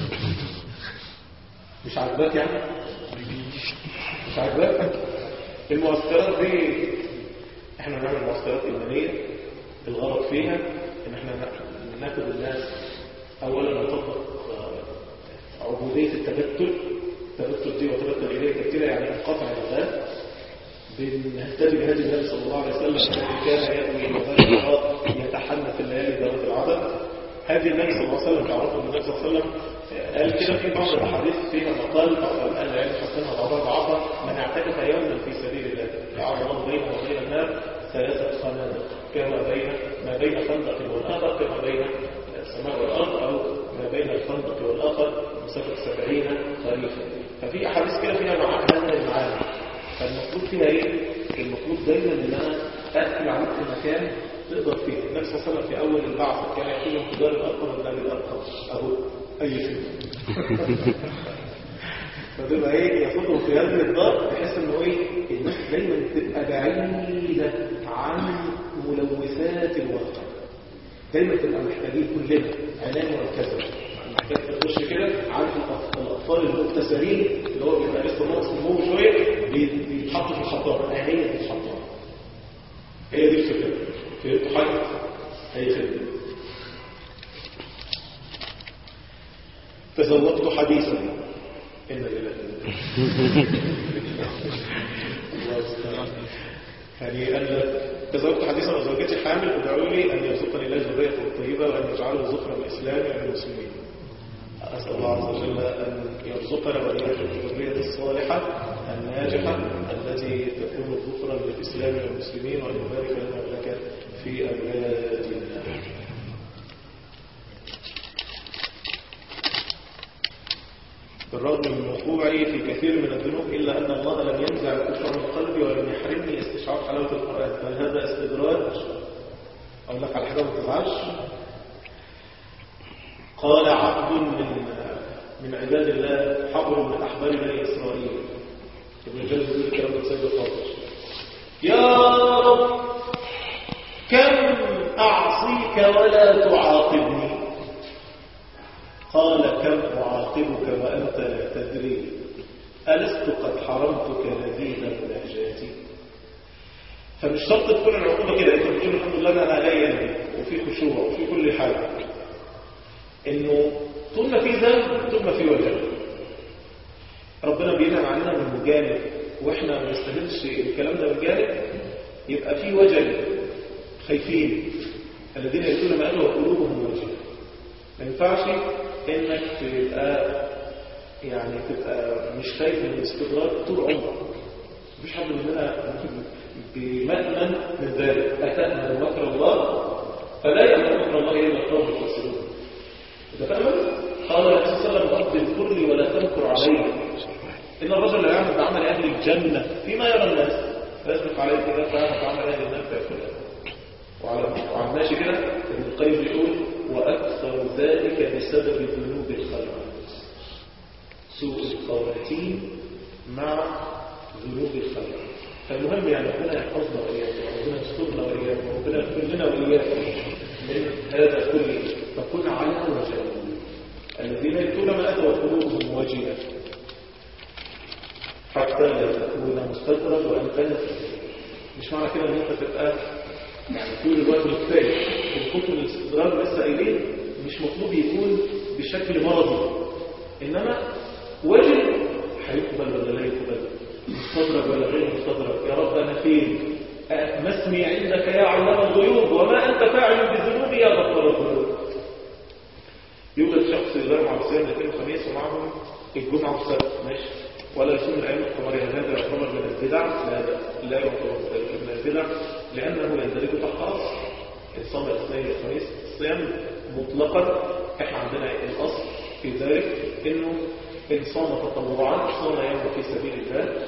مش عاجباك يعني مش عاجباك المعسكرات دي احنا بنعمل معسكرات إيمانية الغرض فيها ان احنا ناخد الناس اولا نطبق آه، عبودية التبتل التبتل دي وتبتل إليه كده يعني انقطع الغاز بنهتدي بهدي النبي صلى الله عليه وسلم الذي كان يأوي إلى ذات الأرض يتحنى في الليالي ذوات العدد هذه النبي صلى الله عليه وسلم تعرفوا النبي صلى الله عليه وسلم قال كده في بعض الأحاديث فيها مقال بعض الآن العلم حسنها بعضها ضعفها من اعتكف يوما في سبيل الله جعل الله بينه وبين النار ثلاثة خنادق كما بين ما بين خندق والآخر كما بين السماء والأرض أو ما بين الخندق والآخر مسافة سبعين خريفا ففي أحاديث كده فيها مع هذا المعاني فالمفروض فيها ايه المفروض دايما ان انا اقفل عليك في مكان تقدر فيه النبي صلى الله عليه وسلم في اول البعث كان يقول انتظار الارقم من باب الارقم اهو اي شيء فتبقى ايه ياخدهم في هذه الدار بحيث انه ايه الناس دايما تبقى بعيده عن ملوثات الواقع دايما تبقى محتاجين كلنا عنايه مركزه محتاج تخش كده عارف الأط- الاطفال المبتسمين اللي هو بيبقى لسه ناقص نمو شويه بي- بيتحطوا في الحضاره هي دي الحضاره هي دي الفكره فهمتوا حاجه هي خدمه تزوجت حديثا ان لله الله يستعان يعني أن تزوجت حديثا وزوجتي حامل ادعوا لي أن يرزقني الله ذرية طيبة وأن يجعله ذكرا الإسلام والمسلمين أسأل الله عز وجل أن يرزقنا وإياكم الذرية الصالحة الناجحة التي تكون ذكرا للإسلام والمسلمين وأن يبارك لنا ولك في أولادنا بالرغم من وقوعي في كثير من الذنوب إلا أن الله لم ينزع الكفر من قلبي ولم يحرمني استشعار حلاوة القرآن هل هذا استدراج؟ أقول لك على حاجة ما تزعلش قال عبد من من عباد الله حبر من أحبار بني إسرائيل ابن جوزي يقول الكلام ده سيد الفاضل يا رب كم أعصيك ولا تعاقبني قال كم أعاقبك وأنت لا تدري ألست قد حرمتك لذيذ النجاة فمش شرط تكون العقوبة كده انت بتقول الحمد لله انا علي قلبي وفي خشوع وفي كل حاجة انه طول ما في ذنب طول ما في وجل ربنا بينعم علينا من جانب واحنا ما نستهلش الكلام ده من جانب يبقى في وجل خايفين الذين يقولون ما قالوا وقلوبهم وجل ما ينفعش انك تبقى يعني تبقى مش خايف من الاستدراج طول عمرك مفيش حد مننا بمأمن من ذلك أتأمن مكر الله فلا يأمن مكر الله إلا القوم الخاسرون إذا تأمن قال النبي صلى الله عليه وسلم رب اذكر لي ولا تمكر علي إن الرجل لا يعمل بعمل أهل الجنة فيما يرى الناس فيسبق عليه كده فيعمل بعمل أهل النار فيأكلها وعلى وعلى ماشي كده ابن القيم بيقول وأكثر ذلك بسبب ذنوب الخلق سوء الخواتيم مع ذنوب الخلق فالمهم يعني ربنا يحفظنا وإياكم وربنا يسترنا وإياكم وربنا يغفر لنا وإياكم من هذا كله فكن على وجل الذين يأتون ما أتوا قلوبهم وجلة حتى لا تكون مستدرج وأنت لا تستدرج مش معنى كده ان انت تبقى يعني طول الوقت مكتئب الخوف من الاستدراج لسه قايلين مش مطلوب يكون بشكل مرضي انما وجه هيقبل ولا لا يقبل مستدرج ولا غير مستدرج يا رب انا فين أه، ما اسمي عندك يا علام الغيوب وما انت فاعل بالذنوب يا غفار الذنوب يوجد شخص يدار مع الصيام الاثنين والخميس ومعهم الجمعه والسبت ماشي ولا يصوم الايام القمريه هذا يعتبر من البدع لا لا يعتبر من البدع لانه يندرج تحت اصل الصوم الاثنين والخميس الصيام مطلقا احنا عندنا الاصل في ذلك انه ان صام تطوعا صام يوم في سبيل الله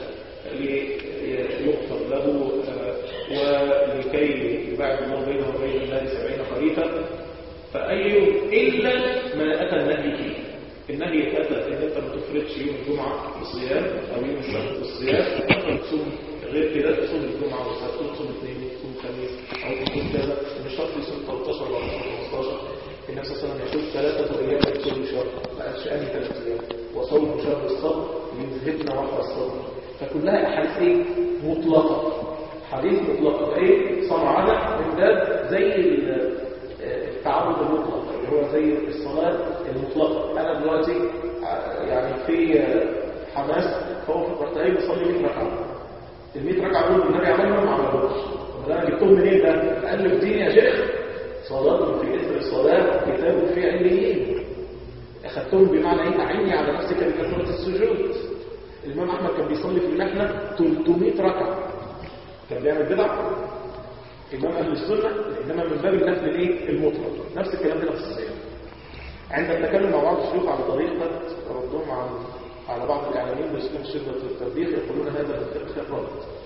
ليغفر له آه، ولكي يباعد الله بينه وبين النار سبعين خريفا فأي يوم إلا ما أتى النهي فيه النهي أتى إن أنت ما تفردش يوم الجمعة بصيام أو يوم السبت بالصيام أنت تصوم غير كده تصوم الجمعة والسبت تصوم اثنين تصوم خميس أو تصوم كذا مش شرط يصوم 13 ولا 15 النبي صلى الله عليه وسلم يقول ثلاثة أيام من كل شهر ما قالش أنهي ثلاثة أيام وصوم شهر الصبر يذهبنا وحر الصبر فكلها أحاديث إيه؟ مطلقة حديث مطلقة إيه؟ صنعنا من باب زي ال- التعرض المطلق اللي هو زي الصلاة المطلقة أنا دلوقتي آه، يعني في آه، حماس فهو في القرطين بصلي 100 ركعة ال 100 ركعة دول النبي عملهم ما عملوش طب انا جبتهم منين ده؟ ألف دين يا شيخ صلاة في إثر الصلاة كتاب في عليين أخذتهم بمعنى إيه؟ أعني على نفسك بكثرة السجود الإمام أحمد كان بيصلي في المحنة 300 ركعة كان بيعمل بدع إمام أهل السنة إنما من باب النفل الإيه؟ المطلق نفس الكلام ده في الصيام عند التكلم مع بعض الشيوخ على طريقة ردهم عن على بعض الإعلاميين باسلوب شدة التوبيخ يقولون هذا من فقه الرد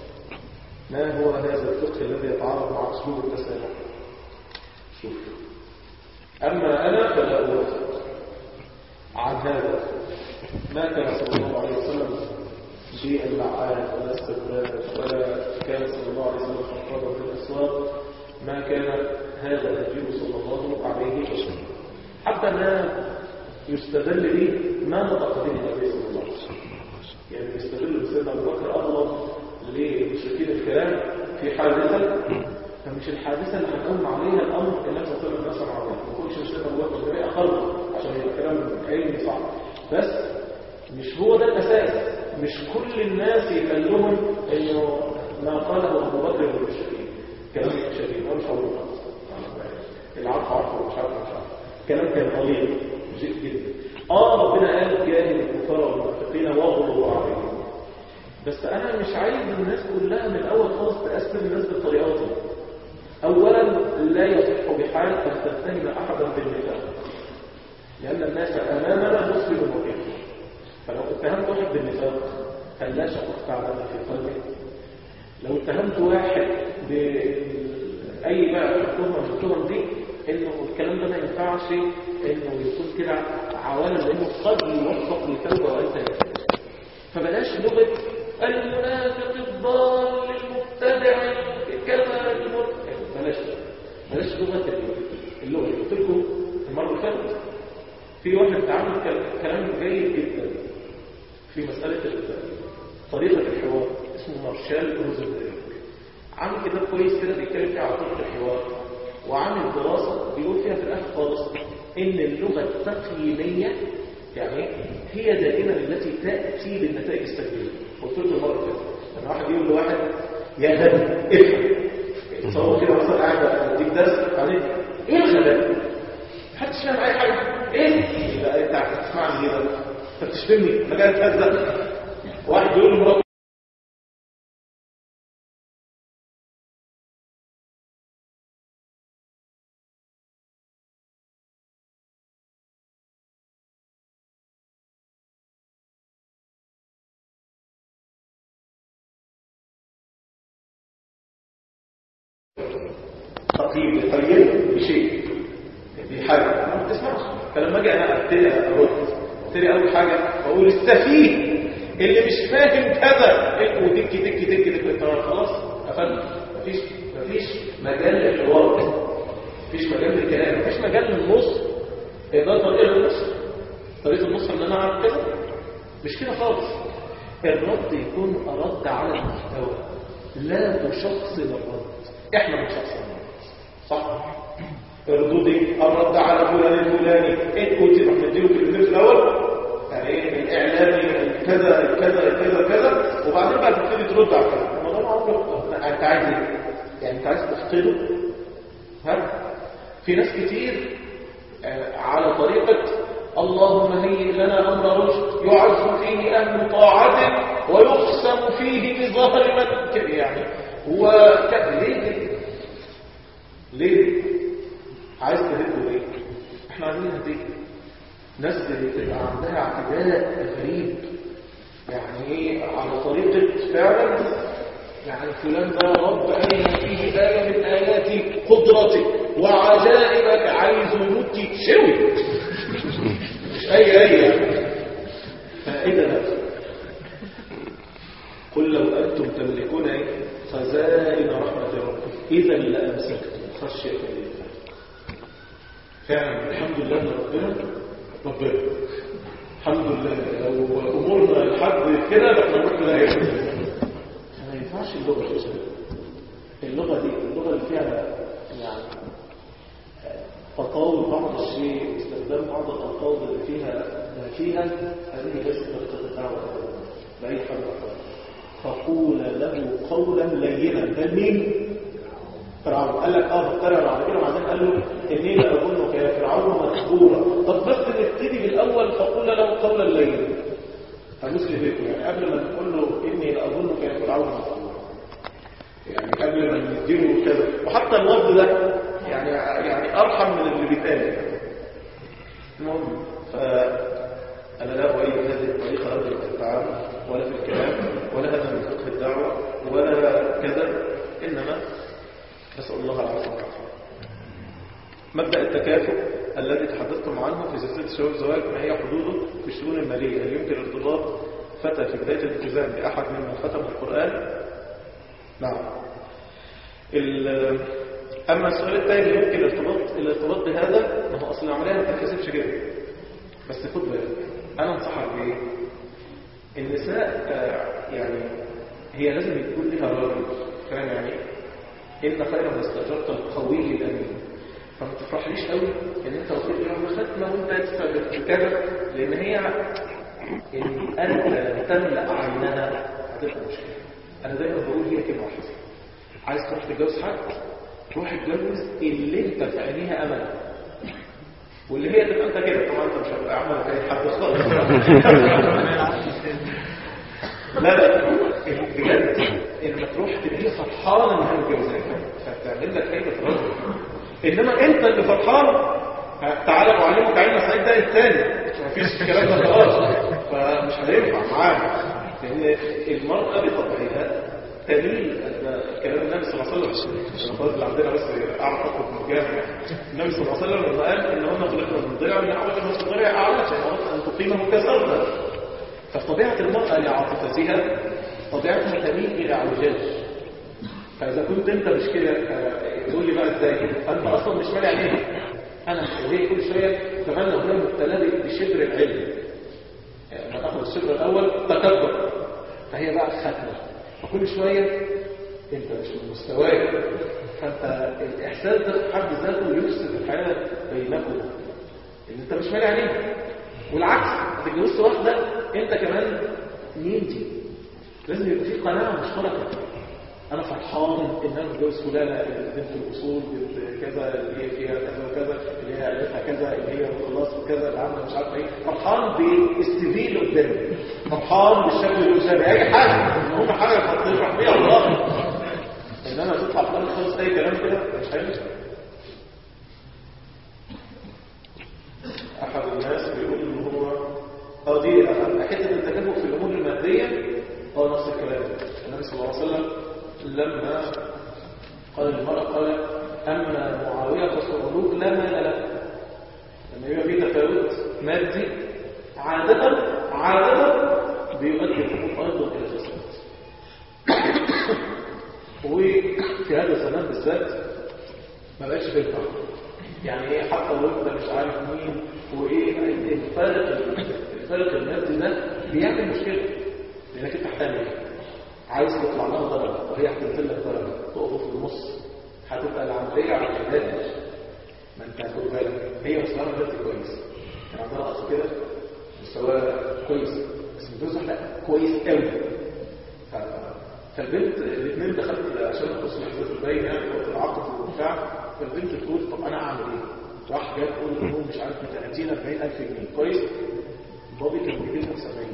ما هو هذا الفقه الذي يتعارض مع أسلوب التسامح شوف أما أنا فلا أوافق عن هذا ما كان صلى الله عليه وسلم شيئا لعان ولا استبداد ولا كان صلى الله عليه وسلم خطابا في الاسواق ما كان هذا النبي صلى الله عليه وسلم حتى ما يستدل به ما نطق به النبي صلى الله عليه وسلم يعني يستدل بسيدنا ابو بكر اغلب لمشركين الكلام في حادثه فمش الحادثه اللي هنقوم عليها الامر اللي الناس صلى الناس عليها ما يكونش سيدنا ابو بكر ده اقل عشان يبقى كلام علمي صح بس مش هو ده الاساس مش كل الناس يكلمهم انه ما قاله ابو بكر للمشركين كلام شديد انا مش هقول خالص العرف عرف ومش عارف مش عارف كلام كان قليل جد جدا اه ربنا قال جاهل الكفار والمنافقين واغلظوا عليهم بس انا مش عايز الناس كلها من الاول خالص تقسم الناس بالطريقه دي اولا لا يصح بحال ان تتهم احدا بالنفاق لان الناس امامنا مسلم وكافر فلو اتهمت واحد بالنفاق هل لا شقق تعلم في قلبه لو اتهمت واحد بأي بقى تهمة من التهم دي انه الكلام ده ما ينفعش انه يكون كده عوالم لانه قد يوفق لتوبة وانت يفعل فبلاش لغة المنافق الضال المبتدع كما المر بلاش بلاش لغة اللغة اللي قلت لكم المرة اللي فاتت في واحد عامل كلام جيد جدا في مسألة طريقة الحوار اسمه مارشال روزنبرج عامل كتاب كويس كده بيتكلم فيه على طريقة الحوار وعامل دراسة بيقول فيها في الآخر خالص إن اللغة التقييمية يعني هي دائما التي تأتي بالنتائج السلبية قلت له المرة اللي فاتت لما واحد يقول لواحد يا غبي افهم تصور كده مثلا قاعد اديك درس بعدين ايه الغباء؟ محدش فاهم اي حاجه ايه؟ لا انت هتسمعني كده انت بتشتمني مجال تهزق واحد يقول لمراته تقييم يقيم بشيء دي حاجة ما بتسمعش فلما اجي انا ابتدي ارد ابتدي اول حاجة اقول السفيه اللي مش فاهم كذا ودك دك دك دك انت خلاص قفلنا مفيش مفيش مجال للحوار مفيش مجال للكلام مفيش مجال للنص هي ده طريقه النص طريقه النص ان انا اعمل كده مش كده خالص الرد يكون رد على المحتوى لا تشخصن الرد احنا بنشخصن الرد صح الردود دي الرد على فلان الفلاني انت كنت رح نديله كلمتين في الاول يعني الاعلامي كذا كذا كذا كذا وبعدين بقى تبتدي ترد على الكلام الموضوع عمرك انت عايز ايه يعني انت عايز تفقده ها في ناس كتير آه، على طريقة اللهم هيئ لنا أمر رشد يعز فيه أهل طاعتك ويقسم فيه بظهر من كده يعني هو كده ليه ليه ليه عايز تهده ليه احنا عايزين نهديك ناس بتبقى عندها اعتداء غريب يعني ايه على طريقة فعلا يعني فلان ده رب أرنا فيه آية من آيات قدرتك وعجائبك عايز يموت شوي مش أي آية يعني فإذا نفسه قل لو أنتم تملكون إيه؟ خزائن رحمة ربكم إذا لأمسكتم خشية الله فعلا الحمد لله ان ربنا ربنا الحمد لله لو امورنا لحد كده احنا نروح لها ما ينفعش اللغه دي اللغه دي اللغه اللي فيها يعني تطاول بعض الشيء استخدام بعض الالفاظ اللي فيها ما فيها هذه ليست طريقه الدعوه باي حد فقول له قولا لينا ده مين فرعون قال لك اه مخترع على كده وبعدين قال له اني لا اظنك يا فرعون مسحورا طب بس نبتدي بالاول فقول له قولا لينا هنسلي بيكم يعني قبل ما نقول له اني لا اظنك يا فرعون مسحورا يعني قبل ما نديله كذا وحتى اللفظ ده يعني يعني ارحم من اللي بيتقال المهم فانا لا اؤيد هذه الطريقه ابدا في التعامل ولا في الكلام ولا هذا من فقه الدعوه ولا كذا انما نسأل الله العافية والعافية مبدأ التكافؤ الذي تحدثتم عنه في سلسلة شباب الزواج ما هي حدوده في الشؤون المالية هل يمكن ارتباط فتى في بداية الالتزام بأحد ممن ختم القرآن؟ نعم ال- أما السؤال الثاني يمكن الارتباط الارتباط بهذا ما هو أصل العملية ما بتتكسبش كده بس خد بالك أنا أنصحك بإيه؟ النساء آه، يعني هي لازم يكون لها راجل فاهم يعني إيه؟ إن خير ما استأجرت القوي الأمين فما تفرحليش قوي إن أنت واخد لهم ختمة وأنت تستأجر كذا لأن هي إن أنت تملأ عينها هتبقى مشكلة أنا دايما بقول هي كلمة واحدة عايز تروح تتجوز حد روح اتجوز اللي أنت في عينيها أمل واللي هي تبقى أنت كده طبعا أنت مش هتبقى عمل أي حد خالص لا لا بجد لما تروح تبقى فرحان ان هي متجوزاك فتعمل لك هيبه رجل انما انت اللي فرحان ها، تعالى اعلمك علم سعيد ده الثاني مفيش الكلام ده خلاص فمش هينفع معانا لان المراه بطبعها تميل كلام النبي صلى الله عليه وسلم الألفاظ اللي عندنا بس اعرف اخد مرجان النبي صلى الله عليه وسلم لما قال ان هن خلقنا من ضلع وان اعوج من الضلع اعلى عشان ان تقيمه كسرنا فطبيعة المرأة لعاطفتها طبيعتها تميل إلى عوجاج فإذا كنت أنت مش كده آه، تقول لي بقى إزاي أنت أصلا مش مالي عليها أنا وهي كل شوية كمان لو هي مبتلى بشبر العلم يعني لما تاخد الشبر الأول تكبر فهي بقى ختمة فكل شوية أنت مش من مستواك فأنت الإحساس ده في حد ذاته يفسد الحياة بينكم ان انت مش مالي عليها والعكس انت اتجوزت واحده انت كمان مين دي لازم يبقى في قناعه مشتركه انا فرحان ان انا متجوز فلانه بنت الاصول بنت كذا اللي هي فيها كذا وكذا اللي هي عيلتها كذا اللي هي خلاص وكذا اللي عامله مش عارفه ايه فرحان بالسي في اللي قدامي فرحان بالشكل اللي قدامي اي حاجه المهم حاجه تفرح بيها الله انما تطلع في الأرض خالص اي كلام كده مش هينفع احد الناس بيقول ان هو اه دي حته التكافؤ في الامور الماديه اه نفس الكلام النبي صلى الله عليه وسلم لما قال المرأة قال أما معاوية فصعلوك لا مال له لما يبقى في تفاوت مادي عادة عادة بيؤدي الحكم أيضا إلى فساد وفي هذا الزمان بالذات ما بقاش بينفع يعني ايه حتى لو انت مش عارف مين وايه الفرق الفرق المادي ده بيعمل مشكله لانك انت هتعمل ايه؟ عايز تطلع لها درجه وهي هتنزل لك درجه تقف في النص هتبقى العمليه على الحداد ما انت هتقول بالك هي مستواها دلوقتي كويس كان عندها اصل كده مستواها كويس بس متجوز واحده كويس قوي ف- فالبنت الاثنين دخلت عشان اخص لحظات البين يعني وقت العقد وبتاع فالبنت تقول طب انا اعمل ايه؟ راح جاب تقول له مش عارف ب 30 40000 جنيه كويس؟ بابي كان بيجيب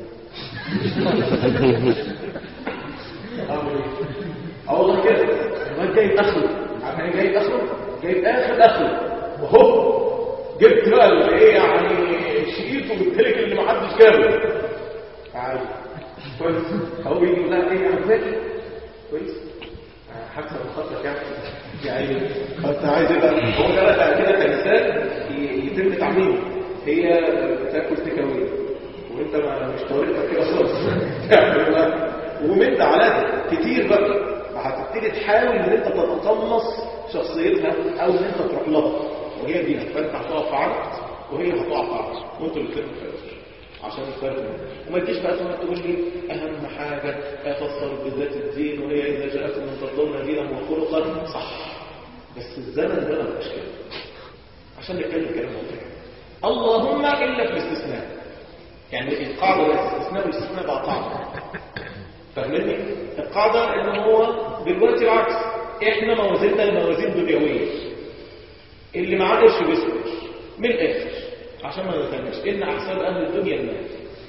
70 اعمل ايه؟ اه والله كده الواد جايب اخره عارف يعني جايب اخره؟ جايب اخر اخره وهو جبت بقى اللي ايه يعني شقيته بالتلك اللي ما حدش جابه عادي كويس هو بيجي يقول لها ايه عجباكي كويس حتى لو خاطرك يعني يعني انت عايز ايه بقى هو ده بقى كده كانسان ي- يتم تعميمه هي بتاكل تيك أواي وانت ما مش طريقتك كده خالص تعمل بقى ومن ده على ده كتير بقى هتبتدي تحاول ان انت تتقمص شخصيتها او ان انت تروح لها وهي دي فانت هتقع في عرض وهي هتقع في عرض وانتوا الاثنين في الآخر. عشان الفرق ده. وما تجيش بقى تقعد تقول لي اهم حاجه افسر بذات الدين وهي اذا جاءكم من ترضون دينا وخلقا صح بس الزمن ده ما بقاش كده عشان نتكلم كلام واقعي اللهم الا في الاستثناء يعني القاعده ده الاستثناء والاستثناء بقى قاعده فاهمني القاعده ان هو دلوقتي العكس احنا موازيننا الموازين دنيويه اللي معاه قرش بيصبر من الاخر عشان ما نتناش ان احساب اهل الدنيا المال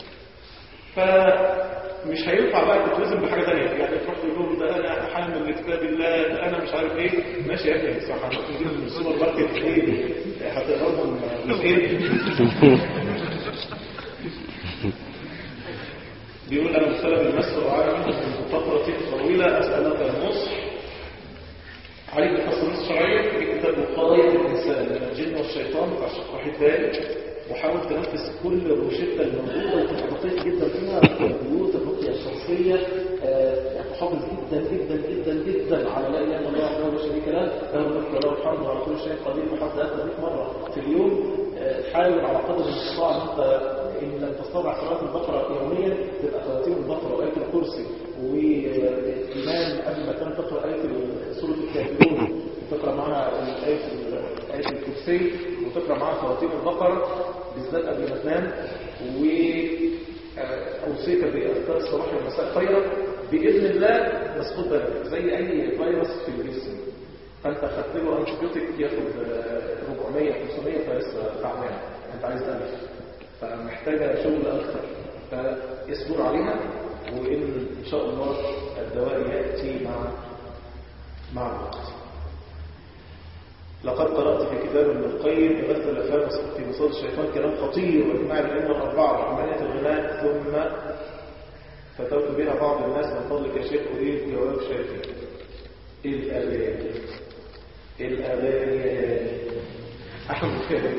فمش هينفع بقى تتوزن بحاجه ثانيه يعني تروح تقول لهم ده انا حامل لكتاب الله ده انا مش عارف ايه ماشي يا ابني صح هنروح نجيب من السوبر ماركت ايه هتقراهم جزئين بيقول انا مستلم المس وعلى منه من فتره طويله اسالك النصح عليك بحسن النص الشرعيه في كتاب وقايه الانسان من الجن والشيطان بتاع الشيخ وحيد بالي وحاول تنفذ كل الروشته الموجوده وتبقى دقيق جدا فيها البيوت الرقيه الشخصيه آه، تحافظ جدا جدا جدا جدا على لا اله الا الله وحده لا شريك له له الملك وله الحمد وعلى كل شيء قدير وحتى ذات 100 مره في اليوم آه، تحاول على قدر المستطاع ان انت ان لم تستطع قراءه البقره يوميا تبقى خواتيم البقره وايه الكرسي والإمام قبل ما كان تقرأ آية سورة الكافرون وتقرأ معها آية آية الكرسي وتقرأ معها خواتيم البقرة بالذات قبل ما تنام وأوصيك بأذكار الصباح والمساء خيرا بإذن الله بس خد بالك زي أي فيروس في الجسم فأنت خدت له أنتيبيوتيك ياخد آه، 400 500 فلسه تعبان أنت عايز تألف فمحتاجة شغل أكثر فاصبر عليها وإن إن شاء الله الدواء يأتي مع مع الوقت لقد قرأت في كتاب ابن القيم إغاثة الأفهام في مصاد الشيطان كلام خطير وإجماع الأئمة الأربعة وحماية الغناء ثم فتوت بها بعض الناس من فضلك يا شيخ أريد جواب شافي الأغاني الأغاني أحمد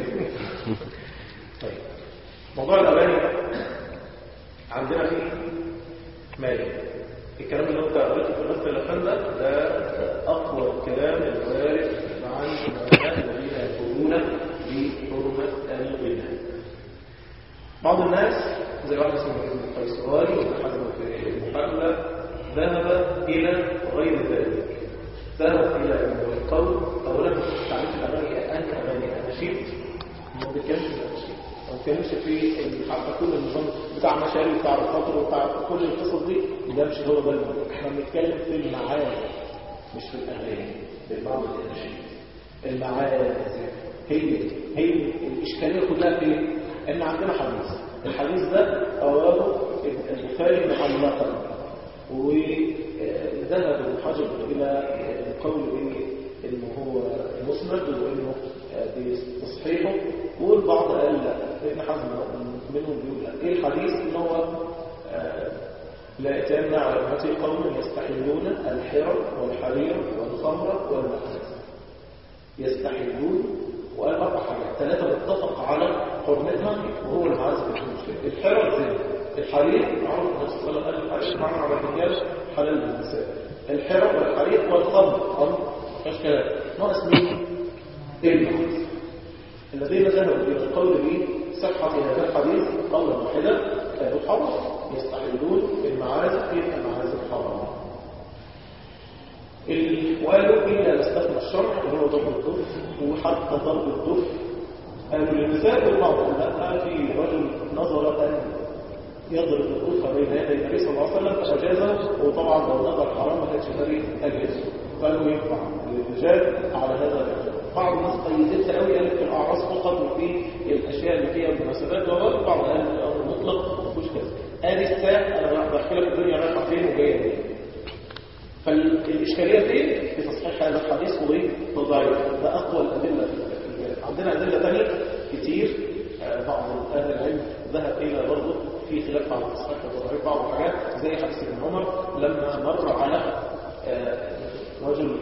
طيب موضوع الأغاني عندنا فيه مالي الكلام اللي انت قريته في الغسل الأفن ده ده أقوى الكلام الوارد عن العلماء الذين يقولون بحرمة الغناء بعض الناس زي واحد اسمه ابن القيسواري وحسب في المحلة ذهب إلى غير ذلك ذهب إلى أن القول أولا تعريف الأغاني أنت أغاني أناشيد ما بيتكلمش في الأناشيد ما بيتكلمش في حتى كل النظام بتاع مشاري وبتاع الخاطر وبتاع كل القصص دي ده مش هو ده الموضوع احنا بنتكلم في المعاني مش في الأغاني في بعض الأناشيد المعاني هي هي الإشكالية كلها في إيه؟ إن عندنا حديث الحديث ده رواه البخاري معلقا وذهب ابن حجر إلى القول إنه هو مسند وإنه بتصحيحه والبعض قال لا ابن حزم منهم بيقول لا ايه الحديث ان هو لا يتأمى على أمتي قوم يستحلون الحرى والحرير والخمر والمحسن يستحلون وقال أربع حاجات ثلاثة متفق على حرمتها وهو المعازف المشكلة الحرى الزين الحرير معروف النبي صلى الله عليه وسلم قال الحرير معنى على الرجال حلال للنساء الحرى والحرير والخمر خمر مفيش كلام ناقص مين؟ المعازف الذين ذهبوا إلى القول بصحة هذا الحديث قولا واحدا كانوا حرام يستحلون المعازف في المعازف حرام وقالوا إلا نستثنى الشرع وهو ضرب الدف وحتى ضرب الدف قالوا للنساء والبعض لا في رجل نظر أن يضرب الدف بين يدي النبي صلى الله عليه وسلم فأجازه وطبعا لو نظر حرام ما كانش فريق أجازه قالوا ينفع للرجال على هذا الرجل بعض الناس قيدتها قوي قالت في الأعراس فقط وفي الأشياء اللي فيها المناسبات وبعض قال الأمر مطلق مفيش كذا ادي الساعة أنا بحكي لك الدنيا رايحة فين وجاية منين فالإشكالية فين؟ في تصحيح هذا الحديث وتضعيف ده أقوى الأدلة في الباب عندنا أدلة ثانية كتير آه، بعض أهل العلم ذهب إلى برضه في خلاف على تصحيح وتضعيف بعض الحاجات زي حديث ابن عمر لما مر على آه، رجل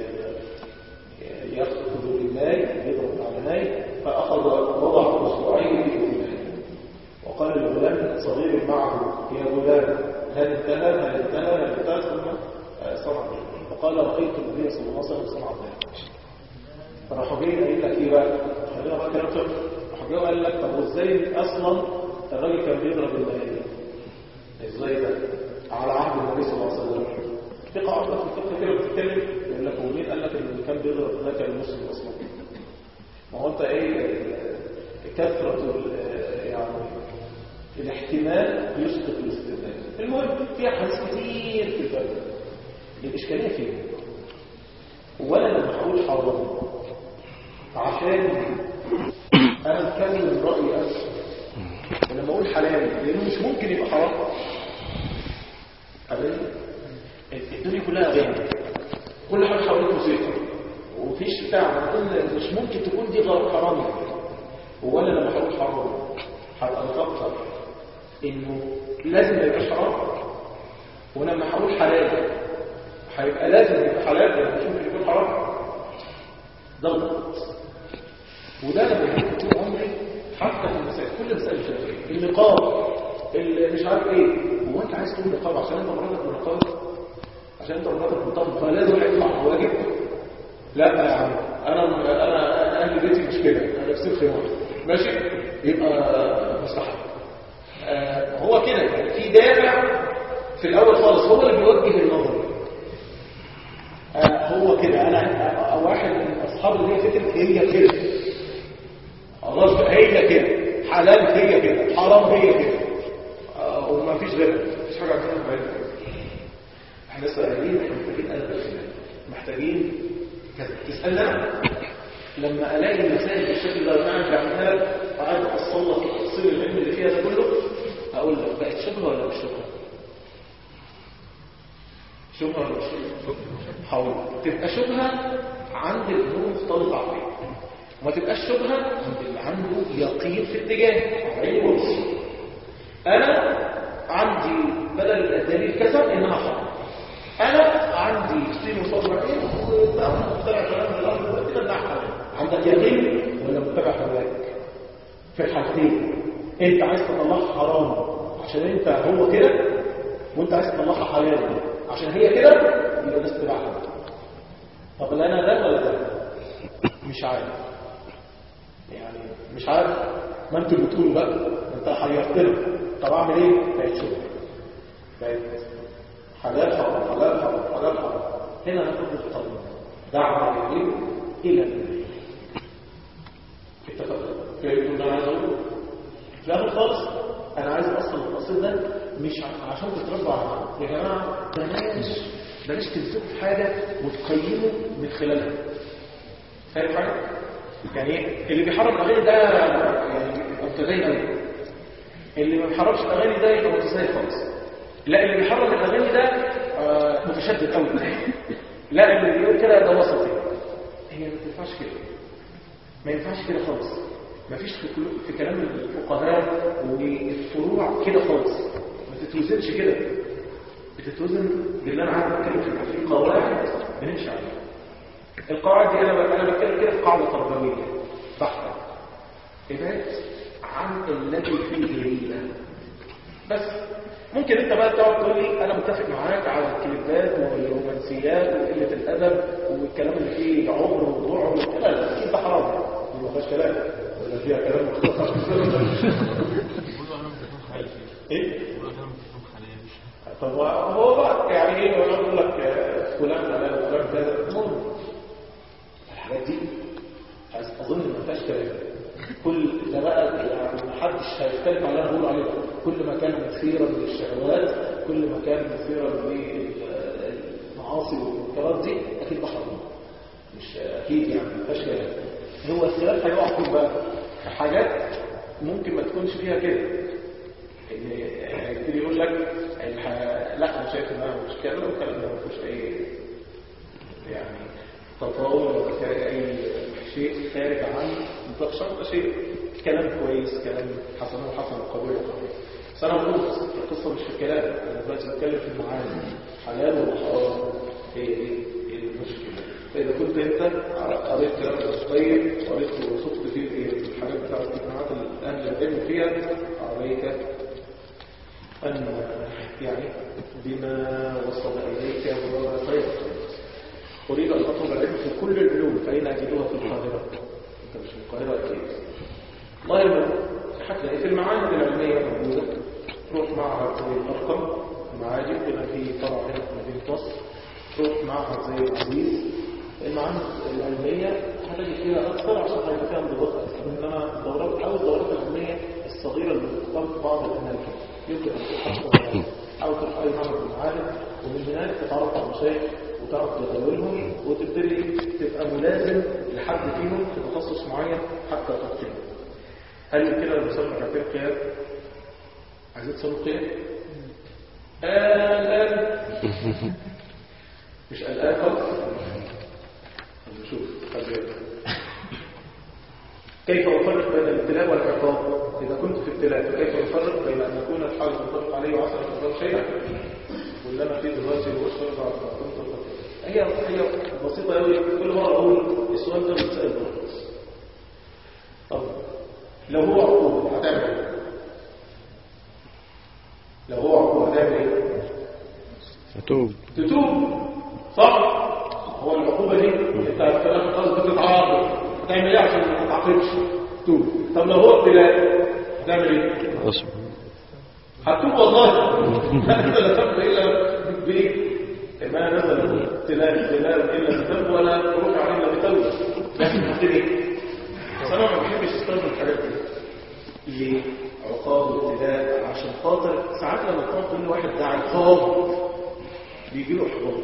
يأخذ بالماء يضرب على ماء فأخذ وضع أصبعيه في الماء وقال للغلام صغير معه يا غلام هل انتهى هل انتهى هل انتهى ثم صنع وقال رأيت النبي صلى الله عليه وسلم صنع ذلك فراحوا جايين قايل لك ايه بقى؟ خلينا بقى كلام فقه راحوا جايين قال لك طب وازاي اصلا الراجل كان بيضرب الماء ازاي ده؟ على عهد النبي صلى الله عليه وسلم في قاعده في الفقه كده بتتكلم يقول لك ومين قال لك ان اللي كان بيضرب ده كان مسلم اصلا؟ ما هو انت ايه كثره ال- يعني الاحتمال يسقط الاستدلال المهم في احاديث كتير في الباب الاشكاليه فين ولا لما هقول حرام عشان انا اتكلم من رايي انا ولما اقول حلال لانه مش ممكن يبقى حرام أبدا الدنيا كلها اغاني كل حاجه حواليك موسيقى ومفيش بتاع قلنا مش ممكن تكون دي غير حرام ولا لما هقول حرام هبقى مفكر انه لازم ما يبقاش حرام ولما هقول حلال هيبقى لازم يبقى حلال لان مش ممكن يكون حرام ده غلط وده انا بقول طول عمري حتى في المسائل كل مسائل الفقهيه النقاب اللي مش عارف ايه هو انت عايز تقول نقاب عشان انت مراتك بنقاب عشان انت مراتك بنقاب فلازم هيطلع واجب لا يا عم انا انا اهل بيتي مش كده انا لابسين خيار ماشي يبقى مستحب آه هو كده يعني في دافع في الاول خالص هو اللي بيوجه النظر آه هو كده انا آه واحد من اصحاب اللي هي فكره هي كده خلاص هي كده حلال هي كده حرام هي كده آه وما فيش غيرها مفيش حاجه عندنا بعيدة احنا سائلين احنا محتاجين قلب الخلاف محتاجين كذا تسالنا أنا. لما الاقي المسائل بالشكل ده وانا بعملها لك وقاعد اوصل لك تفصيل العلم اللي فيها ده كله هقول لك بقت شبهه ولا مش شبهه شبهه ولا مش شبهه حاول تبقى شبهه عند الامور مختلطه عليه وما تبقاش شبهه عند اللي عنده يقين في اتجاه عين ورس انا عندي بدل الدليل كذا انها حرام انا عندي سين وصبر ايه وتعرف مخترع كلام من الارض كده ده حرام عندك يقين ولا متبع هواك في الحالتين انت عايز تطلعها حرام عشان انت هو كده وانت عايز تطلعها حلال عشان هي كده يبقى ده استباع هواك طب لا انا ده ولا ده مش عارف يعني مش عارف ما انتوا اللي بتقولوا بقى انت حيرتنا طب اعمل ايه بقت شبهه بقت حلال حرام حلال حرام حلال حرام هنا ناخد القانون دعوه اليمين الى اليمين اتفقنا فهمتوا اللي انا عايز اقوله في الاخر خالص انا عايز اوصل التفاصيل ده مش عشان تتربوا على بعض يا جماعه بلاش بلاش تمسكوا في حاجه وتقيموا من خلالها فاهم حاجه؟ يعني اللي بيحرم الاغاني ده يعني متدين قوي اللي ما بيحرمش الاغاني ده يبقى متساهل خالص لا اللي بيحرم الاغاني ده آه، متشدد قوي لا اللي بيقول كده ده وسطي هي ما تنفعش كده ما ينفعش كده خالص ما فيش في, كل- في كلام الفقهاء والفروع كده خالص ما تتوزنش كده بتتوزن باللي انا عايز اتكلم فيه في قواعد بنمشي عليها القواعد دي انا انا بتكلم كده في قاعده تربويه بحته ابعد عن الذي فيه ريبه بس ممكن انت بقى تقعد تقول لي انا متفق معاك على الكليبات والرومانسيات وقله الادب والكلام اللي فيه عمر وضوع والكلام لا اكيد ده حرام ما فيهاش كلام ولا فيها كلام مختصر ايه طب هو بقى يعني ايه يقول لك آه، فلان فلان فلان كذا المهم الحاجات دي اظن ما فيهاش كلام كل ده بقى يعني ما حدش هيختلف على اللي انا بقول عليه ده. كل ما كان مثيرا للشهوات كل ما كان مثيرا للمعاصي والمنكرات دي اكيد ده حرام مش اكيد يعني ما فيهاش كلام هو الخلاف هيقع فين بقى حاجات ممكن ما تكونش فيها كده ان هيبتدي يقول لك الح- لا انا شايف انها مش كده والكلام ده ما فيهوش اي يعني تطاول ولا خارج اي شيء خارج عن نطاق الشرع ده شيء كلام كويس كلام حسن وحسن وقبيل وقبيل بس انا بقول القصه مش في الكلام انا دلوقتي بتكلم في المعاني حلال ولا حرام هي ايه ايه المشكله فاذا كنت انت قريت كلام طيب قريت وصفت فيه ايه الحاجات بتاعت الجامعات اهل العلم فيها عليك أن يعني بما وصل إليك وما خير أريد أن أطلب العلم في كل العلوم فأين أجدها في القاهرة أنت مش في القاهرة أكيد الله يرحمه هتلاقي في المعاهد العلمية موجودة تروح معهد زي الأرقم المعاجم هنا في فرع هنا في مدينة مصر تروح معهد زي العزيز المعاهد العلمية هتجد فيها أكثر عشان هيبقى فيها انضباط أكثر إنما الدورات أو الدورات العلمية الصغيرة اللي بتقام في بعض الأماكن يمكن أن تحصل أو تروح أي معهد من المعاهد ومن هناك تتعرف على المشايخ وتعرف تداولهم وتبتدي تبقى ملازم لحد فيهم في تخصص معين حتى تقيم هل يمكن أن نصلي ركعتين قيام؟ عايزين تصلوا قيام؟ الآن مش الآن خالص نشوف خلينا كيف أفرق بين الابتلاء والعقاب إذا كنت في ابتلاء فكيف أفرق بين أن يكون الحال منطبق عليه وعسى أن يكون شيئا ولا أنا في دلوقتي هو الشرط على ما كنت أفرق هي هي بسيطة أوي كل مرة أقول السؤال ده بيتسأل بخلص طب لو هو عقوبة هتعمل إيه؟ لو هو عقوبة هتعمل إيه؟ أتوب تتوب صح هو العقوبة دي انت هتتلاقي خلاص بتتعاقب تعمل ايه عشان ما تتعاقبش توب طب لو هو ابتلاء هتعمل ايه أصبر هتوب والله انت لا تبت الا بايه ما نزل ابتلاء ابتلاء الا بذنب ولا خروج عليه الا بتوبه لكن هتبتدي بس انا ما بحبش استخدم الحاجات دي ليه عقاب وابتلاء عشان خاطر ساعات لما تقعد تقول لواحد ده عقاب بيجي له احباط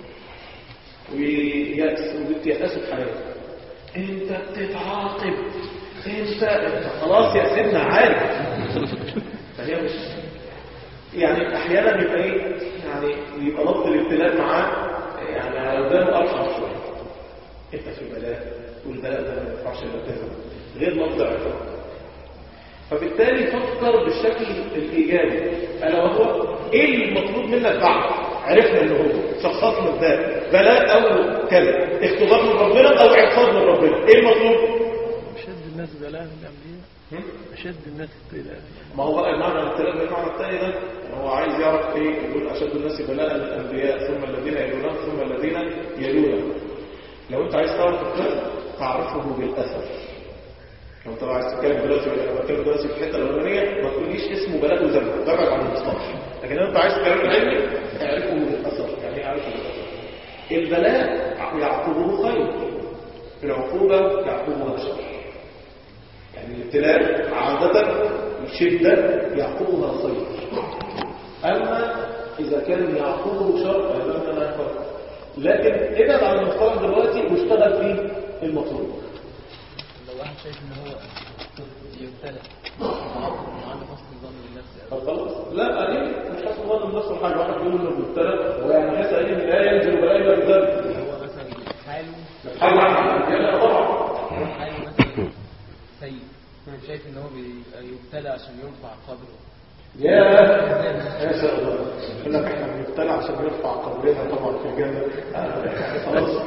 ويأس وبتيأسوا في حياته انت بتتعاقب انت انت خلاص يا سيدنا عارف فهي مش يعني احيانا بيبقى ايه يعني بيبقى ضبط الابتلاء معاه يعني على ودانه ارحم شويه انت في بلاء والبلاء ده ما ينفعش الا كذا غير لفظ عقاب فبالتالي فكر بالشكل الايجابي الا وهو ايه المطلوب منك بعد عرفنا ان هو شخصات الذات بلاء او كذا اختبار من ربنا او عقاب من ربنا ايه المطلوب أشد الناس بلاء الأنبياء هم؟ أشد الناس ابتلاء ما هو بقى المعنى الثالث المعنى الثاني ده هو عايز يعرف ايه يقول اشد الناس بلاء الانبياء ثم الذين يلونهم ثم الذين يلونهم لو انت عايز تعرف الفرق تعرفه بالاثر لو انت عايز تتكلم دلوقتي انا بتكلم دلوقتي في الحته الاولانيه ما تقوليش اسمه بلاء وذنب ابعد عن المصطلح لكن لو انت عايز تتكلم علمي اعرفه بالاثر يعني ايه اعرفه بالاثر البلاء يعقبه خير العقوبه يعقبها شر يعني الابتلاء عادة شدة يعقبها خير أما إذا كان يعقبه شر فهذا لا فرق لكن ابعد عن المصطلح دلوقتي واشتغل في المطلوب لو واحد شايف ان هو يبتلى وعنده حسن ظن بالنفس طب خلاص لا أليم مش حسب ظن النص ولا حاجة واحد بيقول إنه مبتلى هو يعني حاسس أليم لا ينزل ولا إلا بذنب هو مثلا حاله حاجة عنه لا طبعا حاله مثلا سيء شايف ان هو بي- يبتلى عشان يرفع قدره يا يا شاء الله يقول لك احنا بنبتلى نبتلى عشان نرفع قبرنا طبعا في الجنة آه، يعني خلاص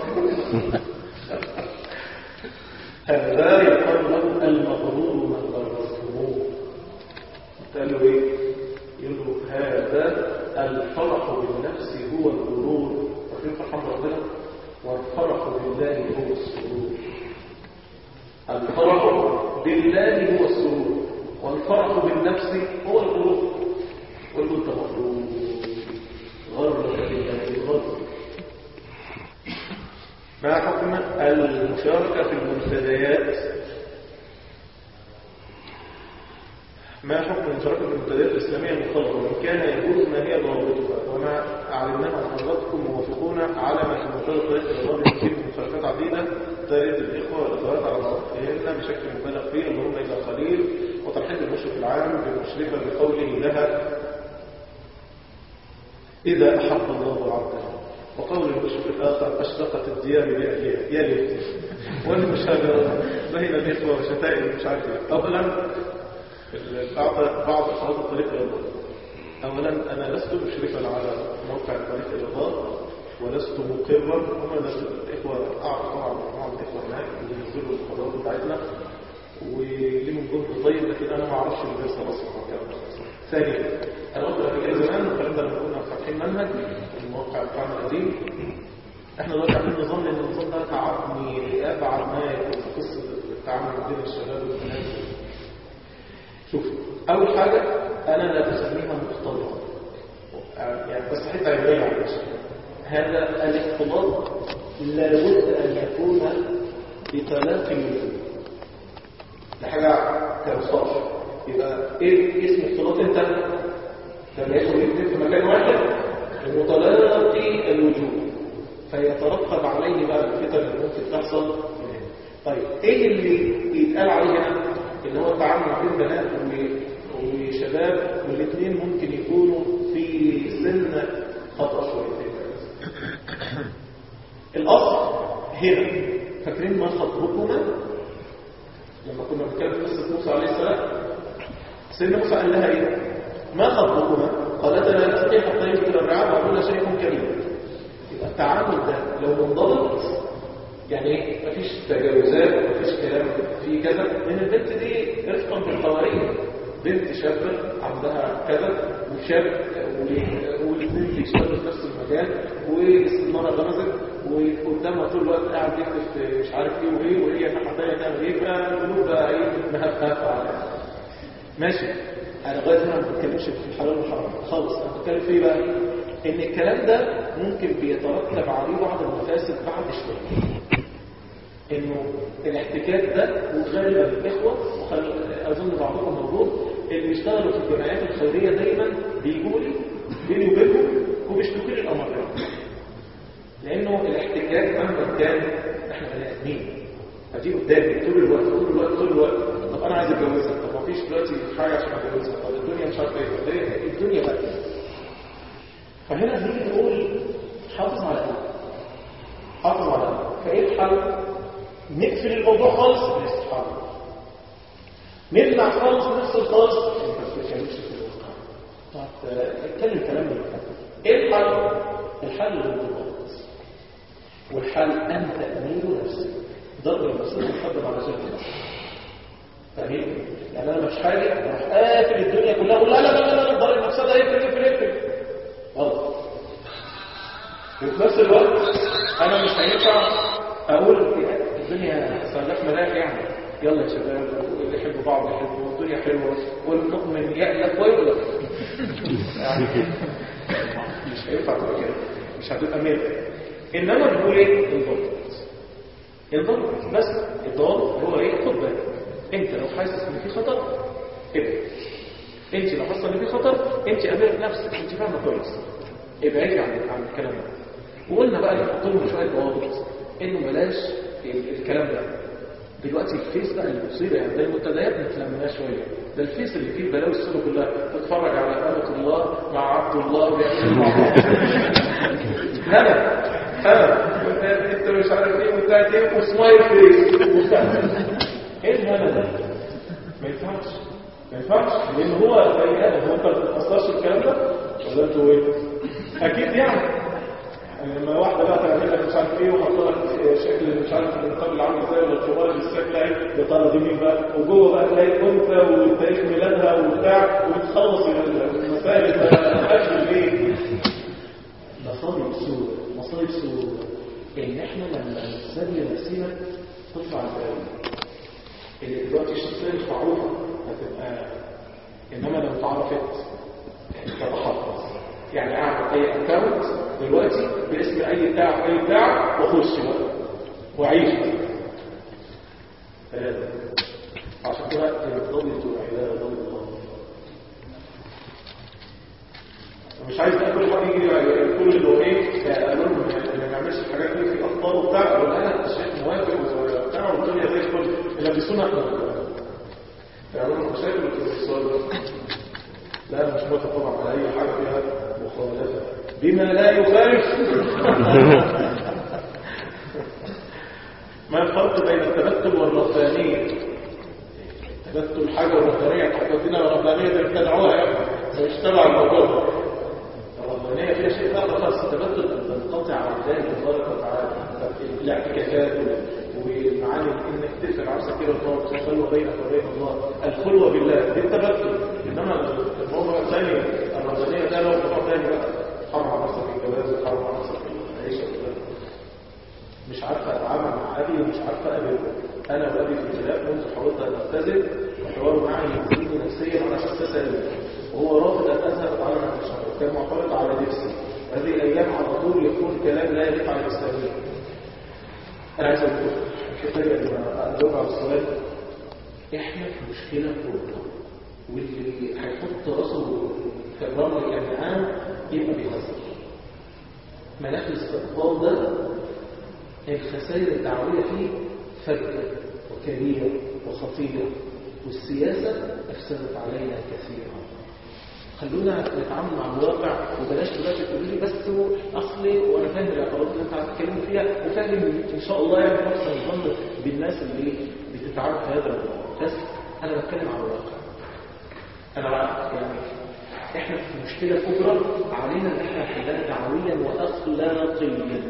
هذا يقال له المغرور من غررتموه قال له ايه يقول له هذا الفرح بالنفس هو الغرور فاكرين فرحان ربنا والفرح بالله هو السرور الفرح بالله هو السرور والفرح بالنفس هو الغرور قل له انت مغرور غرك بالله غرك ما حكم المشاركة في المنتديات ما حكم المشاركة في المنتديات الإسلامية المختلطة وإن كان يجوز ما هي ضوابطها وما علمناه عن حضراتكم موافقون على ما في منتدى طريقة الإرادة يمكن مشاركات عديدة ترد الإخوة والإخوات على مواقفهن بشكل مبالغ فيه اللهم إلى قليل وترحيب المشرف العام بالمشرفة بقوله لها إذا أحب الله عبده وقول المشرف الآخر أشرقت الديار بأهلها يا ليت والمشاجرة بين الإخوة وشتائم مش عارف إيه أولا بعض بعض أصحاب الطريق إلى الله أولا أنا لست مشرفا على موقع الطريق إلى الله ولست مقرا هم الناس الإخوة أعرف طبعا بعض الإخوة هناك اللي ينزلوا القرارات بتاعتنا وليهم جهد طيب لكن أنا ما أعرفش اللي بيحصل أصلا ثانيا أنا قلت لك إيه زمان الكلام ده لما كنا فاتحين منهج الموقع بتاعنا القديم احنا دلوقتي عاملين نظام لان النظام ده تعبني لابعد ما يكون في قصه التعامل بين الشباب والبنات شوف اول حاجه انا لا بسميها مختلطه يعني بس حته عينيه على هذا الاختلاط لابد ان يكون بتلاقي الوجود ده حاجه كرصاص يبقى ايه اسم اختلاط انت لما يكون الاثنين في مكان واحد متلاقي الوجود فيترتب عليه بقى الفتن اللي ممكن تحصل من هنا. طيب ايه اللي يتقال عليه هنا اللي هو التعامل بين بنات و- وشباب والاثنين ممكن يكونوا في سن خطأ شويتين الاصل هنا فاكرين ما خطبكما لما كنا بنتكلم في قصه موسى عليه السلام سيدنا موسى قال لها ايه ما خطبكما قالت لا نستطيع حتى يجب الرعاء وكل شيء كريم يبقى التعامل ده لو منضبط يعني ايه مفيش تجاوزات مفيش كلام في كذا لان البنت دي رفقا بالقوانين بنت شابه عندها كذا وشاب والاثنين بيشتغلوا في نفس المجال واستثمارها غمزت وقدامها طول الوقت قاعد يكتب في مش عارف ايه وايه وهي الناحيه الثانيه تعمل ايه فالقلوب بقى ايه مهفهفه عليها ماشي انا لغايه هنا ما بتكلمش في الحلال والحرام خالص انا بتكلم في ايه بقى ان الكلام ده ممكن بيترتب عليه بعض المفاسد بعد شويه انه الاحتكاك ده وغالبا الاخوه وخل... اظن بعضهم موجود اللي بيشتغلوا في الجمعيات الخيريه دايما بيجوا لي بيني وبينهم وبيشتكوا لي الامر ده لانه الاحتكاك مهما كان احنا بني ادمين فدي قدامي طول الوقت طول الوقت طول الوقت طب انا عايز اتجوزها طب ما فيش دلوقتي حاجه عشان اتجوزها طب الدنيا مش عارفه ايه طب إيه؟ الدنيا بقى فهنا بنيجي نقول حافظ على ايه حافظ على ايه فايه الحل نقفل الموضوع خالص الاستحاضه نمنع خالص نفصل خالص انت ما بتتكلمش في الواقع طب اتكلم كلام من الحل ايه الحل الحل الانضباط والحل ان تامين نفسك ضرب المسؤول مقدم على شكل نفسك فاهمين يعني انا مش حاجه اروح قافل الدنيا كلها اقول لا لا لا لا لا ضرب المفسده يقفل يقفل يقفل غلط وفي نفس الوقت انا مش هينفع اقول الدنيا صلاح ملاك يعني يلا يا شباب اللي يحبوا بعض يحبوا والدنيا حلوه والمؤمن يألف ويغلق يعني مش هينفع تبقى كده مش هتبقى ملك انما بنقول ايه الضبط الضبط بس الضبط هو ايه خد بالك انت لو حاسس ان في خطر ابعد انت لو حاسه ان في خطر انت اميره نفسك انت فاهمه كويس ابعدي عن عن الكلام ده وقلنا بقى نحط لهم شويه ضوابط انه بلاش ال- الكلام ده دلوقتي الفيس بقى المصيبه يعني ده المنتديات نتلمها شويه ده الفيس اللي فيه بلاوي السنه كلها تتفرج على امة الله مع عبد الله بيعملوا مع بعض لا لا انا انت مش عارف ايه وبتاعت ايه وسمايل فيس وبتاع ايه الهنا ده؟ ما ينفعش ما ينفعش لان هو بني ادم هو انت ما بتتاثرش بالكلام ده ولا انتوا ايه؟ اكيد شكل مش عارف الانتاج اللي عامل ازاي ولا الخبار اللي الشكل ايه يا ترى دي مين بقى وجوه بقى تلاقي انثى وتاريخ ميلادها وبتاع وتخلص المسائل الاكل ليه مصايب سوء مصايب سوء ان احنا لما نسمي نفسنا تطلع الباقي اللي دلوقتي الشخصيه مش معروفه هتبقى انما لو اتعرفت تتحفظ يعني اعمل اي اكونت دلوقتي باسم اي بتاع اي بتاع واخش بقى واعيش بقى ثلاثة عشان كده ضبط العبادة ضبط الله مش عايز بقى كل واحد يجي كل اللي هو ايه قالوا لهم ما نعملش الحاجات دي في اخطار وبتاع ولا انا الشيخ موافق وبتاع والدنيا زي الفل يلبسونا احنا يعملوا لهم مشاكل السؤال ده لا انا مش موافق طبعا على اي حاجه فيها مخالفه بما لا يخالف ما الفرق بين التبتل والرهبانيه التبتل حاجه والرهبانيه حاجتنا الرهبانيه دي ابتدعوها يا اخي مش تبع الموضوع ده الرهبانيه فيها شيء اخر خالص التبتل ان تنقطع عن الله تبارك وتعالى الاعتكافات ومعاني انك تقفل عرسك كده وتقعد تصلي بينك وبين الله الخلوه بالله دي التبتل انما الموضوع الثاني الرهبانيه ده لو موضوع ثاني بقى حرم على نفسك الجواز وحرم على نفسك العيشه مش عارفه اتعامل مع ابي ومش عارفه اقابله انا وابي في خلاف منذ حاولت ان اختزل وحواره معي يزيدني نفسيا وانا حساسه قوي وهو رافض ان اذهب اتعلم عن الشرع كان معترض على نفسي هذه الايام على طول يكون كلام لا يليق على الاسلاميه انا عايز اقول مش محتاج ان اجاوب على السؤال احنا في مشكله كبرى واللي هيحط راسه في الرمل الجامعان يبقى بيهزر ملاك الاستقبال ده الخسائر الدعوية فيه فجة وكبيرة وخطيرة والسياسة أفسدت علينا كثيرا خلونا نتعامل مع الواقع وبلاش دلوقتي تقول لي بس هو اصلي وانا فاهم الاعتراضات اللي انت هتتكلم فيها وفاهم ان شاء الله يعني نفس الظن بالناس اللي بتتعامل في هذا الموضوع بس انا بتكلم عن الواقع انا يعني احنا في مشكله كبرى علينا ان احنا نحلها دعويا واخلاقيا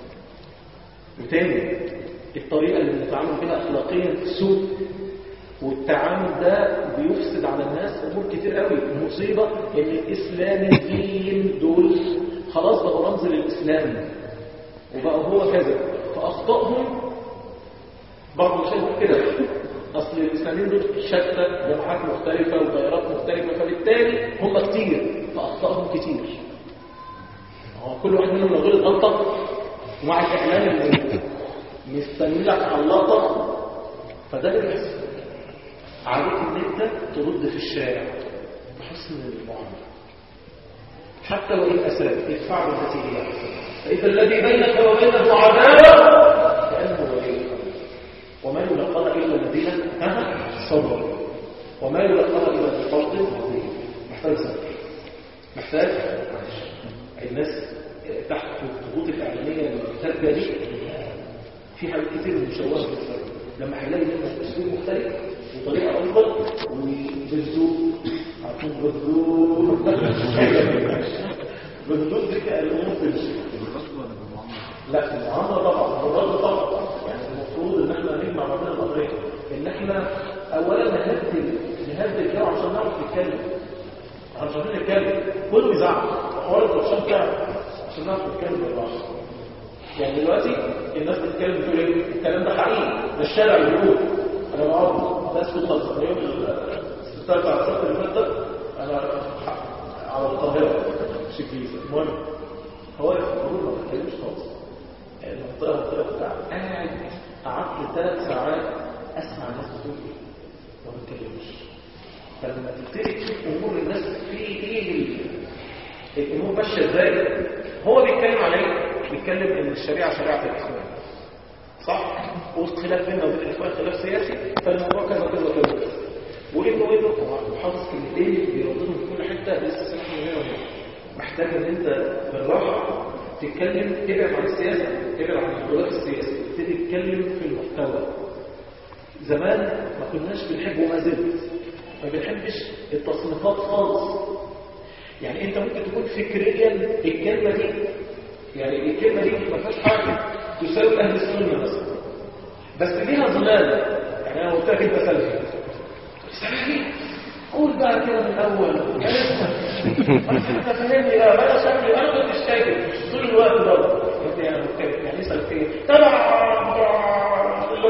وتاني الطريقة اللي بنتعامل بها أخلاقيا سوء والتعامل ده بيفسد على الناس أمور كتير قوي المصيبة إن الإسلاميين دول خلاص بقوا رمز للإسلام وبقوا هو كذا فأخطأهم برضه مش هنقول كده أصل الإسلاميين دول شتى جماعات مختلفة وغيرات مختلفة فبالتالي هم كتير فأخطأهم كتير هو كل واحد منهم لو غلط غلطة ومع الإعلان اللي مستني لك على اللقطة فده اللي بيحصل عليك ان انت ترد في الشارع بحسن المعاملة حتى وإن أساء ادفع بالتي هي أحسن فإذا الذي بينك وبينه عداوة كأنه ولي وما يلقاها إلا الذين صبروا وما يلقاها إلا بفضل عظيم محتاج صبر محتاج الناس تحت الضغوط الإعلامية المرتبة دي في حاجات كتير مشوهة بالفرق لما هيلاقي منها أسلوب مختلف وطريقة أفضل وبالذوق عارفين بالذوق بالذوق دي كالأمور تمشي لا المعاملة طبعا بالرد طبعا يعني المفروض ان احنا نجمع ما بين الامرين ان احنا اولا نهدي نهدي الجو عشان نعرف نتكلم عشان نتكلم كله بيزعل حوار الشام بتاعه عشان نعرف نتكلم بالراحه يعني دلوقتي الناس بتتكلم بتقول ايه الكلام ده حقيقي ده الشارع اللي بيقول انا بقعد الناس بتخلص من يوم الستة على السبت اللي فات ده انا على القاهره مش الجيزه المهم هو المفروض ما بتتكلمش خالص المنطقه المنطقه بتاعتي قاعد قعدت ثلاث ساعات اسمع الناس بتقول ايه ما بتكلمش فلما تبتدي تشوف امور الناس في ايه الامور ماشيه ازاي هو بيتكلم على ايه بيتكلم ان الشريعه شريعه الاخوان صح والخلاف بيننا وبين الاخوان خلاف سياسي فالموضوع كذا كذا كذا وانه انه هو حافظ كلمتين بيرددهم في كل حته لسه سامح من هنا وهنا محتاج ان انت بالراحه تتكلم ابعد عن السياسه ابعد عن الخلاف السياسي تبتدي تتكلم في المحتوى زمان ما كناش بنحب وما زلت ما بنحبش التصنيفات خالص يعني انت ممكن تكون فكريا الكلمه دي يعني الكلمه دي ما فيهاش حاجه تساوي اهل السنه مثلا بس ليها ظلال يعني انا قلت لك انت سلفي سلفي قول بقى كده من الاول انت فاهمني لا انا شكلي انا كنت شايف مش طول الوقت برضه انت يعني متكلم يعني ايه سلفيه تبع اللي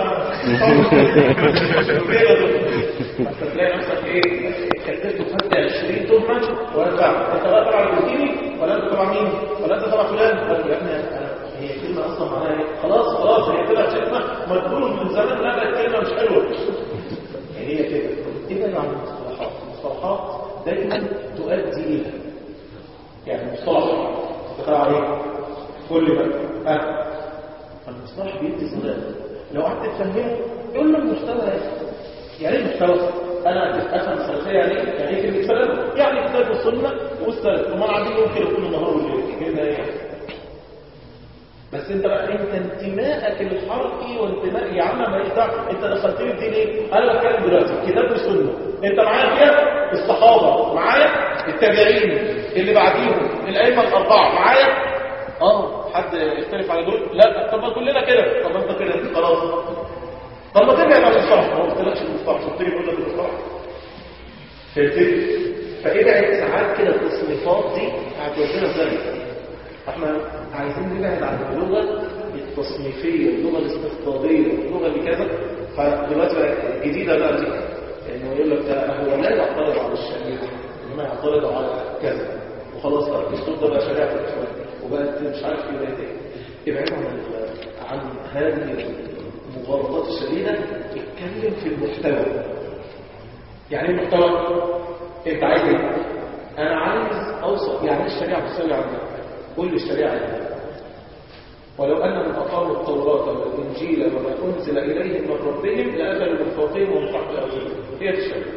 هم كده دول انت تلاقي نفسك ايه كتبت وخدت 20 تهمه ورجعت انت بقى تبع الروتيني ولا انت تبع مين ولا انت تبع فلان قال له يا ابني أنا- هي كلمه اصلا معناها ايه خلاص خلاص هي طلعت كلمه مقبول من زمان لا بقت كلمه مش حلوه يعني هي كده ابعد عن المصطلحات المصطلحات دايما تؤدي الى يعني مصطلح بتاع عليه كل ما ها فالمصطلح بيدي زلال لو قعدت تفهمه يقول له المستوى يا أخي. يعني ايه المستوى انا افهم السلفيه يعني ايه يعني ايه كلمه سلف يعني كتاب السنه والسلف وما قاعدين ممكن يكون النهار والليل كلمه ايه يعني بس انت بقى انت انتمائك الحركي وانتماء يا عم ما يدع انت دخلتني الدين ايه انا بتكلم دلوقتي كتاب وسنه انت معايا فيها الصحابه معايا التابعين اللي بعديهم الائمه الاربعه معايا اه حد يختلف على دول لا طب ما كلنا كده طب ما انت كده انت خلاص طب ما تبعد عن المصطلح ما هو ما قلتلكش المصطلح قلت لي قلنا المصطلح فهمتني فابعد ساعات كده التصنيفات دي هتودينا في داهيه احنا عايزين نبعد عن اللغة التصنيفية اللغة الاستقطابية اللغة اللي كذا فدلوقتي بقى الجديدة بقى دي انه يقول لك ده هو لا يعترض على الشريعة انما يعترض على كذا وخلاص بقى الاسلوب ده بقى شريعة الاسلام وبقت مش عارف ايه بقت ايه ابعدوا عن ال- عن هذه المغالطات الشديدة اتكلم في المحتوى يعني ايه المحتوى انت عايز ايه انا عايز اوصل يعني ايه الشريعة بتساوي عندك قول لي الشريعة ايه ولو أنهم أقاموا التوراة والإنجيل وما أنزل إليهم من ربهم لأكلوا من فوقهم ومن تحت أرجلهم هي دي الشريعة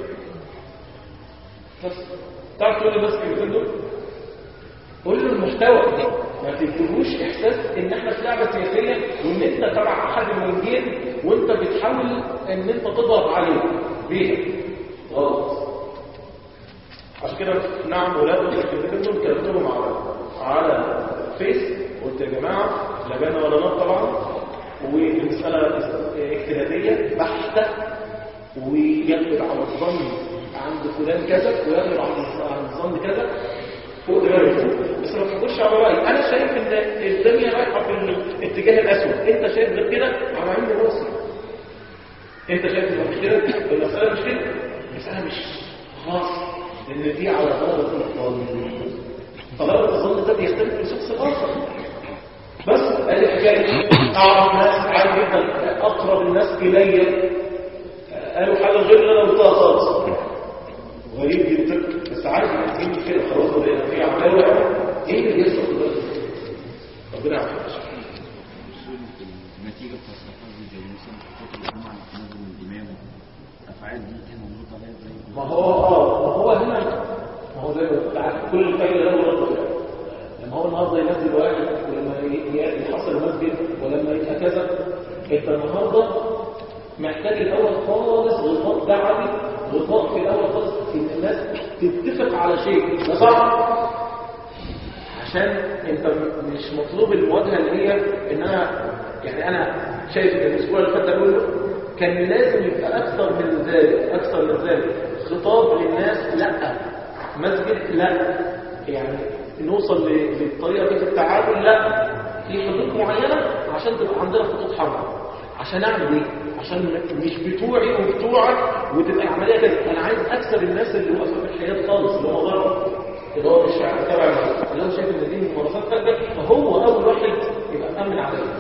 بس تعرف تقول للناس كلمتين دول قول له المحتوى ما تديهوش احساس ان احنا في لعبه سياسيه وان انت تبع احد المنجين وانت بتحاول ان انت تضغط عليه بيها غلط عشان كده نعم ولاد الكلمتين دول كلمتهم على على فيس قلت يا جماعه لا جنى ولا نار طبعا والمساله اجتهاديه بحته ويغلب على الظن عند فلان كذا ويغلب على على الظن كذا فوق دماغي بس ما تحكمش على رايي انا شايف ان الدنيا رايحه في الاتجاه الاسود انت شايف غير كده على عيني وراسي انت شايف ان مش كده المساله مش كده المساله مش خلاص لان دي على غلط الظن فغلط الظن ده بيختلف من شخص لاخر بس ادي حكايه اعرف ناس عارف جدا اقرب الناس الي قالوا حاجه غير اللي انا قلتها خالص غريب جدا بس عارف ان في كده خلاص بقينا في عمال ايه اللي بيحصل دلوقتي ربنا يعافيك نتيجة تصرفات دي زي مثلا خطوة الجمعة نازل من الإمام الأفعال دي كان مربوط عليها ازاي؟ ما هو اه ما هو هنا ما هو ده تعرف كل الفايده له رد فعل لما هو النهارده ينزل واحد ولما ي- ي- يحصل مسجد ولما يبقى كذا انت النهارده محتاج الاول خالص غطاء دعوي غطاء في الاول خالص ان الناس تتفق على شيء ده صح عشان انت م- مش مطلوب المواجهه اللي هي ان انا يعني انا شايف ان الاسبوع اللي فات ده كله كان لازم يبقى اكثر من ذلك اكثر من ذلك خطاب للناس لا مسجد لا يعني نوصل ل- للطريقه دي في التعامل لا في حدود معينه عشان تبقى عندنا خطوط حمراء عشان اعمل ايه عشان م- مش بتوعي وبتوعك وتبقى العمليه كده انا عايز اكسب الناس اللي واقفه في الحياه خالص اللي هم بره اللي هو مش تبع المسجد. لو شايف ان دي ممارسات فاسده فهو اول واحد يبقى مأمن عليه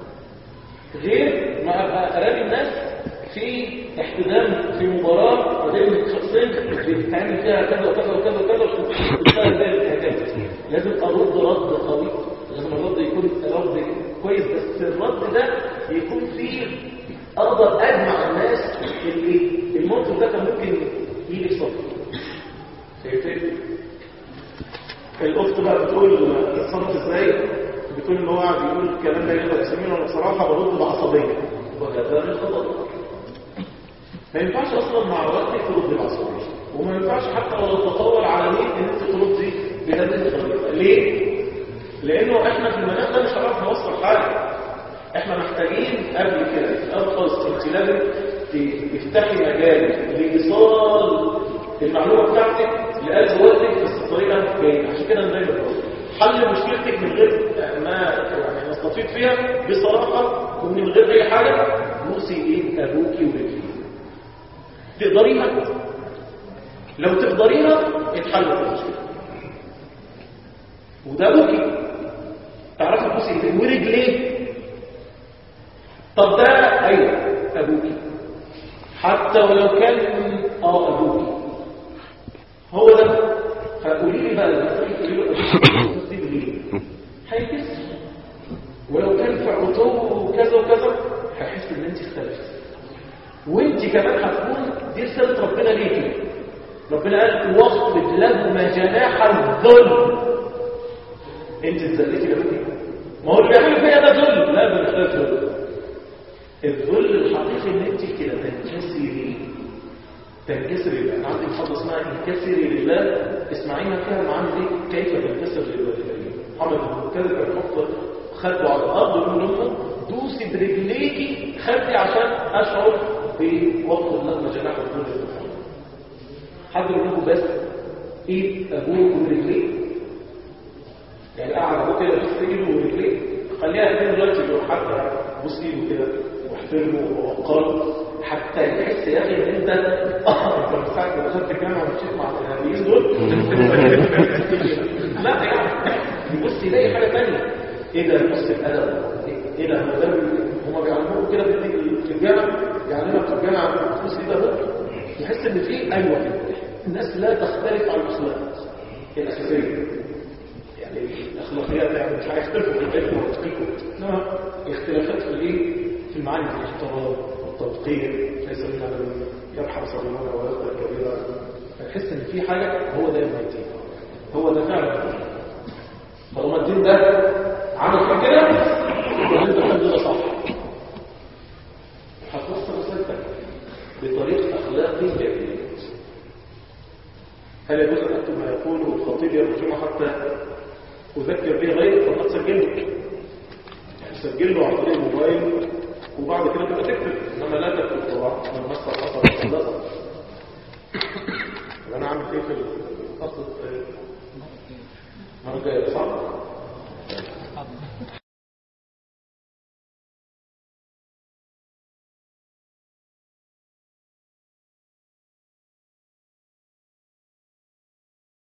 غير ما ابقى ارامي الناس في احتدام في مباراه ما بين شخصين بيتعمل فيها كذا وكذا وكذا وكذا وتشتغل زي الحكايه لازم ارد رد قوي لازم الرد يكون رد كويس بس الرد ده يكون فيه اقدر اجمع الناس اللي الموقف ده كان ممكن يجي في صف فهمتني؟ الاخت بقى بتقول اتصرف ازاي بتقول ان هو قاعد يقول الكلام ده يقدر يسميه وانا بصراحه برد بعصبيه وهذا من خطأ ما ينفعش اصلا مع وقتك ترد بعصبيه وما ينفعش حتى لو تطور على مين ان انت تردي بهذه الطريقه ليه؟ لانه احنا في المناخ ده مش هنعرف نوصل حاجه احنا محتاجين قبل كده في الاول خالص انت لازم ت- تفتحي مجال لايصال المعلومه بتاعتك لقلب والدك بس بطريقه جيده عشان كده انا دايما بقول حل مشكلتك من غير ما يعني نستفيد فيها بصراحه ومن غير اي حاجه بوسي ايد ابوكي ورجليك تقدريها لو تقدريها اتحلت المشكله وده ابوكي تعرفي تبوسي ايديه ورجليه طب ده ايوه ابوكي حتى ولو كان اه ابوكي هو ده فقولي لي بقى لما تيجي تقولي له ابوكي دي ليه هيكسر ولو كان في عطوه وكذا وكذا هيحس ان انت اختلفتي وانت كمان هتكون دي رساله ربنا ليكي ربنا قال واخفض لهما جناح الذل انت اتذلتي لابوكي ما هو اللي بيعمل فيا ده ذل لا ده مش ده ذل الذل الحقيقي ان انت كده تنكسري تنكسري لله انا عندي محاضره اسمها انكسري لله اسمعيها فيها المعاني دي كيف تنكسر للوالدين محمد بن كذا كان يحط خده على الارض ويقول لامه دوسي برجليكي خدي عشان اشعر بوقت لما جناح الذل للمحمد حد يقول له بس ايد ابوه ورجليه يعني قاعد ابوه كده بس ايده ورجليه خليها الاثنين دلوقتي يبقوا حتى بص ايده كده واحترمه ووقره حتى يحس يا اخي ان انت اه انت من ساعه ما دخلت الجامعه ومشيت مع الارهابيين دول لا يعني يبص يلاقي حاجه ثانيه ايه ده بص الادب ايه ده هو ده هم بيعلموه كده في في الجامعه يعلمك في الجامعه بص ايه ده يحس ان في ايوه الناس لا تختلف عن الاخلاق الاساسيه يعني الاخلاقيات يعني مش هيختلفوا في العلم والتدقيق انما اختلافات في الايه في المعاني في الاحترام والتوقير ليس من من يرحم صغيرنا ويغفر كبيرا فتحس ان في حاجه هو ده الدين هو ده فعلا طالما الدين ده عمل في كده يبقى انت الحمد لله صح هتوصل رسالتك بطريقه اخلاقي جميله هل يجوز ان اكتب ما يقوله الخطيب يوم الجمعه حتى اذكر به غيري طب ما تسجله يعني سجله عن طريق الموبايل وبعد كده تبقى تكتب انما لا تكتب طبعا من مصر اثر خلاص انا عامل ايه في الاصل المره الجايه صح